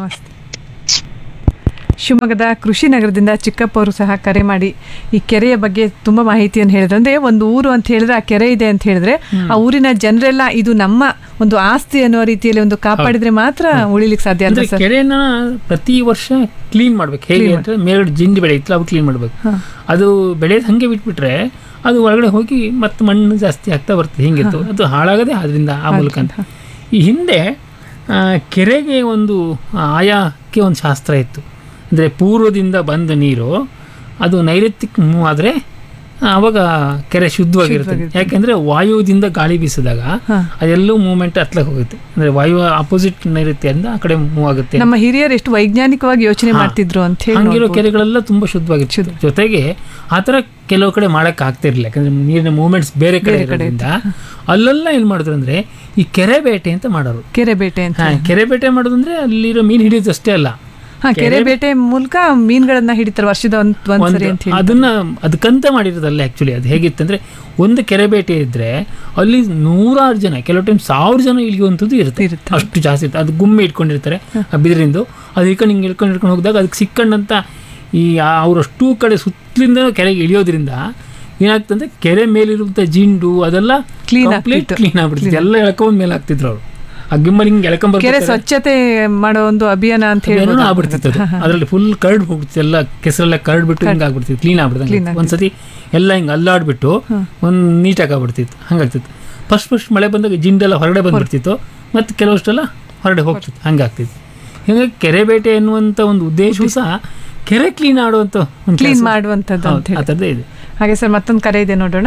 S8: ಶಿವಮೊಗ್ಗದ ಕೃಷಿ ನಗರದಿಂದ ಚಿಕ್ಕಪ್ಪ ಅವರು ಸಹ ಕರೆ ಮಾಡಿ ಈ ಕೆರೆಯ ಬಗ್ಗೆ ತುಂಬಾ ಮಾಹಿತಿಯನ್ನು ಹೇಳಿದ್ರು ಅಂದ್ರೆ ಒಂದು ಊರು ಅಂತ ಹೇಳಿದ್ರೆ ಆ ಕೆರೆ ಇದೆ ಅಂತ ಹೇಳಿದ್ರೆ ಆ ಊರಿನ ಜನರೆಲ್ಲ ಇದು ನಮ್ಮ ಒಂದು ಆಸ್ತಿ ಅನ್ನೋ ರೀತಿಯಲ್ಲಿ ಒಂದು ಕಾಪಾಡಿದ್ರೆ ಮಾತ್ರ ಉಳಿಲಿಕ್ಕೆ ಸಾಧ್ಯ
S9: ಅಂದ್ರೆ
S8: ಅಲ್ವಾ ಸರ್
S9: ಕೆರೆನ ಪ್ರತಿ ವರ್ಷ ಕ್ಲೀನ್ ಮಾಡ್ಬೇಕು ಹೇಗೆ
S8: Clean
S9: ಅಂತ ಮೇಲ್ಗಡೆ ಜಿಂಡಿ ಬೆಳೆ ಇತ್ತಲ್ಲ ಅವು ಕ್ಲೀನ್ ಮಾಡ್ಬೇಕು ಅದು ಬೆಳೆಯೋದು ಹಂಗೆ ಬಿಟ್ಬಿಟ್ರೆ ಅದು ಒಳಗಡೆ ಹೋಗಿ ಮತ್ತೆ ಮಣ್ಣು ಜಾಸ್ತಿ ಆಗ್ತಾ ಬರ್ತದೆ ಹಿಂಗಿತ್ತು ಅದು ಹಾಳಾಗದೆ ಅದರಿಂದ ಆ ಮೂಲಕ ಅಂತ ಈ ಹಿಂದೆ ಆ, ಕೆರೆಗೆ ಒಂದು ಆಯಾಕ್ಕೆ ಒಂದು ಶಾಸ್ತ್ರ ಇತ್ತು ಅಂದರೆ ಪೂರ್ವದಿಂದ ಬಂದ ನೀರು ಅದು ನೈಋತ್ಯಕ್ಕೆ ಮೂವ್ ಆದರೆ ಆವಾಗ ಕೆರೆ ಶುದ್ಧವಾಗಿರುತ್ತೆ ಯಾಕೆಂದರೆ ವಾಯುದಿಂದ ಗಾಳಿ ಬೀಸಿದಾಗ ಅದೆಲ್ಲೂ ಮೂವ್ಮೆಂಟ್ ಹತ್ಲಕ್ಕೆ ಹೋಗುತ್ತೆ ಅಂದರೆ ವಾಯು ಅಪೋಸಿಟ್ ನೈಋತ್ಯದಿಂದ ಆ ಕಡೆ ಮೂವ್ ಆಗುತ್ತೆ
S8: ನಮ್ಮ ಹಿರಿಯರು ಎಷ್ಟು ವೈಜ್ಞಾನಿಕವಾಗಿ ಯೋಚನೆ ಮಾಡ್ತಿದ್ರು ಅಂತ ಹೇಳಿ
S9: ಹಂಗಿರೋ
S8: ನೋಡ್ಬೋದು.
S9: ಕೆರೆಗಳೆಲ್ಲ ತುಂಬ ಶುದ್ಧವಾಗಿತ್ತು ಜೊತೆಗೆ ಆ ಥರ ಕೆಲವು ಕಡೆ ಮಾಡಕ್ಕೆ ಆಗ್ತಿರ್ಲಿಲ್ಲ ಯಾಕಂದ್ರೆ ನೀರಿನ ಮೂವ್ಮೆಂಟ್ಸ್ ಬೇರೆ ಕಡೆ
S8: ಬೇರೆ ಕಡೆ
S9: ಇರೋದ್ರಿಂದ ಅಲ್ಲೆಲ್ಲ ಏನು ಮಾಡಿದ್ರು ಅಂದ್ರೆ ಈ ಕೆರೆ ಬೇಟೆ ಅಂತ ಮಾಡೋರು
S8: ಕೆರೆ ಬೇಟೆ ಅಂತ
S9: ಹಾ, ಕೆರೆ ಬೇಟೆ ಮಾಡೋದಂದ್ರೆ ಅಲ್ಲಿರೋ ಮೀನು ಹಿಡಿಯೋದು ಅಷ್ಟೇ ಅಲ್ಲ
S8: ಹಾ ಕೆರೆ ಬೇಟೆ ಮೂಲಕ ಮೀನುಗಳನ್ನ ಹಿಡಿತಾರೆ ವರ್ಷದ ಒಂದ್ ಒಂದ್ಸರಿ
S9: ಒಂದು
S8: ಅಂತ ಹೇಳಿ
S9: ಅದನ್ನ ಅದಕ್ಕಂತ ಮಾಡಿರೋದಲ್ಲ ಆಕ್ಚುಲಿ ಅದು ಹೇಗಿತ್ತಂದ್ರೆ ಒಂದು ಕೆರೆ ಬೇಟೆ ಇದ್ರೆ ಅಲ್ಲಿ ನೂರಾರು ಜನ ಕೆಲವು ಟೈಮ್ ಸಾವಿರ ಜನ ಇಳಿಯುವಂಥದ್ದು ಇರುತ್ತೆ ಅಷ್ಟು ಜಾಸ್ತಿ ಇರುತ್ತೆ ಅದು ಗುಮ್ಮೆ ಇಟ್ಕೊಂಡಿರ್ತಾರೆ ಆ ಬಿದಿರಿಂದ ಅದು ಇಟ್ಕೊಂಡು ಹಿಂಗೆ ಇಳ್ಕೊಂಡು ಇಟ್ಕೊಂಡು ಹೋಗಿದಾಗ ಅದಕ್ಕೆ ಸಿಕ್ಕಂಡಂತ ಈ ಅವರಷ್ಟು ಕಡೆ ಸುತ್ತಲಿಂದ ಕೆರೆಗೆ ಇಳಿಯೋದ್ರಿಂದ ಏನಾಗ್ತಂದ್ರೆ ಕೆರೆ ಮೇಲಿರುವಂಥ ಜಿಂಡು ಅದೆಲ್ಲ
S8: Clean
S9: ಕಂಪ್ಲೀಟ್
S8: ಆಗ್ತಿತ್ತು.
S9: ಕ್ಲೀನ್ ಆಗ್ಬಿಡ್ತಿತ್ತು ಎಲ್ಲ ಎಳ್ಕೊಂಡ್ ಮೇಲೆ ಹಾಕ್ತಿದ್ರು ಅವರು ಆ ಗಿಮ್ಮಲ್ ಹಿಂಗೆ
S8: ಕೆರೆ
S9: ಎಳ್ಕೊಂಬರ್ತಾರೆ
S8: ಸ್ವಚ್ಛತೆ ಮಾಡೋ ಒಂದು ಅಭಿಯಾನ ಅಂತ ಹೇಳಿ
S9: ಏನೋ ಆಗ್ಬಿಡ್ತಿತ್ತು ಅದು. ಅದರಲ್ಲಿ ಫುಲ್ ಕರ್ಡ್ ಹೋಗ್ಬಿಡ್ತಿತ್ತು ಎಲ್ಲ ಕೆಸರೆಲ್ಲ ಕರ್ಡ್ ಬಿಟ್ಟು ಹಿಂಗೆ ಆಗ್ಬಿಡ್ತಿತ್ತು ಕ್ಲೀನ್
S8: Clean
S9: ಆಗ್ಬಿಡ್ತಂಗೆ
S8: ಆಗ್ತಿತ್ತು.
S9: ಒಂದ್ಸತಿ ಎಲ್ಲ ಹಿಂಗೆ ಅಲ್ಲಾಡ್ಬಿಟ್ಟು ಒಂದು ನೀಟಾಗಿ ಆಗ್ಬಿಡ್ತಿತ್ತು ಹಂಗಾಗ್ತಿತ್ತು ಫಸ್ಟ್ ಫಸ್ಟ್ ಮಳೆ ಬಂದಾಗ ಜಿಂಡೆಲ್ಲ ಹೊರಗಡೆ ಬಂದ್ಬಿಡ್ತಿತ್ತು ಮತ್ತು ಕೆಲವಷ್ಟೆಲ್ಲ ಹೊರಗಡೆ ಹೋಗ್ತಿತ್ತು ಹಂಗಾಗ್ತಿತ್ತು ಹೀಗಾಗಿ ಕೆರೆ ಬೇಟೆ ಎನ್ನುವಂಥ ಒಂದು ಉದ್ದೇಶವೂ ಸಹ ಕೆರೆ ಕ್ಲೀನ್ ಆಡುವಂಥ ಒಂದು
S8: ಕ್ಲೀನ್
S9: ಕೆಲಸ.
S8: ಮಾಡುವಂಥದ್ದು
S9: ಹೌದು,
S8: ಅಂತ ಹೇಳಿ
S9: ಆ ಥರದ್ದೇ ಇದೆ
S8: ಹಾಗೆ ಸರ್ ಮತ್ತೊಂದು ಕರೆ ಇದೆ ನೋಡೋಣ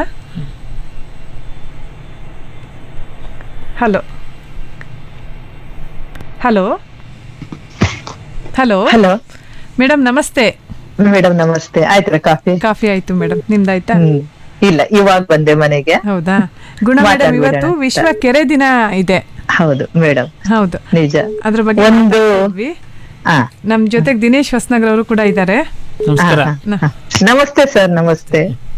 S8: hello hello hello
S17: hello
S8: madam ನಮಸ್ತೆ
S17: ಮೇಡಮ್ ನಮಸ್ತೆ ಆಯ್ತಾ ಕಾಫಿ
S8: ಕಾಫಿ ಆಯ್ತು ಮೇಡಮ್ ನಿಮ್ದಾಯ್ತಾ
S17: ಇಲ್ಲ ಇವಾಗ ಬಂದೆ ಮನೆಗೆ
S8: ಹೌದಾ ಗುಣ ಮೇಡಮ್
S17: ಮಾತಾಡ್ಬಿಡೋಣ
S8: ಇವತ್ತು
S17: ಅಂತ.
S8: ವಿಶ್ವ ಕೆರೆ ದಿನ ಇದೆ
S17: ಹೌದು ಮೇಡಮ್
S8: ಹೌದು
S17: ನಿಜ
S8: ಅದ್ರ ಬಗ್ಗೆ
S17: ಒಂದು
S8: ಮಾತಾಡ್ತಿದ್ವಿ. ನಮ್ ಜೊತೆಗೆ ದಿನೇಶ್ ಹೊಸನಗರ್ ಅವರು ಕೂಡ ಇದ್ದಾರೆ
S9: ನಮಸ್ಕಾರ
S17: ಹಾ, ನಮಸ್ತೆ ಸರ್ ನಮಸ್ತೆ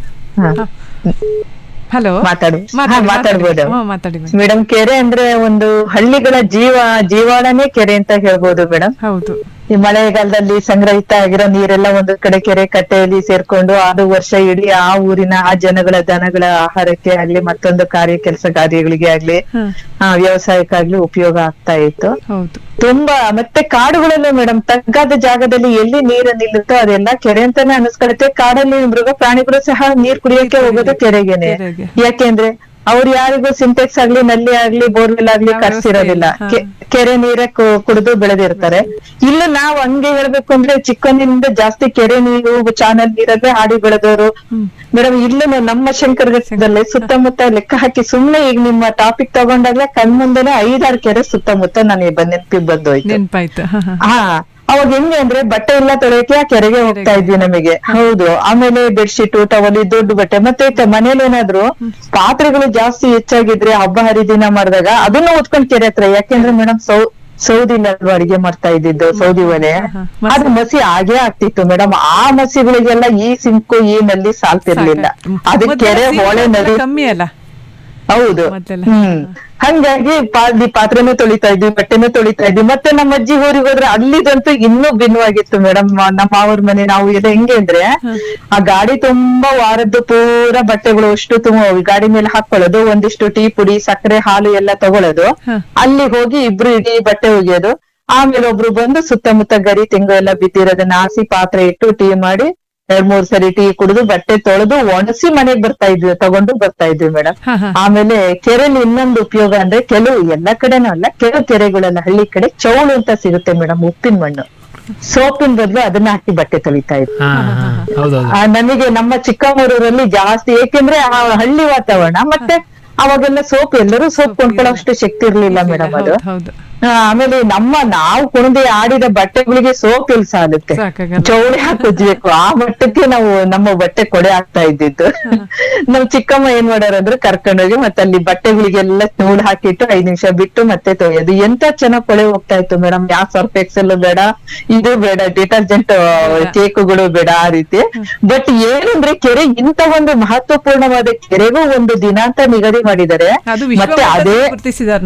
S8: ಹಲೋ
S17: ಮಾತಾಡು
S8: ಮಾತಾಡಿ,
S17: ಹಾ, ಮಾತಾಡ್ಬೋದು
S8: ಹ್ಮ್, ಮಾತಾಡಿ madam.
S17: ಮೇಡಮ್ ಕೆರೆ ಅಂದ್ರೆ ಒಂದು ಹಳ್ಳಿಗಳ ಜೀವ ಜೀವಾಳನೇ ಕೆರೆ ಅಂತ ಹೇಳ್ಬೋದು ಮೇಡಮ್
S8: ಹೌದು
S17: ಈ ಮಳೆಗಾಲದಲ್ಲಿ ಸಂಗ್ರಹಿತ ಆಗಿರೋ ನೀರೆಲ್ಲ ಒಂದು ಕಡೆ ಕೆರೆ ಕಟ್ಟೆಯಲ್ಲಿ ಸೇರ್ಕೊಂಡು ಆರು ವರ್ಷ ಇಡೀ ಆ ಊರಿನ ಆ ಜನಗಳ ದನಗಳ ಆಹಾರಕ್ಕೆ ಆಗ್ಲಿ ಮತ್ತೊಂದು ಕಾರ್ಯ ಕೆಲಸ ಕಾರ್ಯಗಳಿಗೆ ಆಗ್ಲಿ ಆ ವ್ಯವಸಾಯಕ್ಕಾಗ್ಲಿ ಉಪಯೋಗ ಆಗ್ತಾ ಇತ್ತು
S8: ಹೌದು
S17: ತುಂಬಾ ಮತ್ತೆ ಕಾಡುಗಳಲ್ಲೂ ಮೇಡಮ್ ತಗ್ಗಾದ ಜಾಗದಲ್ಲಿ ಎಲ್ಲಿ ನೀರು ನಿಲ್ಲುತ್ತೋ ಅದೆಲ್ಲ ಕೆರೆ ಅಂತಾನೆ ಅನಿಸ್ಕೊಳುತ್ತೆ ಕಾಡಲ್ಲಿ ಮೃಗ ಪ್ರಾಣಿಗಳು ಸಹ ನೀರ್ ಕುಡಿಯಕ್ಕೆ ಹೋಗೋದು ಕೆರೆಗೆನೆ
S8: ಕೆರೆಗೆ.
S17: ಯಾಕೆಂದ್ರೆ ಅವ್ರು ಯಾರಿಗೂ ಸಿಂಟೆಕ್ಸ್ ಆಗ್ಲಿ ನಲ್ಲಿ ಆಗ್ಲಿ ಬೋರ್ವೆಲ್ ಆಗ್ಲಿ ಕರ್ಸಿರೋದಿಲ್ಲ ಕೆ- ಕೆರೆ ನೀರೇ ಕು- ಕುಡಿದು ಬೆಳೆದಿರ್ತಾರೆ ಇಲ್ಲ ನಾವ್ ಹಂಗೆ ಹೇಳ್ಬೇಕು ಅಂದ್ರೆ ಚಿಕ್ಕಂದಿನಿಂದ ಜಾಸ್ತಿ ಕೆರೆ ನೀರು ಚಾನಲ್ ನೀರಲ್ಲೇ ಹಾಡಿ ಬೆಳೆದವರು ಮೇಡಮ್ ಇಲ್ಲೂ ನಮ್ಮ ಶಂಕರದಲ್ಲಿ ಸುತ್ತಮುತ್ತ ಲೆಕ್ಕ ಹಾಕಿ ಸುಮ್ನೆ ಈಗ ನಿಮ್ಮ ಟಾಪಿಕ್ ತಗೊಂಡಾಗ್ಲೇ ಕಣ್ಮುಂದೆನೆ ಐದಾರು ಕೆರೆ ಸುತ್ತಮುತ್ತ ನನಗೆ ಬಂದ್ ನೆನಪಿಗೆ ಬಂದೋಯ್ತು
S8: ನೆನ್ಪಾಯ್ತು ಹ, ಹ.
S17: ಹಾ ಅವಾಗ ಹೆಂಗೆ ಅಂದ್ರೆ ಬಟ್ಟೆ ಎಲ್ಲ ತೊಳೆಯಕ್ಕೆ ಆ ಕೆರೆಗೆ ಹೋಗ್ತಾ ಇದ್ವಿ ನಮಗೆ ಹೌದು ಆಮೇಲೆ ಬೆಡ್ಶೀಟ್ ಟವಲ್ ದೊಡ್ಡ ಬಟ್ಟೆ ಮತ್ತೆ ಕ- ಮನೇಲಿ ಏನಾದ್ರು ಪಾತ್ರೆಗಳು ಜಾಸ್ತಿ ಹೆಚ್ಚಾಗಿದ್ರೆ ಹಬ್ಬ ಹರಿದಿನ ಮಾಡಿದಾಗ ಅದನ್ನ ಹೊತ್ಕೊಂಡ್ ಕೆರೆ ಹತ್ರ ಯಾಕೆಂದ್ರೆ ಮೇಡಮ್ ಸೌ ಸೌದಿಲ್ಲ ಅಲ್ವಾ ಅಡಿಗೆ ಮಾಡ್ತಾ ಇದ್ದಿದ್ದು ಸೌದಿ ಒಲೆ ಅದು ಮಸಿ ಆಗೇ ಆಗ್ತಿತ್ತು ಮೇಡಮ್ ಆ ಮಸಿಗಳಿಗೆಲ್ಲ ಈ ಸಿಂಕು ಈ ನಲ್ಲಿ ಸಾಲ್ತಿರ್ಲಿಲ್ಲ ಅದಕ್ಕೆ ಕೆರೆ
S8: ಮೊದ್ಲೆಲ್ಲ
S17: ಹೊಳೆ
S8: ಸೀರೆ
S17: ನದಿ
S8: ಕಮ್ಮಿ ಅಲ್ಲ
S17: ಹೌದು ಹ್ಮ್ ಹಂಗಾಗಿ ಪಾದಿ ಪಾತ್ರೆನೂ ತೊಳಿತಾ ಇದ್ವಿ ಬಟ್ಟೆನೂ ತೊಳಿತಾ ಇದ್ವಿ ಮತ್ತೆ ನಮ್ಮ ಅಜ್ಜಿ ಊರಿಗೆ ಹೋದ್ರೆ ಅಲ್ಲಿದಂತೂ ಇನ್ನೂ ಭಿನ್ನವಾಗಿತ್ತು ಮೇಡಮ್ ನಮ್ಮ ಮಾವರ ಮನೆ ನಾವು ಎಲ್ಲ ಹೆಂಗೆ ಅಂದ್ರೆ ಆ ಗಾಡಿ ತುಂಬಾ ವಾರದ್ದು ಪೂರ ಬಟ್ಟೆಗಳು ಅಷ್ಟು ತುಂಬ ಗಾಡಿ ಮೇಲೆ ಹಾಕೊಳ್ಳೋದು ಒಂದಿಷ್ಟು ಟೀ ಪುಡಿ ಸಕ್ಕರೆ ಹಾಲು ಎಲ್ಲ ತಗೊಳ್ಳೋದು ಅಲ್ಲಿ ಹೋಗಿ ಇಬ್ರು ಇಡೀ ಬಟ್ಟೆ ಒಗೆಯೋದು ಆಮೇಲೆ ಒಬ್ರು ಬಂದು ಸುತ್ತಮುತ್ತ ಗರಿ ತೆಂಗು ಎಲ್ಲ ಬಿದ್ದಿರೋದನ್ನ ಹಾಸಿ ಪಾತ್ರೆ ಇಟ್ಟು ಟೀ ಮಾಡಿ ಎರಡ್ ಮೂರ್ ಸರಿ ಟೀ ಕುಡಿದು ಬಟ್ಟೆ ತೊಳೆದು ಒಣಸಿ ಮನೆಗ್ ಬರ್ತಾ ಇದ್ವಿ ತಗೊಂಡು ಬರ್ತಾ ಇದ್ವಿ ಮೇಡಮ್ ಆಮೇಲೆ ಕೆರೆಲಿ ಇನ್ನೊಂದು ಉಪಯೋಗ ಅಂದ್ರೆ ಕೆಲವು ಎಲ್ಲ ಕಡೆನೂ ಅಲ್ಲ ಕೆಲವು ಕೆರೆಗಳೆಲ್ಲ ಹಳ್ಳಿ ಕಡೆ ಚೌಳು ಅಂತ ಸಿಗುತ್ತೆ ಮೇಡಮ್ ಉಪ್ಪಿನ ಮಣ್ಣು ಸೋಪಿನ ಬದಲು ಅದನ್ನ ಹಾಕಿ ಬಟ್ಟೆ ತೊಳಿತಾ ಇದ್ವಿ
S9: ಹಾ ಹಾ ಹೌದೌದು
S17: ಆ, ನಮಗೆ ನಮ್ಮ ಚಿಕ್ಕಮಗಳೂರಲ್ಲಿ ಜಾಸ್ತಿ ಏಕೆಂದ್ರೆ ಆ ಹಳ್ಳಿ ವಾತಾವರಣ ಮತ್ತೆ ಅವಾಗೆಲ್ಲ ಸೋಪ್ ಎಲ್ಲರೂ ಸೋಪ್ ಕೊಂಡ್ಕೊಳ್ಳೋ ಅಷ್ಟು ಶಕ್ತಿ ಇರ್ಲಿಲ್ಲ ಮೇಡಮ್ ಅದು
S8: ಹೌದು
S17: ಆ, ಆಮೇಲೆ ನಮ್ಮ ನಾವು ಕುಣಿದು ಆಡಿದ ಬಟ್ಟೆಗಳಿಗೆ ಸೋಪ್ ಎಲ್ ಸಾಲುತ್ತೆ ಚೌಳಿ ಹಾಕಿದ್ಬೇಕು ಆ ಮಟ್ಟಕ್ಕೆ ನಾವು ನಮ್ಮ ಬಟ್ಟೆ ಕೊಡೆ ಆಗ್ತಾ ಇದ್ದಿದ್ದು ನಮ್ ಚಿಕ್ಕಮ್ಮ ಏನ್ ಮಾಡೋರು ಅಂದ್ರೆ ಕರ್ಕೊಂಡೋಗಿ ಮತ್ತೆ ಅಲ್ಲಿ ಬಟ್ಟೆಗಳಿಗೆಲ್ಲ ನೂಲ್ ಹಾಕಿಟ್ಟು ಐದ್ ನಿಮಿಷ ಬಿಟ್ಟು ಮತ್ತೆ ತೊಳೆಯೋದು ಎಂತ ಚೆನ್ನಾಗ್ ಕೊಳೆ ಹೋಗ್ತಾ ಇತ್ತು ಮೇಡಮ್ ಯಾವ ಸರ್ಫ್ ಎಕ್ಸೆಲ್ ಬೇಡ ಇದು ಬೇಡ ಡಿಟರ್ಜೆಂಟ್ ಕೇಕುಗಳು ಬೇಡ ಆ ರೀತಿ ಬಟ್ ಏನಂದ್ರೆ ಕೆರೆ ಇಂತ ಒಂದು ಮಹತ್ವಪೂರ್ಣವಾದ ಕೆರೆಗೂ ಒಂದು ದಿನಾಂಕ ನಿಗದಿ ಮಾಡಿದ್ದಾರೆ
S8: ಅದು
S17: ಮತ್ತೆ ಅದೇ
S8: ಗುರುತಿಸಿದಾರೆ ನೋಡಿ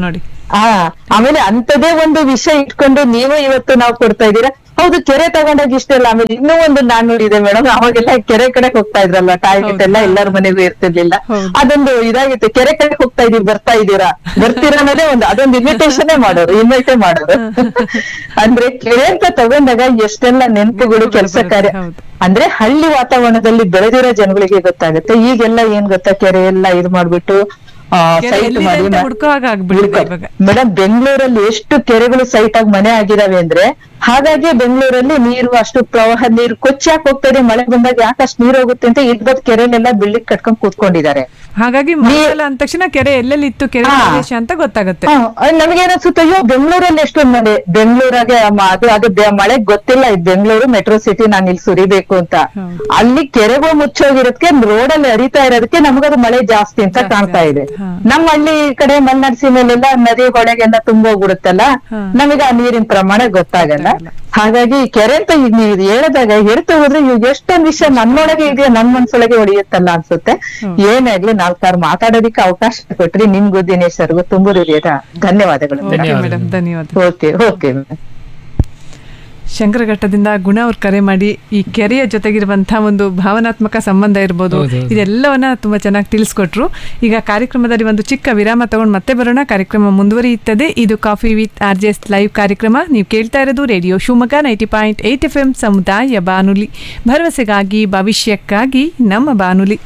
S17: ಆ ಆಮೇಲೆ ಅಂತದೇ ಒಂದು ವಿಷಯ ಇಟ್ಕೊಂಡು ನೀವು ಇವತ್ತು ನಾವು ಕೊಡ್ತಾ ಇದ್ದೀರಾ ಹೌದು ಕೆರೆ ತಗೊಂಡಾಗ ಇಷ್ಟೆಲ್ಲ ಆಮೇಲೆ ಇನ್ನೂ ಒಂದು ನಾಣ್ಣುಡಿ ಇದೆ ಮೇಡಮ್ ಅವಾಗೆಲ್ಲ ಕೆರೆ ಕಡೆ ಹೋಗ್ತಾ ಇದ್ರಲ್ಲ ಟಾಯ್ಲೆಟ್ ಎಲ್ಲ ಎಲ್ಲರ ಮನೆಗೂ ಇರ್ತಿರ್ಲಿಲ್ಲ ಅದೊಂದು ಇದಾಗಿತ್ತು ಕೆರೆ ಕಡೆ ಹೋಗ್ತಾ ಇದೀವಿ ಬರ್ತಾ ಇದ್ದೀರಾ ಬರ್ತೀರಾ ಅನ್ನೋದೇ ಒಂದು ಅದೊಂದು ಇನ್ವಿಟೇಷನ್ ಮಾಡೋರು ಇನ್ವೈಟೇ ಮಾಡೋರು ಅಂದ್ರೆ ಕೆರೆ ಅಂತ ತಗೊಂಡಾಗ ಎಷ್ಟೆಲ್ಲ ನೆನಪುಗಳು ಕೆಲಸ ಕಾರ್ಯ ಅಂದ್ರೆ ಹಳ್ಳಿ ವಾತಾವರಣದಲ್ಲಿ ಬೆಳೆದಿರೋ ಜನಗಳಿಗೆ ಗೊತ್ತಾಗುತ್ತೆ ಈಗೆಲ್ಲ ಏನ್ ಗೊತ್ತಾ ಕೆರೆ ಎಲ್ಲ ಇದು ಮಾಡ್ಬಿಟ್ಟು
S8: ಕೆರೆ
S17: ಸೈಟ್
S8: ಎಲ್ಲಿದೆ
S17: ಮಾಡಿ
S8: ಅಂತ ಹುಡ್ಕೋ ಹಾಗೆ ಆಗ್ಬಿಟ್ಟಿದೆ ಇವಾಗ
S17: ಮೇಡಮ್ ಬೆಂಗಳೂರಲ್ಲಿ ಎಷ್ಟು ಕೆರೆಗಳು ಸೈಟ್ ಆಗಿ ಮನೆ ಆಗಿದಾವೆ ಅಂದ್ರೆ ಹಾಗಾಗಿ ಬೆಂಗಳೂರಲ್ಲಿ ನೀರು ಅಷ್ಟು ಪ್ರವಾಹ ನೀರು ಕೊಚ್ಚಾಕ್ ಹೋಗ್ತಾ ಇದೆ ಮಳೆ ಬಂದಾಗ ಯಾಕೆ ಅಷ್ಟು ನೀರು ಹೋಗುತ್ತೆ ಅಂತ ಇದ್ಬದ್ ಕೆರೆಲೆಲ್ಲ ಬಿಲ್ಡಿಂಗ್ ಕಟ್ಕೊಂಡ್ ಕೂತ್ಕೊಂಡಿದ್ದಾರೆ
S8: ಹಾಗಾಗಿ ಮಳೆಗಾಲ ಅಂದ ತಕ್ಷಣ ಕೆರೆ ಎಲ್ಲೆಲ್ಲಿ ಇತ್ತು ಕೆರೆ
S17: ಹಾ.
S8: ಪ್ರದೇಶ ಅಂತ ಗೊತ್ತಾಗುತ್ತೆ
S17: ನಮಗೇನನ್ಸುತ್ತೆ ಅಯ್ಯೋ ಬೆಂಗಳೂರಲ್ಲಿ ಎಷ್ಟೊಂದ್ ಮನೆ ಬೆಂಗಳೂರಾಗೆ ಮ- ಅದು ಅದು ಬೆ- ಮಳೆ ಗೊತ್ತಿಲ್ಲ ಇದು ಬೆಂಗಳೂರು ಮೆಟ್ರೋ ಸಿಟಿ ನಾನು ಇಲ್ಲಿ ಸುರಿಬೇಕು ಅಂತ ಅಲ್ಲಿ ಕೆರೆಗಳು ಮುಚ್ಚೋಗಿರೋದಕ್ಕೆ ರೋಡಲ್ಲಿ ಹರಿತಾ ಇರೋದಕ್ಕೆ ನಮಗದು ಮಳೆ ಜಾಸ್ತಿ ಅಂತ ಕಾಣ್ತಾ ಇದೆ ನಮ್ಮ ಹಳ್ಳಿ ಕಡೆ ಮಲ್ನಾಡ್ ಮೇಲೆಲ್ಲ ನದಿ ಹೊಳೆಗೆಲ್ಲ ತುಂಬೋಗ್ಬಿಡುತ್ತಲ್ಲ ನಮಗೆ ಆ ನೀರಿನ ಪ್ರಮಾಣ ಗೊತ್ತಾಗಲ್ಲ ಹಾಗಾಗಿ ಕೆರೆ ಅಂತ ಈಗ ನೀವು ಇದು ಹೇಳಿದಾಗ ಹೇಳ್ತಾ ಹೋದ್ರೆ ಇವಾಗ ಎಷ್ಟೊಂದ್ ವಿಷಯ ನನ್ನೊಳಗೆ ಇದೆಯಾ ನನ್ ಮನ್ಸೊಳಗೆ ಹೊಡೆಯುತ್ತಲ್ಲ ಅನ್ಸುತ್ತೆ ಏನಾಗ್ಲಿ ನಾಲ್ಕಾರು ಮಾತಾಡೋದಕ್ಕೆ ಅವಕಾಶ ಕೊಟ್ರಿ ನಿಮ್ಗೂ ದಿನೇಶ್ ಸರ್ಗೂ ತುಂಬ ಹೃದಯದ ಧನ್ಯವಾದಗಳು
S8: ಮೇಡಮ್ ಧನ್ಯವಾದ
S17: ಓಕೆ ಓಕೆ ಮೇಡಮ್
S8: ಶಂಕರಘಟ್ಟದಿಂದ ಗುಣ ಅವ್ರು ಕರೆ ಮಾಡಿ ಈ ಕೆರೆಯ ಜೊತೆಗಿರುವಂತಹ ಒಂದು ಭಾವನಾತ್ಮಕ ಸಂಬಂಧ ಇರ್ಬೋದು
S9: ಹೌದೌದು.
S8: ಇದೆಲ್ಲವನ್ನ ತುಂಬಾ ಚೆನ್ನಾಗಿ ತಿಳಿಸ್ಕೊಟ್ರು ಈಗ ಕಾರ್ಯಕ್ರಮದಲ್ಲಿ ಒಂದು ಚಿಕ್ಕ ವಿರಾಮ ತಗೊಂಡು ಮತ್ತೆ ಬರೋಣ ಕಾರ್ಯಕ್ರಮ ಮುಂದುವರಿಯುತ್ತದೆ ಇದು coffee with R J S live ಕಾರ್ಯಕ್ರಮ ನೀವು ಕೇಳ್ತಾ ಇರೋದು radio Shivamogga ninety point eight F M ಸಮುದಾಯ ಬಾನುಲಿ ಭರವಸೆಗಾಗಿ ಭವಿಷ್ಯಕ್ಕಾಗಿ ನಮ್ಮ ಬಾನುಲಿ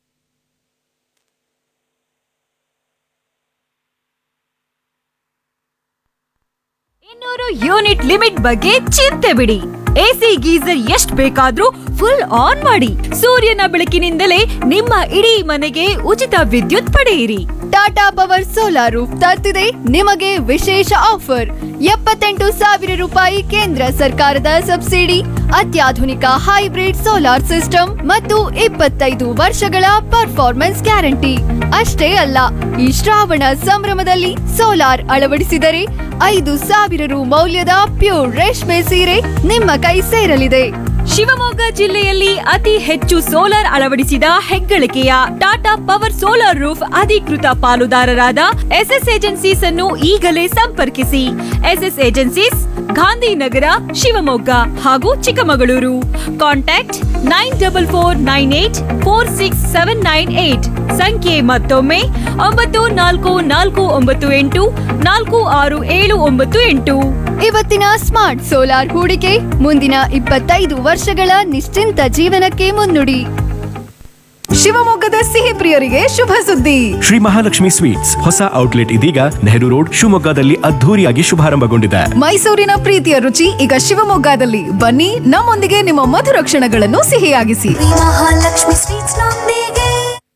S2: ಇನ್ನೂರು ಯೂನಿಟ್ ಲಿಮಿಟ್ ಬಗ್ಗೆ ಚಿಂತೆ ಬಿಡಿ ಎಸಿ ಗೀಸರ್ ಎಷ್ಟ್ ಬೇಕಾದ್ರೂ ಫುಲ್ ಆನ್ ಮಾಡಿ ಸೂರ್ಯನ ಬೆಳಕಿನಿಂದಲೇ ನಿಮ್ಮ ಇಡೀ ಮನೆಗೆ ಉಚಿತ ವಿದ್ಯುತ್ ಪಡೆಯಿರಿ
S13: ಟಾಟಾ ಪವರ್ ಸೋಲಾರ್ ರೂಫ್ ತರ್ತಿದೆ ನಿಮಗೆ ವಿಶೇಷ ಆಫರ್ ಎಪ್ಪತ್ತೆಂಟು ಸಾವಿರ ರೂಪಾಯಿ ಕೇಂದ್ರ ಸರ್ಕಾರದ ಸಬ್ಸಿಡಿ ಅತ್ಯಾಧುನಿಕ ಹೈಬ್ರಿಡ್ ಸೋಲಾರ್ ಸಿಸ್ಟಮ್ ಮತ್ತು ಇಪ್ಪತ್ತೈದು ವರ್ಷಗಳ ಪರ್ಫಾರ್ಮೆನ್ಸ್ ಗ್ಯಾರಂಟಿ ಅಷ್ಟೇ ಅಲ್ಲ ಈ ಶ್ರಾವಣ ಸಂಭ್ರಮದಲ್ಲಿ ಸೋಲಾರ್ ಅಳವಡಿಸಿದರೆ ಐದು ಸಾವಿರ ರು ಮೌಲ್ಯದ ಪ್ಯೂರ್ ರೇಷ್ಮೆ ಸೀರೆ ನಿಮ್ಮ ಕೈ ಸೇರಲಿದೆ
S2: ಶಿವಮೊಗ್ಗ ಜಿಲ್ಲೆಯಲ್ಲಿ ಅತಿ ಹೆಚ್ಚು ಸೋಲಾರ್ ಅಳವಡಿಸಿದ ಹೆಗ್ಗಳಿಕೆಯ ಟಾಟಾ ಪವರ್ ಸೋಲಾರ್ ರೂಫ್ ಅಧಿಕೃತ ಪಾಲುದಾರರಾದ ಎಸ್ಎಸ್ ಏಜೆನ್ಸೀಸ್ ಅನ್ನು ಈಗಲೇ ಸಂಪರ್ಕಿಸಿ ಎಸ್ಎಸ್ ಏಜೆನ್ಸೀಸ್ ಗಾಂಧಿನಗರ ಶಿವಮೊಗ್ಗ ಹಾಗೂ Chikkamagaluru contact nine double four nine eight four six seven nine eight ಸಂಖ್ಯೆ ಮತ್ತೊಮ್ಮೆ ಒಂಬತ್ತು ನಾಲ್ಕು ನಾಲ್ಕು ಒಂಬತ್ತು ಎಂಟು ನಾಲ್ಕು ಆರು ಏಳು ಒಂಬತ್ತು ಎಂಟು
S13: ಇವತ್ತಿನ ಸ್ಮಾರ್ಟ್ ಸೋಲಾರ್ ಹೂಡಿಕೆ ಮುಂದಿನ ಇಪ್ಪತ್ತೈದು ವರ್ಷಗಳ ನಿಶ್ಚಿಂತ ಜೀವನಕ್ಕೆ ಮುನ್ನುಡಿ
S5: ಶಿವಮೊಗ್ಗದ ಸಿಹಿ ಪ್ರಿಯರಿಗೆ ಶುಭ ಸುದ್ದಿ
S6: ಶ್ರೀ ಮಹಾಲಕ್ಷ್ಮಿ ಸ್ವೀಟ್ಸ್ ಹೊಸ ಔಟ್ಲೆಟ್ ಇದೀಗ ನೆಹರು ರೋಡ್ ಶಿವಮೊಗ್ಗದಲ್ಲಿ ಅದ್ಧೂರಿಯಾಗಿ ಶುಭಾರಂಭಗೊಂಡಿದೆ
S5: ಮೈಸೂರಿನ ಪ್ರೀತಿಯ ರುಚಿ ಈಗ ಶಿವಮೊಗ್ಗದಲ್ಲಿ ಬನ್ನಿ ನಮ್ಮೊಂದಿಗೆ ನಿಮ್ಮ ಮಧುರ ಕ್ಷಣಗಳನ್ನು ಸಿಹಿಯಾಗಿಸಿ
S7: ಮಹಾಲಕ್ಷ್ಮಿ ಸ್ವೀಟ್ಸ್ ನೊಂದಿಗೆ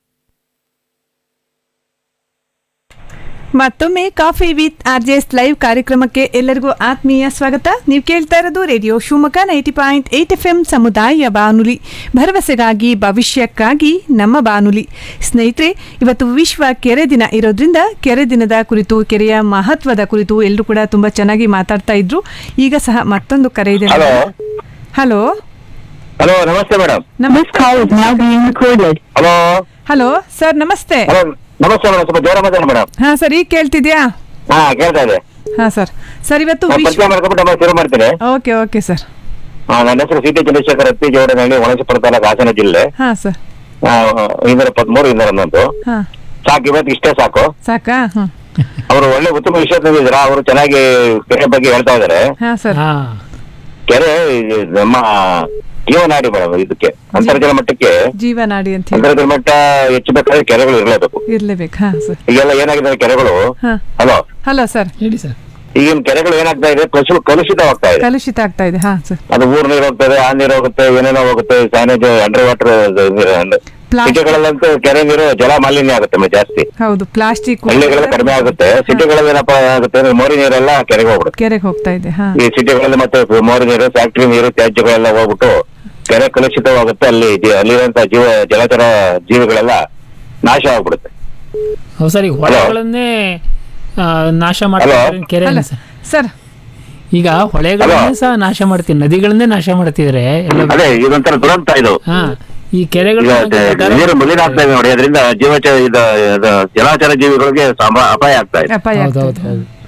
S8: ಮತ್ತೊಮ್ಮೆ coffee with R J S live ಕಾರ್ಯಕ್ರಮಕ್ಕೆ ಎಲ್ಲರಿಗೂ ಆತ್ಮೀಯ ಸ್ವಾಗತ ನೀವು ಕೇಳ್ತಾ ಇರೋದು radio Shivamogga ninety point eight F M ಸಮುದಾಯ ಬಾನುಲಿ ಭರವಸೆಗಾಗಿ ಭವಿಷ್ಯಕ್ಕಾಗಿ ನಮ್ಮ ಬಾನುಲಿ ಸ್ನೇಹಿತರೆ ಇವತ್ತು ವಿಶ್ವ ಕೆರೆ ದಿನ ಇರೋದ್ರಿಂದ ಕೆರೆ ದಿನದ ಕುರಿತು ಕೆರೆಯ ಮಹತ್ವದ ಕುರಿತು ಎಲ್ಲರೂ ಕೂಡ ತುಂಬಾ ಚೆನ್ನಾಗಿ ಮಾತಾಡ್ತಾ ಇದ್ರು ಈಗ ಸಹ ಮತ್ತೊಂದು ಕರೆ ಇದೆ
S12: ಹಲೋ
S8: ಹಲೋ
S12: ಹಲೋ ನಮಸ್ತೆ ಮೇಡಮ್ ಹಲೋ
S8: ಹಲೋ ಸರ್ ನಮಸ್ತೆ
S12: ಹಲೋ ನಮಸ್ತೆ ಮೇಡಮ್ ಸ್ವಲ್ಪ ಜೋರ ಮಾತಾಡಿ ಮೇಡಮ್
S8: ಹಾ ಸರ್ ಈಗ ಕೇಳ್ತಿದ್ಯಾ
S12: ಹಾ ಕೇಳ್ತಾ ಇದೆ
S8: ಹಾ ಸರ್ ಸರ್ ಇವತ್ತು
S12: ನಾನು
S8: ವಿಶ್ವ
S12: ಪರಿಚಯ ಮಾಡ್ಕೊಬಿಟ್ಟು ಆಮೇಲೆ ಶುರು ಮಾಡ್ತೀನಿ
S8: ಓಕೆ ಓಕೆ ಸರ್
S12: ಆ, ನನ್ನ ಹೆಸರು ಸಿ ಟಿ ಚಂದ್ರಶೇಖರ್ ಅತ್ತಿ ಜೋಡನಹಳ್ಳಿ ಒಣಸಿಪುರ ತಾಲೂಕು ಹಾಸನ ಜಿಲ್ಲೆ
S8: ಹಾ ಸರ್
S12: ಆ, ಇನ್ನೂರ ಇಪ್ಪತ್ಮೂರು ಇನ್ನೂರ ಹನ್ನೊಂದು
S8: ಹಾ
S12: ಸಾಕು ಇವತ್ತು ಇಷ್ಟೇ ಸಾಕು
S8: ಸಾಕಾ ಹ್ಮ್
S12: ಅವರು ಒಳ್ಳೆ ಉತ್ತಮ ವಿಷಯ ತಂದಿದ್ರ ಅವರು ಚೆನ್ನಾಗಿ ಕೆರೆ ಬಗ್ಗೆ ಹೇಳ್ತಾ ಇದಾರೆ
S8: ಹಾ ಸರ್
S12: ಕೆರೆ ಇದು ನಮ್ಮ ಜೀವನಾಡಿ ಮೇಡಮ್ ಇದಕ್ಕೆ ಅಂತರ್ಜಲ ಮಟ್ಟಕ್ಕೆ
S8: ಜೀವನಾಡಿ ಅಂತ ಹೇಳಿ
S12: ಅಂತರ್ಜಲ ಮಟ್ಟ ಹೆಚ್ಚಬೇಕಾದ್ರೆ ಕೆರೆಗಳು ಇರಲೇಬೇಕು
S8: ಇರ್ಲೇಬೇಕು ಹಾ ಸರ್
S12: ಈಗೆಲ್ಲ ಏನಾಗಿದೆ ಕೆರೆಗಳು
S8: ಹಾ
S12: ಹಲೋ
S8: ಹಲೋ ಸರ್
S9: ಹೇಳಿ ಸರ್
S12: ಈಗಿನ ಕೆರೆಗಳು ಏನಾಗ್ತಾ ಇದೆ ಕಲುಷಿತ ಕಲುಷಿತವಾಗ್ತಾ ಇದೆ
S8: ಕಲುಷಿತ ಆಗ್ತಾ ಇದೆ ಹಾ ಸರ್
S12: ಅದು ಊರ್ ನೀರು ಹೋಗ್ತದೆ ಆ ನೀರು ಹೋಗುತ್ತೆ ಏನೇನೋ ಹೋಗುತ್ತೆ ಸ್ಯಾನೇಜ್ ಅಂಡರ್ ವಾಟರ್ ಸಿಟಿಗಳಲ್ಲಂತೂ ಕೆರೆ ನೀರು ಜಲ ಮಾಲಿನ್ಯ ಆಗುತ್ತೆ ಮ- ಜಾಸ್ತಿ
S8: ಹೌದು ಪ್ಲಾಸ್ಟಿಕ್
S12: ಹಳ್ಳಿಗಳಲ್ಲಿ ಕಡಿಮೆ ಆಗುತ್ತೆ ಸಿಟಿಗಳಲ್ಲಿ ಏನಪ್ಪಾ ಆಗುತ್ತೆ ಅಂದ್ರೆ ಮೋರಿ ನೀರೆಲ್ಲ ಕೆರೆಗೆ ಹೋಗ್ಬಿಡುತ್ತೆ
S8: ಕೆರೆಗೆ ಹೋಗ್ತಾ ಇದೆ ಹಾ
S12: ಈ ಸಿಟಿಗಳಲ್ಲಿ ಮತ್ತೆ ಮೋರಿ ನೀರು ಫ್ಯಾಕ್ಟ್ರಿ ನೀರು ತ್ಯಾಜ್ಯಗಳೆಲ್ಲ ಹೋಗ್ಬಿಟ್ಟು ಕೆರೆ ಕಲುಷಿತವಾಗುತ್ತೆ ಅಲ್ಲಿ ಜಿ- ಅಲ್ಲಿರುವಂತ ಜೀವ ಜಲಚರ ಜೀವಿಗಳೆಲ್ಲ ನಾಶ ಆಗ್ಬಿಡುತ್ತೆ
S9: ಹೌದು ಸರ್ ಈಗ ಹೊಳೆಗಳನ್ನೇ ಆ, ನಾಶ ಮಾಡ್ತಾರೆ ಕೆರೆ
S8: ಅಲ್ಲ
S9: ಸರ್
S8: ಸರ್
S9: ಈಗ ಹೊಳೆಗಳನ್ನೇ ಸಹ ನಾಶ ಮಾಡ್ತೀವಿ ನದಿಗಳನ್ನೇ ನಾಶ ಮಾಡ್ತಿದ್ರೆ ಎಲ್ಲ
S12: ಅದೇ ಇದೊಂಥರ ದುರಂತ ಇದು
S9: ಹಾ ಈ ಕೆರೆಗಳು
S12: ಈಗ ದ- ನೀರು ಮಲಿನ ಆಗ್ತಾ ಇದೆ ನೋಡಿ ಅದರಿಂದ ಜೀವಚ ಇದು ಇದು ಜಲಚರ ಜೀವಿಗಳಿಗೆ ಸಮ- ಅಪಾಯ ಆಗ್ತಾ ಇದೆ
S8: ಅಪಾಯ
S9: ಹೌದು ಹೌದು ಹೌದು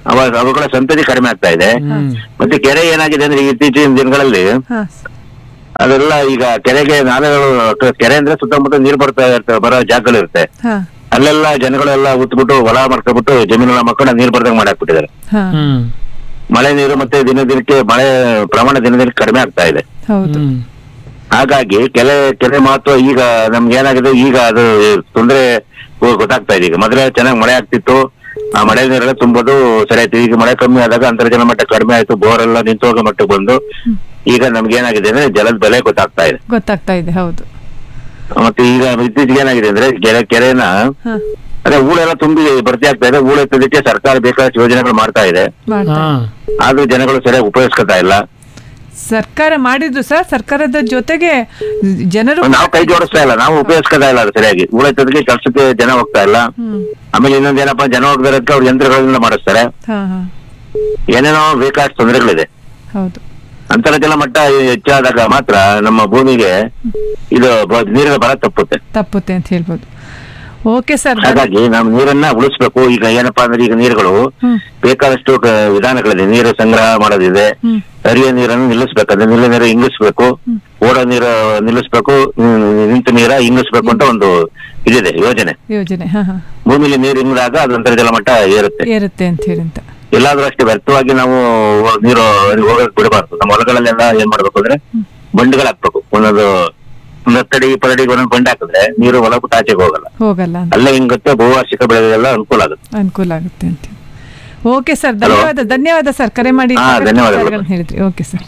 S18: ಅವಾಗ ಅವುಗಳ ಸಂತತಿ ಕಡಿಮೆ ಆಗ್ತಾ ಇದೆ ಮತ್ತೆ ಕೆರೆ ಏನಾಗಿದೆ ಅಂದ್ರೆ ಇತ್ತೀಚಿನ ದಿನಗಳಲ್ಲಿ
S8: ಹಾ
S18: ಅದೆಲ್ಲ ಈಗ ಕೆರೆಗೆ ನಾಲೆಗಳು ಕೆರೆ ಅಂದ್ರೆ ಸುತ್ತಮುತ್ತ ನೀರು ಬರ್ತಾ ಇರ್ತವೆ ಬರೋ ಜಾಗಗಳಿರುತ್ತೆ
S8: ಹಾ
S18: ಅಲ್ಲೆಲ್ಲ ಜನಗಳೆಲ್ಲ ಉತ್ಬಿಟ್ಟು ಹೊಲ ಮಾಡ್ಕೊಬಿಟ್ಟು ಜಮೀನೆಲ್ಲ ಮಕ್ಕಳ ನೀರು ಬರ್ದಂಗ್ ಮಾಡಾಕ್ಬಿಟ್ಟಿದ್ದಾರೆ
S8: ಹಾ
S18: ಮಳೆ ನೀರು ಮತ್ತೆ ದಿನ ದಿನಕ್ಕೆ ಮಳೆ ಪ್ರಮಾಣ ದಿನ ದಿನಕ್ಕೆ ಕಡಿಮೆ ಆಗ್ತಾ ಇದೆ
S8: ಹೌದು
S18: ಹಾಗಾಗಿ ಕೆರೆ ಕೆರೆ ಮಹತ್ವ ಈಗ ನಮ್ಗೆ ಏನಾಗಿದೆ ಈಗ ಅದು ತೊಂದ್ರೆ ಗೊ- ಗೊತ್ತಾಗ್ತಾ ಇದೆ ಈಗ ಮೊದಲೇ ಚೆನ್ನಾಗಿ ಮಳೆ ಆಗ್ತಿತ್ತು ಆ ಮಳೆ ನೀರೆಲ್ಲ ತುಂಬೋದು ಸರಿ ಆಯ್ತು ಈಗ ಮಳೆ ಕಮ್ಮಿ ಆದಾಗ ಅಂತರ್ಜಲ ಮಟ್ಟ ಕಡಿಮೆ ಆಯ್ತು ಬೋರ್ ಎಲ್ಲ ನಿಂತು ಹೋಗೋ ಮಟ್ಟಕ್ಕೆ ಬಂದು ಈಗ ನಮ್ಗೆ ಏನಾಗಿದೆ ಅಂದ್ರೆ ಜಲದ ಬೆಲೆ ಗೊತ್ತಾಗ್ತಾ ಇದೆ
S8: ಗೊತ್ತಾಗ್ತಾ ಇದೆ ಹೌದು
S18: ಮತ್ತೆ ಈಗ ಇತ್ತೀಚೆಗೆ ಏನಾಗಿದೆ ಅಂದ್ರೆ ಕೆರೆ ಕೆರೆನ
S8: ಹಾ
S18: ಅದೇ ಹೂಳೆಲ್ಲ ತುಂಬಿ ಭರ್ತಿ ಆಗ್ತಾ ಇದೆ ಹೂಳು ಎತ್ತೋದಕ್ಕೆ ಸರ್ಕಾರ ಬೇಕಾದಷ್ಟು ಯೋಜನೆಗಳು ಮಾಡ್ತಾ ಇದೆ
S8: ಮಾಡ್ತಾ
S18: ಆದ್ರೂ ಜನಗಳು ಸರಿಯಾಗಿ ಉಪಯೋಗಿಸ್ಕೊತಾ ಇಲ್ಲ
S8: ಸರ್ಕಾರ ಮಾಡಿದ್ರು ಸರ್ ಸರ್ಕಾರದ ಜೊತೆಗೆ ಜನರು
S18: ನಾವು ಕೈ ಜೋಡಿಸ್ತಾ ಇಲ್ಲ ನಾವು ಉಪಯೋಗಿಸ್ಕೊತಾ ಇಲ್ಲ ಅದು ಸರಿಯಾಗಿ ಹೂಳು ಎತ್ತೋದಕ್ಕೆ ಕೆಲಸಕ್ಕೆ ಜನ ಹೋಗ್ತಾ ಇಲ್ಲ
S8: ಹ್ಮ್
S18: ಆಮೇಲೆ ಇನ್ನೊಂದ್ ಏನಪ್ಪಾ ಜನ ಹೋಗ್ದಿರೋದಕ್ಕೆ ಅವ್ರು ಯಂತ್ರಗಳಿಂದ ಮಾಡಿಸ್ತಾರೆ
S8: ಹಾ ಹಾ
S18: ಏನೇನೋ ಬೇಕಾದಷ್ಟು ತೊಂದರೆಗಳಿದೆ
S8: ಹೌದು
S18: ಅಂತರ್ಜಲ ಮಟ್ಟ ಹೆಚ್ಚಾದಾಗ ಮಾತ್ರ ನಮ್ಮ ಭೂಮಿಗೆ ಇದು ಬ- ನೀರಿನ ಬರ ತಪ್ಪುತ್ತೆ
S8: ತಪ್ಪುತ್ತೆ ಅಂತ ಹೇಳ್ಬೋದು ಓಕೆ ಸರ್
S18: ಹಾಗಾಗಿ ನಾವು ನೀರನ್ನ ಉಳಿಸ್ಬೇಕು ಈಗ ಏನಪ್ಪಾ ಅಂದ್ರೆ ಈಗ ನೀರುಗಳು ಬೇಕಾದಷ್ಟು ಕ- ವಿಧಾನಗಳಿದೆ ನೀರು ಸಂಗ್ರಹ ಮಾಡೋದಿದೆ ಹರಿಯೋ ನೀರನ್ನು ನಿಲ್ಲಿಸ್ಬೇಕು ಅಂದ್ರೆ ನಿಲ್ಲ ನೀರು ಇಂಗಿಸ್ಬೇಕು ಓಡೋ ನೀರು ನಿಲ್ಲಿಸ್ಬೇಕು ಹ್ಮ್, ನಿಂತ ನೀರ ಇಂಗಿಸ್ಬೇಕು ಅಂತ ಒಂದು ಇದಿದೆ ಯೋಜನೆ
S8: ಯೋಜನೆ ಹಾ ಹಾ
S18: ಭೂಮಿಲಿ ನೀರು ಇಂಗಿದಾಗ ಅದು ಅಂತರ್ಜಲ ಮಟ್ಟ ಏರುತ್ತೆ
S8: ಏರುತ್ತೆ ಅಂತ ಹೇಳಿ ಅಂತ
S18: ಎಲ್ಲಾದ್ರೂ ಅಷ್ಟೇ ವ್ಯರ್ಥವಾಗಿ ನಾವು ನೀರು ಹೋಗಕ್ ಬಿಡಬಾರ್ದು ನಮ್ಮ ಹೊಲಗಳಲ್ಲೆಲ್ಲ ಏನ್ ಮಾಡ್ಬೇಕು ಅಂದ್ರೆ ಬಂಡಿಗಳು ಹಾಕ್ಬೇಕು ಒಂದೊಂದು ಒಂದ್ ಹತ್ತಡಿ ಇಪ್ಪತ್ತಡಿ ಒಂದೊಂದು ಬಂಡೆ ಹಾಕಿದ್ರೆ ನೀರು ಹೊಲ ಬಿಟ್ಟು ಆಚೆಗೆ ಹೋಗಲ್ಲ
S8: ಹೋಗಲ್ಲ ಅಂತ
S18: ಅಲ್ಲೇ ಹಿಂಗುತ್ತೆ ಬಹುವಾರ್ಷಿಕ ಬೆಳೆಗೆಲ್ಲ ಅನುಕೂಲ ಆಗುತ್ತೆ
S8: ಅನುಕೂಲ ಆಗುತ್ತೆ ಅಂತ ಓಕೆ ಸರ್ ಧನ್ಯವಾದ ಧನ್ಯವಾದ ಸರ್ ಕರೆ ಮಾಡಿ
S18: ಹಾ,
S8: ಸಾಕಷ್ಟು
S18: ಧನ್ಯವಾದಗಳು.
S8: ವಿಚಾರಗಳನ್ನ ಹೇಳಿದ್ರಿ okay sir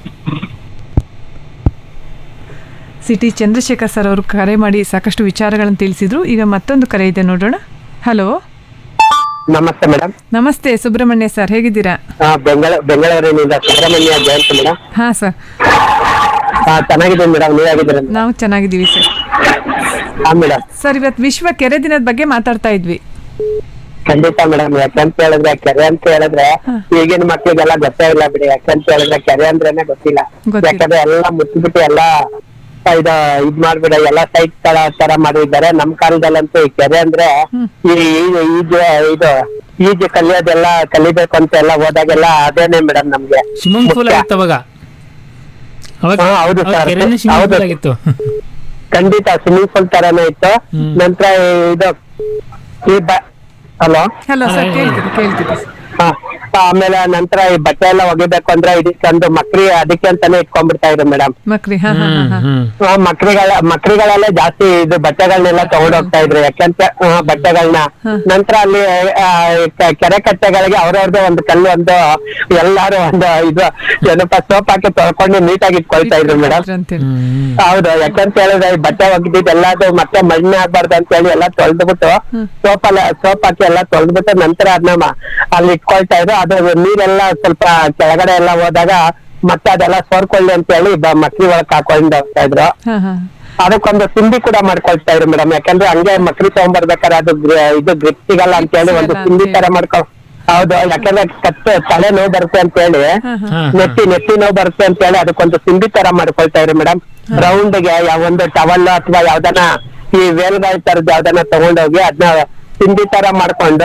S8: C T Chandrashekhar sir ಅವರು ಕರೆ ಮಾಡಿ ಸಾಕಷ್ಟು ವಿಚಾರಗಳನ್ನು ತಿಳಿಸಿದ್ರು ಈಗ ಮತ್ತೊಂದು ಕರೆ ಇದೆ ನೋಡೋಣ ಹಲೋ
S11: ನಮಸ್ತೆ ಮೇಡಮ್
S8: ನಮಸ್ತೆ ಸುಬ್ರಹ್ಮಣ್ಯ ಸರ್ ಹೇಗಿದ್ದೀರಾ
S11: ಬೆಂಗಳ ಬೆಂಗಳೂರಿನಿಂದ ಸುಬ್ರಹ್ಮಣ್ಯ ಜಯಂತ್ ಮೇಡಮ್
S8: ಹಾ ಸರ್
S11: ಚೆನ್ನಾಗಿದೆ ಮೇಡಮ್ ನೀವಾಗಿದ್ದೀರ
S8: ನಾವು ಚೆನ್ನಾಗಿದ್ದೀವಿ ಸರ್
S11: ಹಾ ಮೇಡಮ್
S8: ಸರ್ ಇವತ್ತು ವಿಶ್ವ ಕೆರೆ ದಿನದ ಬಗ್ಗೆ ಮಾತಾಡ್ತಾ ಇದ್ವಿ
S11: ಖಂಡಿತ ಮೇಡಮ್ ಯಾಕಂತ ಹೇಳಿದ್ರೆ ಕೆರೆ ಅಂತ ಹೇಳಿದ್ರೆ ಈಗಿನ ಮಕ್ಳಿಗೆಲ್ಲ ಗೊತ್ತೇ ಇಲ್ಲ ಬಿಡಿ ಯಾಕಂತ ಹೇಳಿದ್ರೆ ಕೆರೆ ಅಂದ್ರೇನೆ ಗೊತ್ತಿಲ್ಲ ಯಾಕಂದ್ರೆ ಎಲ್ಲ ಮುಚ್ಚಿಬಿಟ್ಟು ಎಲ್ಲ ಇದು ಇದ್ ಮಾಡ್ಬಿಡ ಎಲ್ಲ ಸೈಟ್ ತರ ತರ ಮಾಡಿದ್ದಾರೆ ನಮ್ ಕಾಲದಲ್ಲಂತೂ ಈ ಕೆರೆ ಅಂದ್ರೆ ಈ ಈ- ಈಜು ಇದು ಈಜು ಕಲಿಯೋದೆಲ್ಲ ಕಲಿಬೇಕು ಅಂತ ಎಲ್ಲ ಹೋದಾಗೆಲ್ಲ ಅದೇನೆ ಮೇಡಮ್ ನಮ್ಗೆ
S9: ಸ್ವಿಮ್ಮಿಂಗ್ ಪೂಲ್
S11: ಮುಖ್ಯ.
S9: ಆಗಿತ್ತು ಅವಾಗ ಅವಾಗ
S11: ಹಾ, ಹೌದು
S9: ಅವಾಗ
S11: ಸರ್.
S9: ಕೆರೆನೇ ಸ್ವಿಮ್ಮಿಂಗ್
S11: ಹೌದು.
S9: ಪೂಲ್ ಆಗಿತ್ತು
S11: ಖಂಡಿತ ಸ್ವಿಮ್ಮಿಂಗ್ ಪೂಲ್ ತರಾನೇ ಇತ್ತು ನಂತರ ಇದು ಈ ಹಲೋ
S8: ಹಲೋ ಸರ್ ಕೇಳ್ತೀವಿ ಕೇಳ್ತೀವಿ
S11: ಆಮೇಲೆ ನಂತರ ಈ ಬಟ್ಟೆ ಎಲ್ಲ ಒಗಿಬೇಕು ಅಂದ್ರೆ ಇದಕ್ಕೊಂದು ಮಕ್ರಿ ಅದಕ್ಕೆ ಅಂತಾನೆ ಇಟ್ಕೊಂಡ್ಬಿಡ್ತಾ ಇದ್ರು ಮೇಡಮ್
S8: ಮಕ್ರಿ ಹಾ ಹಾ ಹಾ ಹಾ
S11: ಮಕ್ರಿಗಳ ಮಕ್ರಿಗಳಲ್ಲೇ ಜಾಸ್ತಿ ಇದು ಬಟ್ಟೆಗಳನ್ನೆಲ್ಲ ತಗೊಂಡ್ ಹೋಗ್ತಾ ಇದ್ರು ಯಾಕಂತ ಆ, ಬಟ್ಟೆಗಳನ್ನ ನಂತರ ಅಲ್ಲಿ ಆ, ಕ- ಕೆರೆ ಕಟ್ಟೆಗಳಿಗೆ ಅವ್ರವ್ರದೇ ಒಂದು ಕಲ್ಲು ಒಂದು ಎಲ್ಲಾರು ಒಂದು ಇದು ಏನಪ್ಪ ಸೋಪ್ ಹಾಕಿ ತೊಳ್ಕೊಂಡು ನೀಟಾಗಿ ಇಟ್ಕೊಳ್ತಾ ಇದ್ರು ಮೇಡಮ್ ಹೌದು ಯಾಕಂತ ಹೇಳಿದ್ರೆ ಈ ಬಟ್ಟೆ ಒಗ್ದಿದ್ದು ಎಲ್ಲಾದು ಮತ್ತೆ ಮಣ್ಣೆ ಆಗ್ಬಾರ್ದು ಅಂತ ಹೇಳಿ ಎಲ್ಲ ತೊಳ್ದ್ಬಿಟ್ಟು ಸೋಪ್ ಎಲ್ಲ ಸೋಪ್ ಹಾಕಿ ಎಲ್ಲ ತೊಳ್ದ್ಬಿಟ್ಟು ನಂತರ ಅದನ್ನ ಮ- ಅಲ್ಲಿ ಇಟ್ಕೊಳ್ತಾ ಇದ್ರು ಅದು ನೀರೆಲ್ಲ ಸ್ವಲ್ಪ ಕೆಳಗಡೆ ಎಲ್ಲ ಹೋದಾಗ ಮತ್ತೆ ಅದೆಲ್ಲ ಸೋರ್ಕೊಳ್ಳಿ ಅಂತ ಹೇಳಿ ಬ- ಮಕ್ಳಿ ಒಳಗ್ ಹಾಕೊಂಡು ಹೋಗ್ತಾ ಇದ್ರು
S8: ಹಾ ಹಾ
S11: ಅದಕ್ಕೊಂದು ಸಿಂಬಿ ಕೂಡ ಮಾಡ್ಕೊಳ್ತಾ ಇದ್ರು ಮೇಡಮ್ ಯಾಕಂದ್ರೆ ಹಂಗೆ ಮಕ್ಳಿ ತಗೊಂಡ್ಬರ್ಬೇಕಾದ್ರೆ ಅದು ಗ್ರಿ- ಇದು ಗ್ರಿಪ್ ಸಿಗಲ್ಲ ಅಂತ ಹೇಳಿ ಒಂದು ಸಿಂಬಿ ತರ ಮಾಡ್ಕೊ ಹೌದು ಯಾಕಂದ್ರೆ ಕತ್ತೆ ತಲೆ ನೋವು ಬರುತ್ತೆ ಅಂತ ಹೇಳಿ ನೆತ್ತಿ ನೆತ್ತಿ ನೋವು ಬರುತ್ತೆ ಅಂತ ಹೇಳಿ ಅದಕ್ಕೊಂದು ಸಿಂಬಿ ತರ ಮಾಡ್ಕೊಳ್ತಾ ಇದ್ರು ಮೇಡಮ್ ರೌಂಡ್ ಗೆ ಯಾವೊಂದು ಟವಲ್ ಅಥವಾ ಯಾವ್ದನ ಈ ವೇಲ್ಗಾಯಿ ತರದ್ ಯಾವ್ದನ ತಗೊಂಡೋಗಿ ಅದನ್ನ ಸಿಂಬಿ ತರ ಮಾಡ್ಕೊಂಡು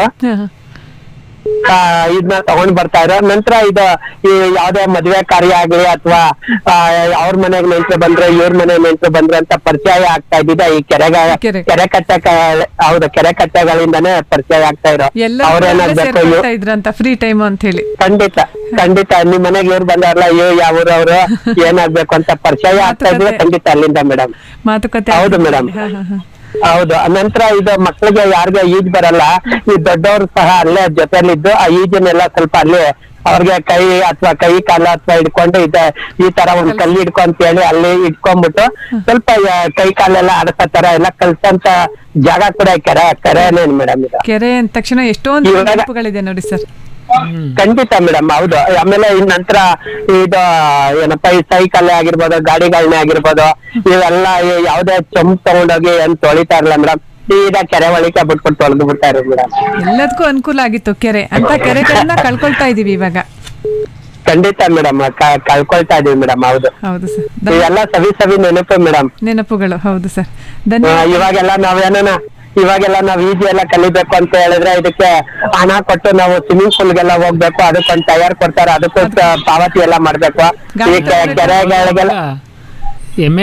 S11: ಆ, ಇದನ್ನ ತಗೊಂಡ್ ಬರ್ತಾ ಇರೋ ನಂತರ ಇದು ಈ ಯಾವ್ದೇ ಮದ್ವೆ ಕಾರ್ಯ ಆಗ್ಲಿ ಅಥವಾ ಅವ್ರ ಮನೆಗ್ ನೆಂಟ್ರು ಬಂದ್ರೆ ಇವ್ರ ಮನೆ ನೆಂಟ್ರು ಬಂದ್ರೆ ಅಂತ ಪರಿಚಯ ಆಗ್ತಾ ಇದ್ದಿದ್ದ ಈ ಕೆರೆಗ ಕೆರೆ ಕಟ್ಟೆ ಹೌದು ಕೆರೆ ಕಟ್ಟೆಗಳಿಂದಾನೇ ಪರಿಚಯ ಆಗ್ತಾ ಇರೋ
S8: ಎಲ್ಲ
S11: ಅವ್ರೇನಾಗ್ಬೇಕು ಇವ್ರು-
S8: ಸೇರ್ಕೊಳ್ತಾ ಇದ್ರಂತ ಫ್ರೀ ಟೈಮ್ ಅಂತ ಹೇಳಿ
S11: ಖಂಡಿತ ಖಂಡಿತ ನಿಮ್ ಮನೆಗೆ ಇವ್ರು ಬಂದಾರಲ್ಲ ಅಯ್ಯೋ ಯಾವ ಅವ್ರು ಏನಾಗ್ಬೇಕು ಅಂತ ಪರಿಚಯ ಆಗ್ತಾ ಇದ್ರೆ ಖಂಡಿತ ಅಲ್ಲಿಂದ ಮೇಡಮ್
S8: ಮಾತುಕತೆ
S11: ಹೌದು ಮೇಡಮ್
S8: ಹಾ ಹಾ ಹಾ
S11: ಹೌದು ನಂತರ ಇದು ಮಕ್ಳಿಗೆ ಯಾರಿಗೆ ಈಜ್ ಬರಲ್ಲ ಈ ದೊಡ್ಡವರು ಸಹ ಅಲ್ಲೇ ಜೊತೆಲಿದ್ದು ಆ ಈಜನ್ನೆಲ್ಲ ಸ್ವಲ್ಪ ಅಲ್ಲಿ ಅವ್ರಿಗೆ ಕೈ ಅಥವಾ ಕೈ ಕಾಲ ಅಥವಾ ಹಿಡ್ಕೊಂಡು ಇದ ಈ ತರ ಒಂದ್ ಕಲ್ಲು ಹಿಡ್ಕೊ ಅಂತ ಹೇಳಿ ಅಲ್ಲಿ ಇಟ್ಕೊಂಡ್ಬಿಟ್ಟು ಸ್ವಲ್ಪ ಆ, ಕೈ ಕಾಲೆಲ್ಲ ಆಡಸೋ ತರ ಎಲ್ಲ ಕಲ್ಸಂತ ಜಾಗ ಕೂಡ ಕೆರೆ ಕೆರೆನೇ ಮೇಡಮ್ ಇದು
S8: ಕೆರೆ ಅಂದ ತಕ್ಷಣ ಎಷ್ಟೊಂದು ನೆನಪುಗಳಿದೆ ನೋಡಿ ಸರ್
S11: ಖಂಡಿತ ಮೇಡಮ್ ಹೌದು ಆಮೇಲೆ ಇನ್ ನಂತರ ಇದು ಏನಪ್ಪಾ ಈ ಸೈಕಲ್ ಆಗಿರ್ಬೋದು ಗಾಡಿಗಳನ್ನೇ ಆಗಿರ್ಬೋದು ಇವೆಲ್ಲ ಈ ಯಾವ್ದೇ ಚಂಪ್ ತಗೊಂಡೋಗಿ ಏನ್ ತೊಳಿತಾ ಇರಲ್ಲ ಮೇಡಮ್ ಸೀದಾ ಕೆರೆ ಒಳಗೆ ಬಿಟ್ಬಿಟ್ಟು ತೊಳೆದು ಬಿಡ್ತಾ ಇರೋದು ಮೇಡಮ್
S8: ಎಲ್ಲದಕ್ಕೂ ಅನುಕೂಲ ಆಗಿತ್ತು ಕೆರೆ ಅಂತ ಕೆರೆಗಳನ್ನ ಕಳ್ಕೊಳ್ತಾ ಇದೀವಿ ಇವಾಗ
S11: ಖಂಡಿತ ಮೇಡಮ್ ಕಳ್ಕೊಳ್ತಾ ಇದೀವಿ ಮೇಡಮ್ ಹೌದು
S8: ಹೌದು ಸರ್
S11: ಇವೆಲ್ಲ ಸವಿ ಸವಿ ನೆನಪು ಮೇಡಮ್
S8: ನೆನಪುಗಳು ಹೌದು ಸರ್ ಧನ್ಯವಾದ
S11: ಇವಾಗೆಲ್ಲ ನಾವೇನ ಇವಾಗೆಲ್ಲ ನಾವ್ ಈಜು ಎಲ್ಲ ಕಲಿಬೇಕು ಅಂತ ಹೇಳಿದ್ರೆ ಇದಕ್ಕೆ ಹಣ ಕೊಟ್ಟು ನಾವು ಸ್ವಿಮ್ಮಿಂಗ್ ಪೂಲ್ಗೆಲ್ಲ ಹೋಗ್ಬೇಕು ಅದಕ್ಕೊಂದು ಟೈರ್ ಕೊಡ್ತಾರೆ ಅದಕ್ಕೂ ಸ- ಪಾವತಿ ಎಲ್ಲ ಮಾಡ್ಬೇಕು ಈ ಕೆ- ಕೆರೆಗಳಿಗೆಲ್ಲ
S9: ಎಮ್ಮೆ